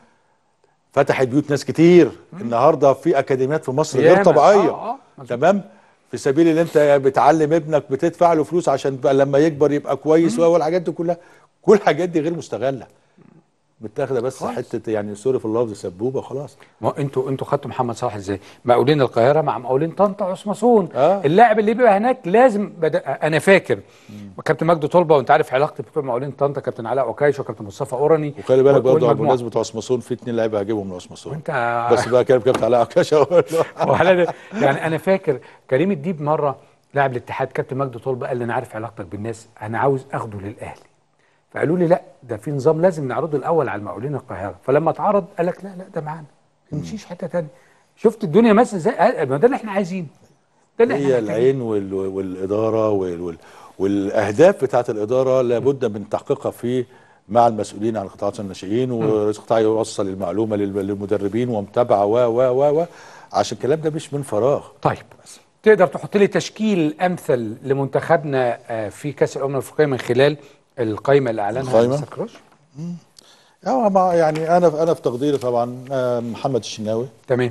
Speaker 12: فتحت بيوت ناس كتير النهارده في اكاديميات في مصر غير
Speaker 1: ياما.
Speaker 12: طبيعيه
Speaker 1: آه، آه.
Speaker 12: تمام في سبيل ان انت بتعلم ابنك بتدفع له فلوس عشان بقى لما يكبر يبقى كويس والحاجات دي كلها كل الحاجات دي غير مستغله متاخده بس حته يعني سوري في اللفظ سبوبه خلاص
Speaker 1: ما هو انتوا انتوا خدتوا محمد صلاح ازاي؟ مقاولين القاهره مع مقاولين طنطا عثماسون
Speaker 12: آه.
Speaker 1: اللاعب اللي بيبقى هناك لازم بدأ انا فاكر كابتن مجدي طلبه وانت عارف علاقتي بتوع مقاولين طنطا كابتن علاء عكايش وكابتن مصطفى اوراني
Speaker 12: وخلي بالك برضه
Speaker 1: والمجموعة.
Speaker 12: بمناسبه عثماسون في اتنين لعيبه هجيبهم من عثماسون
Speaker 1: وانت
Speaker 12: بس بقى كلام كابتن علاء عكاش أقول له.
Speaker 1: وعلى ده يعني انا فاكر كريم الديب مره لاعب الاتحاد كابتن مجدي طلبه قال لي انا عارف علاقتك بالناس انا عاوز اخده للاهلي فقالوا لي لا ده في نظام لازم نعرضه الاول على المقاولين القاهره فلما اتعرض قال لك لا لا ده معانا ما نمشيش حته ثانيه شفت الدنيا ماشيه ازاي قال- ما ده اللي احنا عايزينه ده اللي احنا
Speaker 12: هي
Speaker 1: محتاجينه.
Speaker 12: العين وال... والاداره وال... وال... والاهداف بتاعت الاداره لابد من تحقيقها في مع المسؤولين عن قطاعات الناشئين ورئيس القطاع يوصل المعلومه لل- للمدربين ومتابعه و و و و عشان الكلام ده مش من فراغ
Speaker 1: طيب تقدر تحط لي تشكيل امثل لمنتخبنا آه، في كاس الامم الافريقيه من خلال القائمه اللي اعلنها
Speaker 12: القايمة؟
Speaker 1: مستر كروش
Speaker 12: يعني مع يعني انا انا في تقديري طبعا آه، محمد الشناوي
Speaker 1: تمام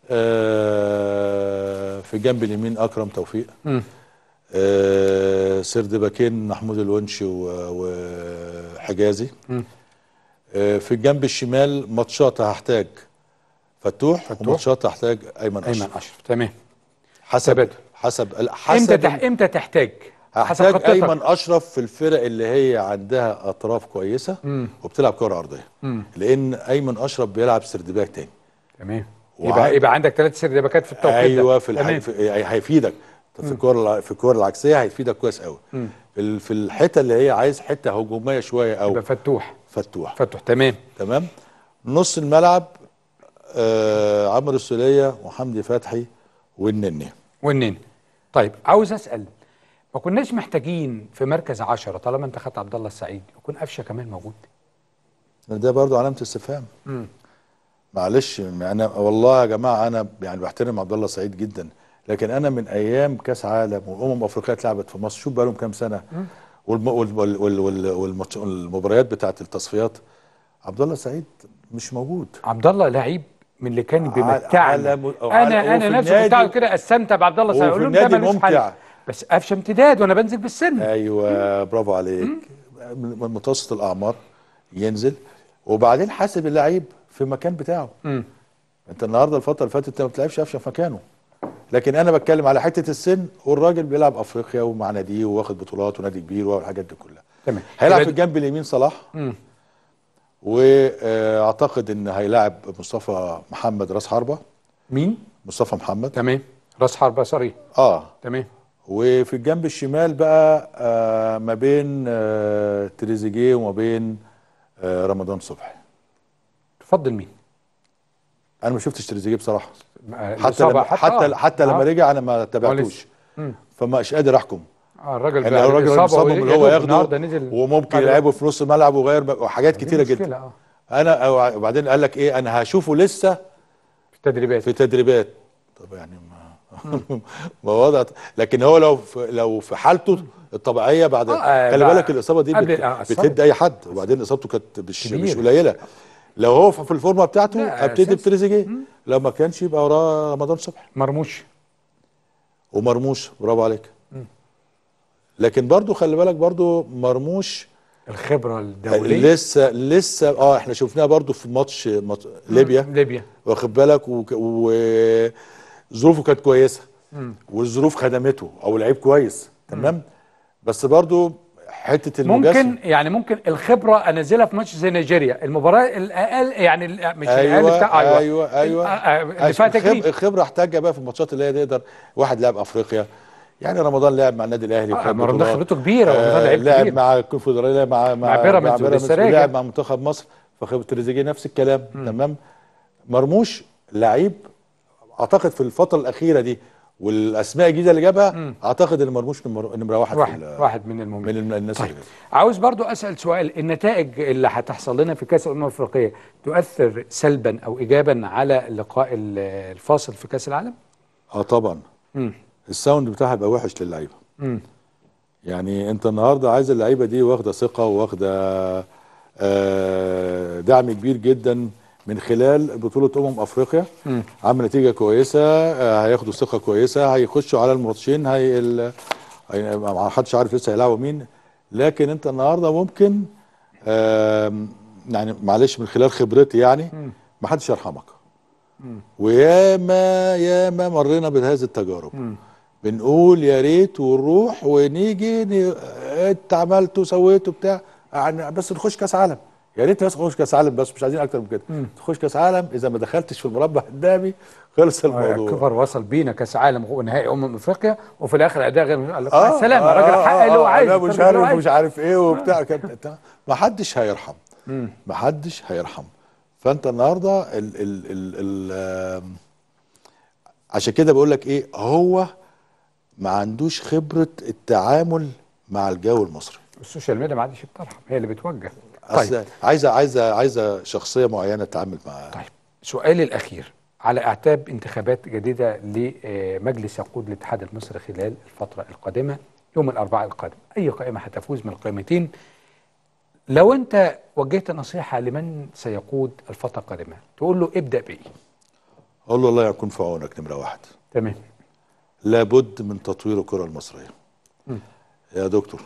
Speaker 12: آه، في جنب اليمين اكرم توفيق
Speaker 1: مم.
Speaker 12: آه، سرد باكين محمود الونشي و- وحجازي
Speaker 1: مم.
Speaker 12: آه، في الجنب الشمال ماتشات هحتاج فتوح,
Speaker 1: فتوح.
Speaker 12: وماتشات هحتاج ايمن
Speaker 1: ايمن
Speaker 12: اشرف
Speaker 1: اشرف تمام
Speaker 12: حسب
Speaker 1: ثبات.
Speaker 12: حسب
Speaker 1: امتى
Speaker 12: حسب
Speaker 1: تح... امتى تحتاج حسب
Speaker 12: هحتاج
Speaker 1: خطتك.
Speaker 12: ايمن اشرف في الفرق اللي هي عندها اطراف كويسه
Speaker 1: مم.
Speaker 12: وبتلعب كره ارضيه
Speaker 1: مم.
Speaker 12: لان ايمن اشرف بيلعب سردباك تاني
Speaker 1: تمام
Speaker 12: وع-
Speaker 1: يبقى يبقى عندك ثلاث سردباكات في التوقيت
Speaker 12: ايوه
Speaker 1: ده.
Speaker 12: في, الح...
Speaker 1: تمام.
Speaker 12: في هيفيدك في الكوره في الكوره العكسيه هيفيدك كويس قوي
Speaker 1: مم.
Speaker 12: في ال- في الحته اللي هي عايز حته هجوميه شويه او
Speaker 1: يبقى فتوح
Speaker 12: فتوح
Speaker 1: فتوح تمام
Speaker 12: تمام نص الملعب آه عمرو السوليه وحمدي فتحي والنني
Speaker 1: والنين طيب عاوز اسال ما كناش محتاجين في مركز عشرة طالما انت خدت عبد الله السعيد يكون قفشه كمان موجود
Speaker 12: ده برضو علامه استفهام
Speaker 1: مم.
Speaker 12: معلش انا والله يا جماعه انا يعني بحترم عبد الله سعيد جدا لكن انا من ايام كاس عالم وامم افريقيا اتلعبت في مصر شوف بقى لهم كام سنه والم... وال... وال... وال... وال... والماتش- والمباريات بتاعت التصفيات عبد الله سعيد مش موجود
Speaker 1: عبد الله لعيب من اللي كان
Speaker 12: على-
Speaker 1: بيمتعنا
Speaker 12: على- على-
Speaker 1: انا
Speaker 12: وفي
Speaker 1: انا نفسي كنت
Speaker 12: النادي-
Speaker 1: اقعد كده استمتع بعبد الله سعيد
Speaker 12: وفي
Speaker 1: اقول لهم ده
Speaker 12: النادي
Speaker 1: ملوش حل
Speaker 12: ممتع.
Speaker 1: بس قفشه امتداد وانا بنزل بالسن
Speaker 12: ايوه برافو عليك من من متوسط الاعمار ينزل وبعدين حاسب اللعيب في المكان بتاعه
Speaker 1: مم.
Speaker 12: انت النهارده الفتره اللي فاتت انت ما بتلعبش قفشه في مكانه لكن انا بتكلم على حته السن والراجل بيلعب افريقيا ومع ناديه واخد بطولات ونادي كبير والحاجات دي كلها
Speaker 1: تمام
Speaker 12: هيلعب
Speaker 1: يبقى
Speaker 12: في الجنب اليمين صلاح
Speaker 1: مم.
Speaker 12: واعتقد ان هيلاعب مصطفى محمد راس حربه
Speaker 1: مين
Speaker 12: مصطفى محمد
Speaker 1: تمام راس حربة صريح
Speaker 12: اه
Speaker 1: تمام
Speaker 12: وفي الجنب الشمال بقى آه ما بين آه تريزيجيه وما بين آه رمضان صبحي
Speaker 1: تفضل مين
Speaker 12: انا ما شفتش تريزيجيه بصراحه
Speaker 1: آه،
Speaker 12: حتى
Speaker 1: الإصابة
Speaker 12: لما حتى
Speaker 1: آه.
Speaker 12: حتى لما
Speaker 1: آه.
Speaker 12: رجع انا ما تابعتوش
Speaker 1: مم.
Speaker 12: فمش قادر احكم
Speaker 1: آه، الراجل
Speaker 12: يعني
Speaker 1: بقى
Speaker 12: الراجل
Speaker 1: الإصابة
Speaker 12: مصمم اللي هو
Speaker 1: ويا دوب النهارده
Speaker 12: ياخده
Speaker 1: نزل
Speaker 12: وممكن
Speaker 1: بعد-
Speaker 12: يلعبه في نص الملعب ويغير وحاجات
Speaker 1: دي
Speaker 12: كتيره
Speaker 1: مشكلة،
Speaker 12: جدا
Speaker 1: آه.
Speaker 12: انا أو- وبعدين قال لك ايه انا هشوفه لسه
Speaker 1: في التدريبات
Speaker 12: في تدريبات طب يعني ما ما وضع لكن هو لو في لو في حالته الطبيعيه بعد
Speaker 1: آه،
Speaker 12: خلي
Speaker 1: بقى
Speaker 12: بالك الاصابه دي
Speaker 1: قبل-
Speaker 12: بت...
Speaker 1: آه، أثرت.
Speaker 12: بتهد اي حد وبعدين اصابته كانت مش
Speaker 1: كبير.
Speaker 12: مش قليله لو هو في الفورمه بتاعته
Speaker 1: لا،
Speaker 12: ابتدي
Speaker 1: أساسي.
Speaker 12: بتريزيجيه لو ما كانش يبقى وراه رمضان صبحي
Speaker 1: مرموش
Speaker 12: ومرموش برافو عليك لكن برضو خلي بالك برضو مرموش
Speaker 1: الخبرة الدولية
Speaker 12: لسه لسه اه احنا شفناها برضو في ماتش ماتش ليبيا
Speaker 1: ليبيا
Speaker 12: واخد بالك وك- وظروفه كانت كويسه والظروف خدمته او لعيب كويس تمام بس برضو حته المجازفه
Speaker 1: ممكن يعني ممكن الخبرة انزلها في ماتش زي نيجيريا المباراة الاقل يعني ال- مش الاقل
Speaker 12: ايوه
Speaker 1: بتاع
Speaker 12: ايوه ايوه, أيوة.
Speaker 1: آه، آه، اللي فيها
Speaker 12: الخب-
Speaker 1: تكليف
Speaker 12: الخبره احتاجها بقى في الماتشات اللي هي يقدر واحد لاعب افريقيا يعني رمضان لعب مع النادي الاهلي
Speaker 1: آه،
Speaker 12: وخد
Speaker 1: رمضان
Speaker 12: بطولات.
Speaker 1: خبرته كبيرة، رمضان لعيب
Speaker 12: لعب
Speaker 1: كبير.
Speaker 12: مع الكونفدراليه مع
Speaker 1: مع بيراميدز ولسه راجع.
Speaker 12: ولعب مع منتخب مصر فخبره تريزيجيه نفس الكلام تمام مرموش لعيب اعتقد في الفتره الاخيره دي والاسماء الجديده اللي جابها اعتقد ان مرموش نمر- نمره واحد, في
Speaker 1: واحد
Speaker 12: ال-
Speaker 1: واحد من المميزين
Speaker 12: من الم- الناس
Speaker 1: طيب.
Speaker 12: اللي جابها.
Speaker 1: عاوز برضو اسال سؤال النتائج اللي هتحصل لنا في كاس الامم الافريقيه تؤثر سلبا او ايجابا على اللقاء ال- الفاصل في كاس العالم؟
Speaker 12: اه طبعا
Speaker 1: مم.
Speaker 12: الساوند بتاعها يبقى وحش للعيبه
Speaker 1: مم.
Speaker 12: يعني انت النهارده عايز اللعيبه دي واخده ثقه واخده آه، دعم كبير جدا من خلال بطوله امم افريقيا
Speaker 1: مم.
Speaker 12: عمل نتيجه كويسه آه، هياخدوا ثقه كويسه هيخشوا على الماتشين هي ال- هي- ما حدش عارف لسه هيلعبوا مين لكن انت النهارده ممكن آم، يعني معلش من خلال خبرتي يعني ما حدش يرحمك وياما ياما مرينا بهذه التجارب بنقول يا ريت ونروح ونيجي ن... انت عملت وسويت وبتاع يعني بس نخش كاس عالم يا ريت بس نخش كاس عالم بس مش عايزين اكتر من كده تخش كاس عالم اذا ما دخلتش في المربع قدامي خلص الموضوع
Speaker 1: كفر وصل بينا كاس عالم ونهائي امم افريقيا وفي الاخر اداء غير قال لك
Speaker 12: آه،
Speaker 1: مع السلامه
Speaker 12: آه،
Speaker 1: الراجل
Speaker 12: آه،
Speaker 1: حقق اللي هو
Speaker 12: آه،
Speaker 1: عايزه
Speaker 12: لا مش
Speaker 1: الراجل اللي هو
Speaker 12: عارف مش
Speaker 1: عايزه.
Speaker 12: عارف ايه وبتاع كده ما حدش هيرحم
Speaker 1: مم.
Speaker 12: ما حدش هيرحم فانت النهارده ال ال ال ال آم، عشان كده بقول لك ايه هو ما عندوش خبره التعامل مع الجو المصري
Speaker 1: السوشيال ميديا ما عادش بترحم هي اللي بتوجه
Speaker 12: أصل
Speaker 1: طيب
Speaker 12: عايزه عايزه عايزه شخصيه معينه تتعامل معاها
Speaker 1: طيب سؤالي الاخير على اعتاب انتخابات جديده لمجلس يقود الاتحاد المصري خلال الفتره القادمه يوم الاربعاء القادم اي قائمه هتفوز من القائمتين لو انت وجهت نصيحه لمن سيقود الفتره القادمه تقول له ابدا بايه
Speaker 12: اقول له الله يكون في عونك نمره واحد
Speaker 1: تمام
Speaker 12: لابد من تطوير الكره المصريه
Speaker 1: مم.
Speaker 12: يا دكتور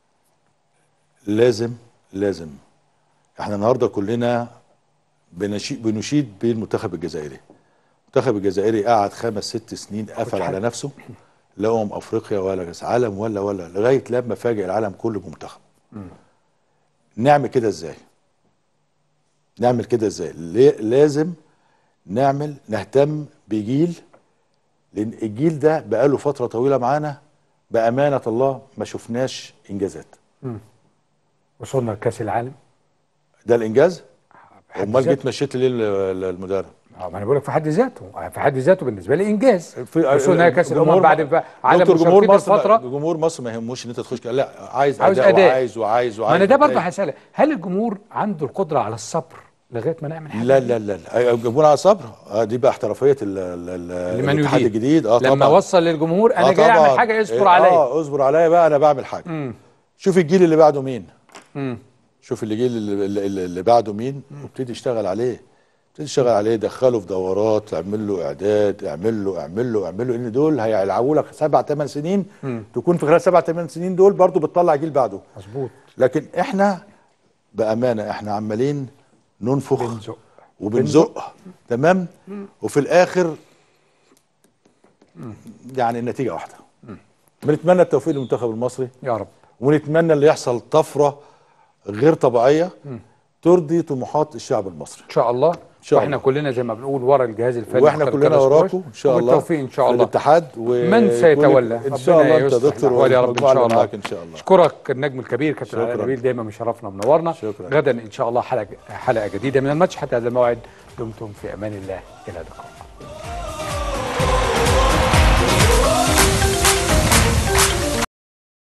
Speaker 12: لازم لازم احنا النهارده كلنا بنشيد بنشيد بالمنتخب الجزائري المنتخب الجزائري قعد خمس ست سنين قفل على نفسه لا امم افريقيا ولا كاس عالم ولا ولا لغايه لما فاجئ العالم كله بمنتخب نعمل كده ازاي نعمل كده ازاي ليه- لازم نعمل نهتم بجيل لان الجيل ده بقاله فتره طويله معانا بامانه الله ما شفناش انجازات
Speaker 1: وصلنا لكاس العالم
Speaker 12: ده الانجاز
Speaker 1: بحد
Speaker 12: امال
Speaker 1: ذاته.
Speaker 12: جيت مشيت ليه ال- ال- المدرب
Speaker 1: اه ما انا بقول لك في حد ذاته في حد ذاته بالنسبه لي انجاز
Speaker 12: في
Speaker 1: وصلنا كاس الامم
Speaker 12: جمهور-
Speaker 1: بعد ف- عدم
Speaker 12: دكتور جمهور
Speaker 1: مشاركتنا
Speaker 12: مصر
Speaker 1: الفتره
Speaker 12: جمهور مصر ما يهموش ان انت تخش كده. لا عايز,
Speaker 1: عاوز
Speaker 12: اداء,
Speaker 1: أداء.
Speaker 12: وعايز وعايز وعايز
Speaker 1: ما انا ده برضه
Speaker 12: نتائج.
Speaker 1: هسألك هل الجمهور عنده القدره على الصبر لغايه ما نعمل حاجه
Speaker 12: لا لا لا لا الجمهور على صبر آه دي بقى احترافيه ال- ال- ال-
Speaker 1: لمن
Speaker 12: الاتحاد
Speaker 1: يدير.
Speaker 12: الجديد اه
Speaker 1: لما
Speaker 12: طبعا
Speaker 1: وصل للجمهور انا
Speaker 12: آه
Speaker 1: جاي
Speaker 12: طبعاً.
Speaker 1: اعمل حاجه اصبر
Speaker 12: إيه،
Speaker 1: عليا
Speaker 12: اه اصبر عليا بقى انا بعمل حاجه
Speaker 1: مم.
Speaker 12: شوف الجيل اللي بعده مين
Speaker 1: مم.
Speaker 12: شوف الجيل اللي, اللي, اللي بعده مين وابتدي اشتغل عليه ابتدي اشتغل عليه دخله في دورات اعمل له اعداد اعمل له اعمل له اعمل له ان دول هيلعبوا لك سبع ثمان سنين
Speaker 1: مم.
Speaker 12: تكون في خلال سبع ثمان سنين دول برضو بتطلع جيل بعده
Speaker 1: مظبوط
Speaker 12: لكن احنا بامانه احنا عمالين ننفخ
Speaker 1: بنزق
Speaker 12: وبنزق تمام وفي الاخر يعني النتيجه واحده بنتمنى التوفيق للمنتخب المصري
Speaker 1: يا رب
Speaker 12: ونتمنى اللي يحصل طفره غير طبيعيه ترضي طموحات الشعب المصري
Speaker 1: ان شاء الله
Speaker 12: شاء
Speaker 1: واحنا
Speaker 12: الله.
Speaker 1: كلنا زي ما بنقول ورا الجهاز الفني
Speaker 12: واحنا
Speaker 1: مختار
Speaker 12: كلنا
Speaker 1: كارلوس
Speaker 12: وراكم
Speaker 1: كروش.
Speaker 12: ان شاء الله
Speaker 1: وبالتوفيق ان شاء
Speaker 12: في
Speaker 1: الله
Speaker 12: الاتحاد و
Speaker 1: من سيتولى
Speaker 12: ان شاء الله انت
Speaker 1: يصلح
Speaker 12: دكتور
Speaker 1: الأحوال يا رب ان
Speaker 12: والمجموعة
Speaker 1: شاء
Speaker 12: اللي
Speaker 1: الله
Speaker 12: معاك ان شاء الله
Speaker 1: اشكرك النجم الكبير كابتن
Speaker 12: شكراً.
Speaker 1: علي نبيل دايما مشرفنا ومنورنا
Speaker 12: شكراً.
Speaker 1: غدا ان شاء الله حلقه حلقه جديده من الماتش حتى هذا الموعد دمتم في امان الله الى اللقاء